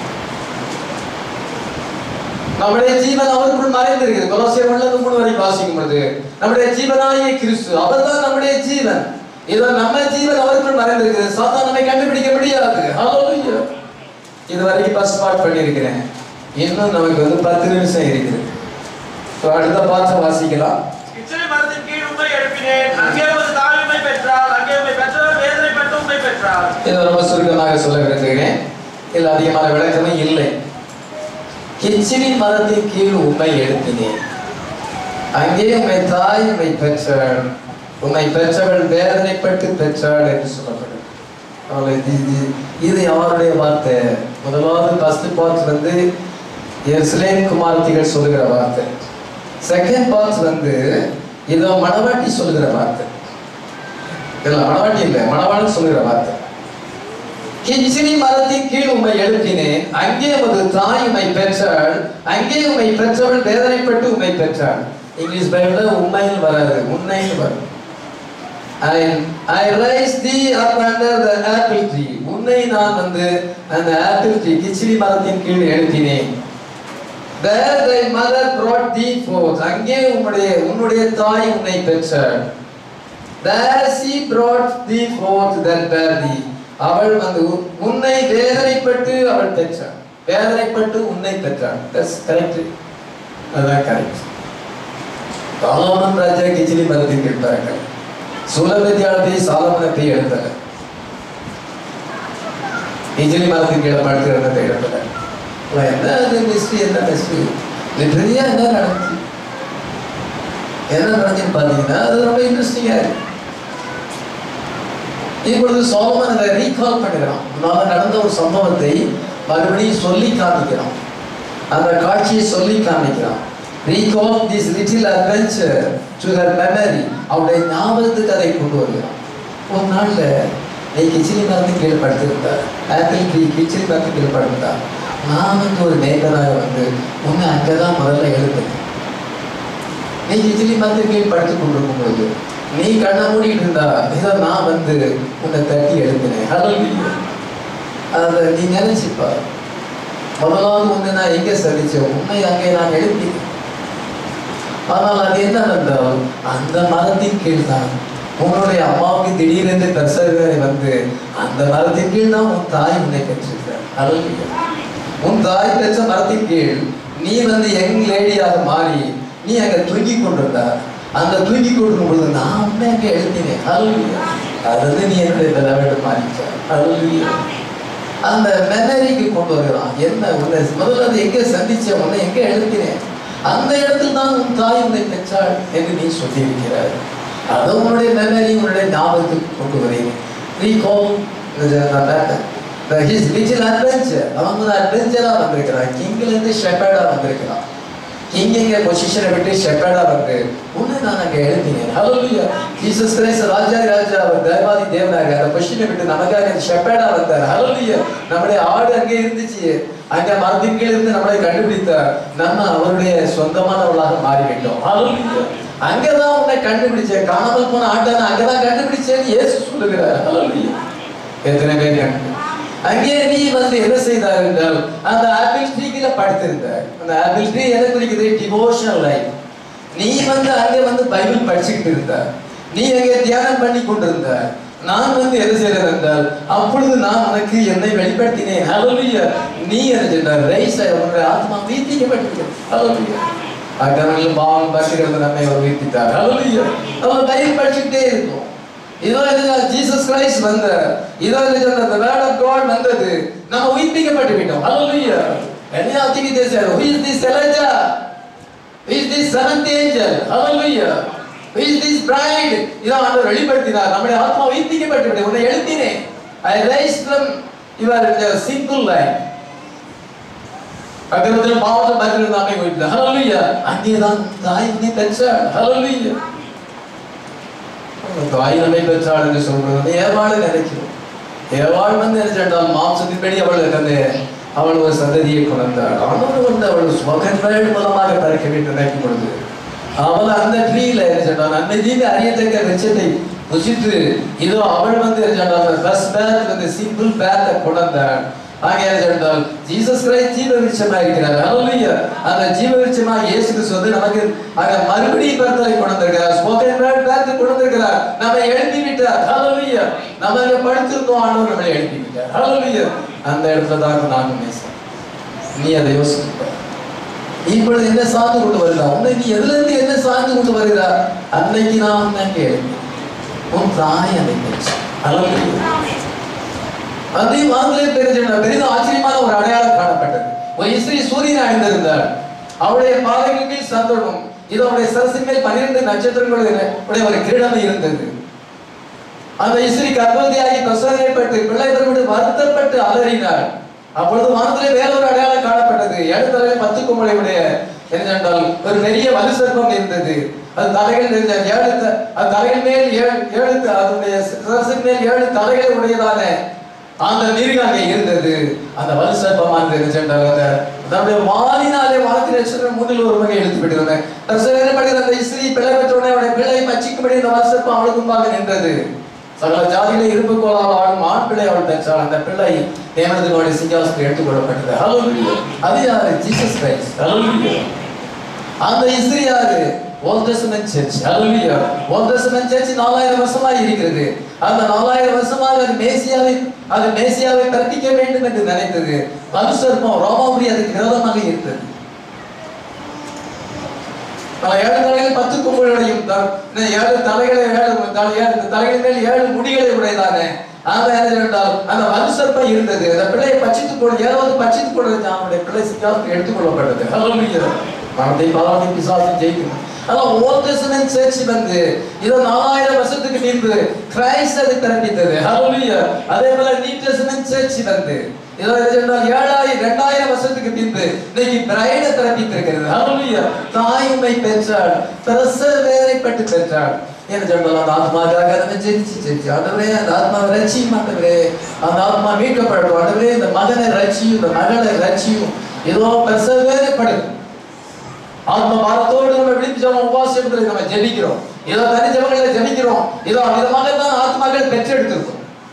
நம்முடைய ஜீவன் அவருக்குள் மறைந்திருக்கிறது கொலோசியர் உள்ளது மூணு வரைக்கும் வாசிக்கும் பொழுது நம்முடைய ஜீவனாகிய கிறிஸ்து அவர்தான் நம்முடைய ஜீவன் இதோ நம்ம ஜீவன் அவருக்குள் மறைந்திருக்கிறது சாத்தா நம்மை கண்டுபிடிக்க முடியாது ஹalleluya இது வரைக்கும் ஃபர்ஸ்ட் பார்ட் பண்ணியிருக்கிறேன் இன்னும் நமக்கு வந்து பத்து நிமிஷம் இருக்குது ஸோ அடுத்த பார்த்து வாசிக்கலாம் இச்சை மரத்தின் கீழ் உண்மை எழுப்பினேன் அங்கே ஒரு தாழ்மை பெற்றால் அங்கே உண்மை பெற்றவர் வேதனைப்பட்டு உண்மை பெற்றார் இதை ரொம்ப சுருக்கமாக சொல்ல விரும்புகிறேன் இதில் அதிகமான விளக்கமே இல்லை கிச்சினி மரத்தின் கீழ் உண்மை எழுப்பினேன் அங்கே உண்மை தாய் உண்மை பெற்றாள் உண்மை பெற்றவள் வேதனைப்பட்டு பெற்றாள் என்று சொல்லப்படும் அவளை இது இது- இது யாருடைய வார்த்தை முதலாவது ஃபர்ஸ்ட் பார்ட் வந்து எஸ்லேம் குமார்த்திகள் சொல்லுகிற வார்த்தை செகண்ட் பார்ட் வந்து இதோ மணவாட்டி சொல்லுகிற வார்த்தை இல்ல மணவாட்டி இல்லை மணவாளன் சொல்லுகிற வார்த்தை கிச்சினி மரத்தின் கீழ் உம்மை எழுப்பினேன் அங்கே ஒரு தாய் உம்மை பெற்றாள் அங்கே உம்மை பெற்றவள் வேதனைப்பட்டு உம்மை பெற்றாள் இங்கிலீஷ் பைபிள்ல உண்மையில் வராது உன்னைன்னு வரும் I, I raised thee up under the apple tree. உன்னை நான் வந்து அந்த ஆப்பிள் ட்ரீ கிச்சிலி மரத்தின் கீழ் எழுப்பினேன் There thy mother brought thee forth. அங்கே உன்னுடைய உன்னுடைய தாய் உன்னை பெற்றாள் There she brought thee forth that bare thee. அவள் வந்து உன்- உன்னை வேதனைப்பட்டு அவள் பெற்றாள் வேதனைப்பட்டு உன்னை பெற்றாள் தட்ஸ் கரெக்ட் அதான் கரெக்ட் சாலமன் ராஜா கிச்சிலி மரத்தின் கேட்பார்கள் சுலபத்தியாளத்தை சாலமனை போய் எழுந்தல கிச்சிலி மரத்தின் கீழே படுத்து எழுந்தல என்ன அது மிஸ்ட்ரி என்ன மிஸ்ட்ரி லிட்டரியா என்ன நடந்துச்சு என்ன நடந்துன்னு பார்த்தீங்கன்னா அது ரொம்ப இன்ட்ரெஸ்டிங்காக இருக்கு இப்பொழுது சோலமன் அதை ரீகால் பண்ணுகிறான் முன்னால் நடந்த ஒரு சம்பவத்தை மறுபடியும் சொல்லி காமிக்கிறான் அந்த காட்சியை சொல்லி காமிக்கிறான் recall this little adventure to her memory அவருடைய ஞாபகத்துக்கு அதை கொண்டு வருகிறான் ஒரு நாள்ல நீ கிச்சிலி மரத்து கீழே படுத்திருந்தா ஆப்பிள் ட்ரீ கிச்சிலி மரத்து கீழே படுத்திருந்தா நான் வந்து ஒரு நேபராக வந்து உன்னை அங்கே தான் முதல்ல எழுதுனேன் நீ கிச்சிலி மரத்து கீழ் படுத்துக் கொண்டிருக்கும் பொழுது நீ கண்ணை மூடிட்டு இருந்தா இதோ நான் வந்து உன்னை தட்டி எழுப்பினேன் ஹalleluya அதை நீ நினைச்சுப்பா முதலாவது உன்னை நான் எங்கே சந்திச்சேன் உன்னை அங்கே நான் எழுப்பினேன் ஆனால் அது என்ன நடந்தால் அந்த மரத்தின் கீழ் தான் உன்னுடைய அம்மாவுக்கு திடீரென்று தரிசனங்களை வந்து அந்த மரத்தின் கீழ் தான் உன் தாய் உன்னை பெற்றிருக்கிறார் ஹalleluya உன் தாய் பெற்ற மரத்தின் கீழ் நீ வந்து யங் லேடியாக மாறி நீ அங்க தூங்கி கொண்டிருந்தா அந்த தூங்கி கொண்டிருக்கும் பொழுது நான் உன்னை அங்க எழுப்பினேன் ஹalleluya அது வந்து நீ என்னுடைய தலைவர்கள் மாறிச்ச ஹalleluya அந்த மெமரிக்கு கொண்டு வருகிறான் என்ன உன்னை முதல்ல அது எங்கே சந்திச்ச உன்னை எங்கே எழுப்பினேன் அந்த இடத்தில் தான் உன் தாய் உன்னை பெற்றாள் என்று நீ சொல்லியிருக்கிறாய் அதை உன்னுடைய மெமரி உன்னுடைய ஞாபகத்துக்கு கொண்டு வரேன் ரீகால் ஹிஸ் லிட்டில் அட்வென்ச்சர் அவன் வந்து அட்வென்ச்சராக வந்திருக்கிறான் கிங்கிலேருந்து ஷெப்பர்டாக வந்திருக்கிறான் கிங் எங்க பொசிஷனை விட்டு ஷெப்பர்டா வந்து உன்னை நான் அங்க எழுப்பினேன் ஹalleluya ஜீசஸ் கிரைஸ்ட் ராஜா ராஜா அவர் தேவாதி தேவனாக அந்த பொசிஷனை விட்டு நமக்காக ஷெப்பர்டா வந்தார் ஹalleluya நம்முடைய ஆடு அங்கே இருந்துச்சு அங்க மரத்தின் கீழ் இருந்து நம்மளை கண்டுபிடித்தார் நம்ம அவருடைய சொந்தமானவர்களாக மாறிவிட்டோம் ஹalleluya அங்கதான் உன்னை கண்டுபிடிச்சேன் காணாமல் போன ஆட்டை நான் அங்கதான் கண்டுபிடிச்சேன்னு இயேசு சொல்லுகிறார் ஹalleluya எத்தனை பேர் கண்டு அங்கே நீ வந்து என்ன செய்தார் என்றால் அந்த ஆப்பிள் ட்ரீக்கில படுத்திருந்தார் அந்த ஆப்பிள் ட்ரீ எதை குறிக்குது டிவோஷனல் லைஃப் நீ வந்து அங்கே வந்து பைபிள் படிச்சுக்கிட்டு இருந்த நீ அங்கே தியானம் பண்ணி கொண்டிருந்த நான் வந்து என்ன செய்கிறேன் என்றால் அப்பொழுது நான் உனக்கு என்னை வெளிப்படுத்தினேன் ஹalleluya நீ என்ன சொன்னார் ரைஸ் உன்னுடைய ஆத்மா வீட்டிக்கப்பட்டிருக்கிறது ஹalleluya அக்கறையில் பாவம் பற்றுகிறது நம்மை அவர் வீழ்த்தித்தார் ஹalleluya நம்ம பைபிள் படிச்சுக்கிட்டே இருக்கோம் இதோ என்ன ஜீசஸ் கிரைஸ்ட் வந்த இதோ என்ன அந்த வேர்ட் ஆஃப் காட் வந்தது நம்ம உயிர்ப்பிக்கப்பட்டு விட்டோம் ஹalleluya எலியா தீர்க்க தரிசி who is this Elijah who is this seventh angel hallelujah who is this bride இதான் ஆண்டவர் வெளிப்படுத்தினார் நம்முடைய ஆத்மா உயிர்ப்பிக்கப்பட்டு விட்டது உன்னை எழுப்பினேன் I raised from your uh, sinful life அக்கிரமத்திலும் பாவத்திலும் மறுக்கிறது நாமே போயிட்டு ஹalleluya அங்கேதான் தாய் உன்னை பெற்றாள் ஹalleluya தாய் நம்மை பெற்றாள் என்று சொல்றது ஏவாள் நினைக்கிறோம் ஏவாள் வந்து நினைச்சால் மாம்சத்தின்படி அவள் அந்த அவள் ஒரு சந்ததியை கொண்டாள் அவள் வந்து அவள் மகன்கள் மூலமாக பிறக்க வேண்டும் நினைக்கும் பொழுது அவள் அந்த ட்ரீல இருந்தால் நன்மை தீங்கு அறியத்தக்க வெச்சத்தை புசித்து இதோ அவள் வந்து இருந்தால் ஃபர்ஸ்ட் பேத் வந்து சிம்பிள் பேத்தை கொண்டாள் ஆகையால் சொன்னால் ஜீசஸ் கிரைஸ்ட் ஜீவ விருட்சமாக இருக்கிறார் ஹalleluya அந்த ஜீவ விருட்சமாக இயேசு கிறிஸ்து வந்து நமக்கு அங்க மறுபடியும் பிறந்தலை கொண்டு வந்திருக்கிறார் ஸ்போக்கன் வேர்ட் பேத்து கொண்டு வந்திருக்கிறார் நம்ம எழுப்பி விட்டார் ஹalleluya நம்ம இங்க படுத்திருந்தோம் ஆண்டவர் நம்மளை எழுப்பி விட்டார் ஹalleluya அந்த இடத்துல தான் நானும் நேசம் நீ அதை யோசிக்க இப்பொழுது என்ன சார்ந்து கொண்டு வருகிறா உன்னை நீ எதுல இருந்து என்ன சார்ந்து கொண்டு வருகிறா அன்னைக்கு நான் உன்னை கேள்வி உன் தாய் அதை பெற்று ஹalleluya அதையும் வாங்கலே தெரிஞ்சிருந்தார் பெரிதும் ஆச்சரியமான ஒரு அடையாளம் காணப்பட்டது ஒரு இஸ்ரீ சூரியன் அணிந்திருந்தார் அவருடைய பாதைகளுக்கு சந்தோஷம் இது அவருடைய சரசின் மேல் பன்னிரண்டு நட்சத்திரங்கள் உடைய ஒரு கிரீடம் இருந்தது அந்த இஸ்ரீ கர்ப்பவதியாகி பிரசவப்பட்டு பிள்ளை பெருமிட்டு வருத்தப்பட்டு அலறினார் அப்பொழுது வானத்திலே வேறொரு அடையாளம் காணப்பட்டது ஏழு தலையில் பத்து கும்பலையுடைய என்னென்றால் ஒரு பெரிய வலு சர்ப்பம் இருந்தது அது தலைகள் இருந்த ஏழு த- அது தலைகள் மேல் ஏழு ஏழு த- அதனுடைய சிரசின் மேல் ஏழு தலைகளை உடையதான அந்த மிருகம் அங்கே இருந்தது அந்த வலு சர்ப்பமானது என்ன சென்றால் அந்த தன்னுடைய வாலினாலே வானத்தின் நட்சத்திரம் மூன்றில் ஒரு வகை எடுத்து விட்டிருந்தேன் தரிசனப்படுகிற அந்த இஸ்ரீ பிள்ளை பெற்றவுடனே அவருடைய பிள்ளை பச்சிக்கும்படி அந்த வலு சர்ப்பம் அவளுக்கு முன்பாக நின்றது சகல ஜாதியிலே இரும்பு கோலால் ஆளும் ஆண் பிள்ளை அவள் பெற்றாள் அந்த பிள்ளை தேவனத்தினுடைய சிங்காசனத்தில் எடுத்துக்கொள்ளப்பட்டது ஹalleluya அது யாரு ஜீசஸ் கிரைஸ்ட் ஹalleluya அந்த இஸ்ரீ யாரு ஓல்ட் டெஸ்டமென்ட் சர்ச் ஹalleluya ஓல்ட் டெஸ்டமென்ட் சர்ச் 4000 வருஷமாக இருக்கிறது அந்த 4000 வருஷமாக அது மேசியாவை அது மேசியாவை கற்பிக்க வேண்டும் என்று நினைத்தது மனுஷர்மம் ரோமாபுரி அதுக்கு விரோதமாக இருந்தது பல ஏழு தலைகள் பத்து கும்பல்களையும் த- இந்த ஏழு தலைகளை ஏழு தலை- ஏழு தலைகளின் மேல் ஏழு முடிகளை உடையதானே அந்த என்ன என்றால் அந்த வலுசற்பம் இருந்தது அந்த பிள்ளையை பச்சித்து போட ஏதாவது பச்சித்து போடுறது அவனுடைய பிள்ளை சிக்காவுக்கு எடுத்துக்கொள்ளப்பட்டது ஹalleluya மனதை பாலாதி பிசாசு ஜெயிக்கணும் அதான் ஓல்ட் டெஸ்டமென்ட் சர்ச் வந்து இது நாலாயிரம் வருஷத்துக்கு முன்பு கிரைஸ்ட் அது பிறப்பித்தது ஹalleluya அதே போல நியூ டெஸ்டமென்ட் சர்ச் வந்து இதோ இது சொன்னால் ஏழாயிரம் ரெண்டாயிரம் வருஷத்துக்கு பின்பு இன்னைக்கு பிரைட பிறப்பித்திருக்கிறது ஹalleluya தாய் உம்மை பெற்றாள் பிரசவ வேதனைப்பட்டு பெற்றாள் என்ன சொன்னால் அந்த ஆத்மாக்காக நம்ம ஜெயிச்சு ஜெயிச்சு ஆண்டவரே அந்த ஆத்மாவை ரட்சியும் ஆண்டவரே அந்த ஆத்மா மீட்கப்படட்டும் ஆண்டவரே இந்த மகனை ரட்சியும் இந்த மகளை ரட்சியும் ஏதோ பிரசவ வேதனைப்படுது ஆத்ம பாரத்தோடு நம்ம விழிப்பு ஜபம் உபாசத்தில் நம்ம ஜெபிக்கிறோம் ஏதோ தனி ஜபங்களை ஜெபிக்கிறோம் ஏதோ விதமாக தான் ஆத்மாக்கள் பெற்றெடுத்திருக்கோம்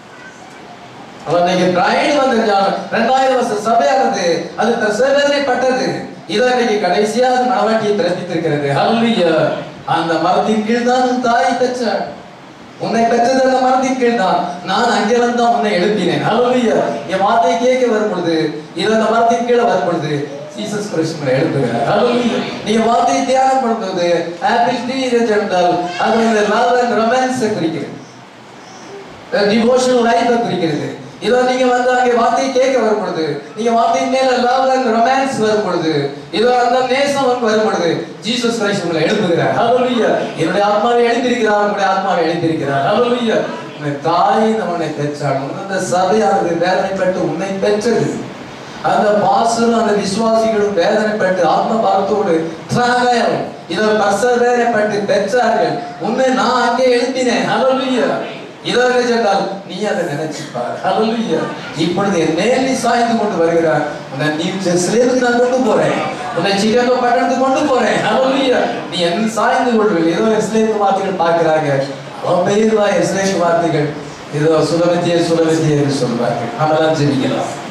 அவன் இன்னைக்கு பிரைடு வந்திருக்காங்க ரெண்டாயிரம் வருஷம் சபையானது அது பிரசவேதனைப்பட்டது இதோ இன்னைக்கு கடைசியா அது மனவாட்டியை பிறப்பித்திருக்கிறது ஹalleluya அந்த மரத்தின் கீழ் தான் உன் தாய் பெற்றாள் உன்னை பெற்றது அந்த மரத்தின் கீழ் தான் நான் அங்கிருந்து தான் உன்னை எழுப்பினேன் ஹalleluya என் வார்த்தையை கேட்க வரும் பொழுது இது அந்த மரத்தின் கீழே வரும் பொழுது ஜீசஸ் கிறிஸ்து உங்களை எழுப்புகிறார் ஹalleluya நீங்க வார்த்தையை தியானம் பண்ணும்போது ஆப்பிள் ட்ரீ என்றால் அது வந்து லவ் அண்ட் ரொமான்ஸ் குறிக்கிறது டிவோஷனல் லைஃபை குறிக்கிறது இதோ நீங்க வந்து அங்கே வார்த்தையை கேட்க வரும் பொழுது நீங்க வார்த்தையின் மேல லவ் அண்ட் ரொமான்ஸ் வரும் பொழுது இதோ அந்த நேசம் வந்து வரும் பொழுது ஜீசஸ் கிரைஸ்ட் உங்களை எழுப்புகிறார் ஹalleluya என்னுடைய ஆத்மாவை எழுப்பியிருக்கிறார் உங்களுடைய ஆத்மாவை எழுப்பியிருக்கிறார் ஹalleluya உன்னை தாய் நம்மனை பெற்றாள் அந்த சபையானது வேதனைப்பட்டு உன்னை பெற்றது அந்த பாசலும் அந்த விசுவாசிகளும் வேதனைப்பட்டு ஆத்ம பாரத்தோடு திராகாயம் இதை பர்சவேதனைப்பட்டு பெற்றார்கள் உன்னை நான் அங்கே எழுப்பினேன் ஹalleluya இதோ என்ன சொன்னால் நீ அதை நினைச்சுப்பார் ஹalleluya இப்பொழுது என் மேல் நீ சாய்ந்து கொண்டு வருகிறார் உன்னை நீ ஜெருசலேமுக்கு நான் கொண்டு போறேன் உன்னை சிகாகோ பட்டணத்துக்கு கொண்டு போறேன் ஹalleluya நீ என் சாய்ந்து கொள்வேன் ஏதோ இஸ்லேம் வார்த்தைகள் பார்க்கிறாங்க அவன் பெரியதுவா இஸ்லேம் வார்த்தைகள் ஏதோ சுலபத்தியே சுலபத்தியே என்று சொல்வார்கள் நம்மளாம் ஜெபிக்கலாம்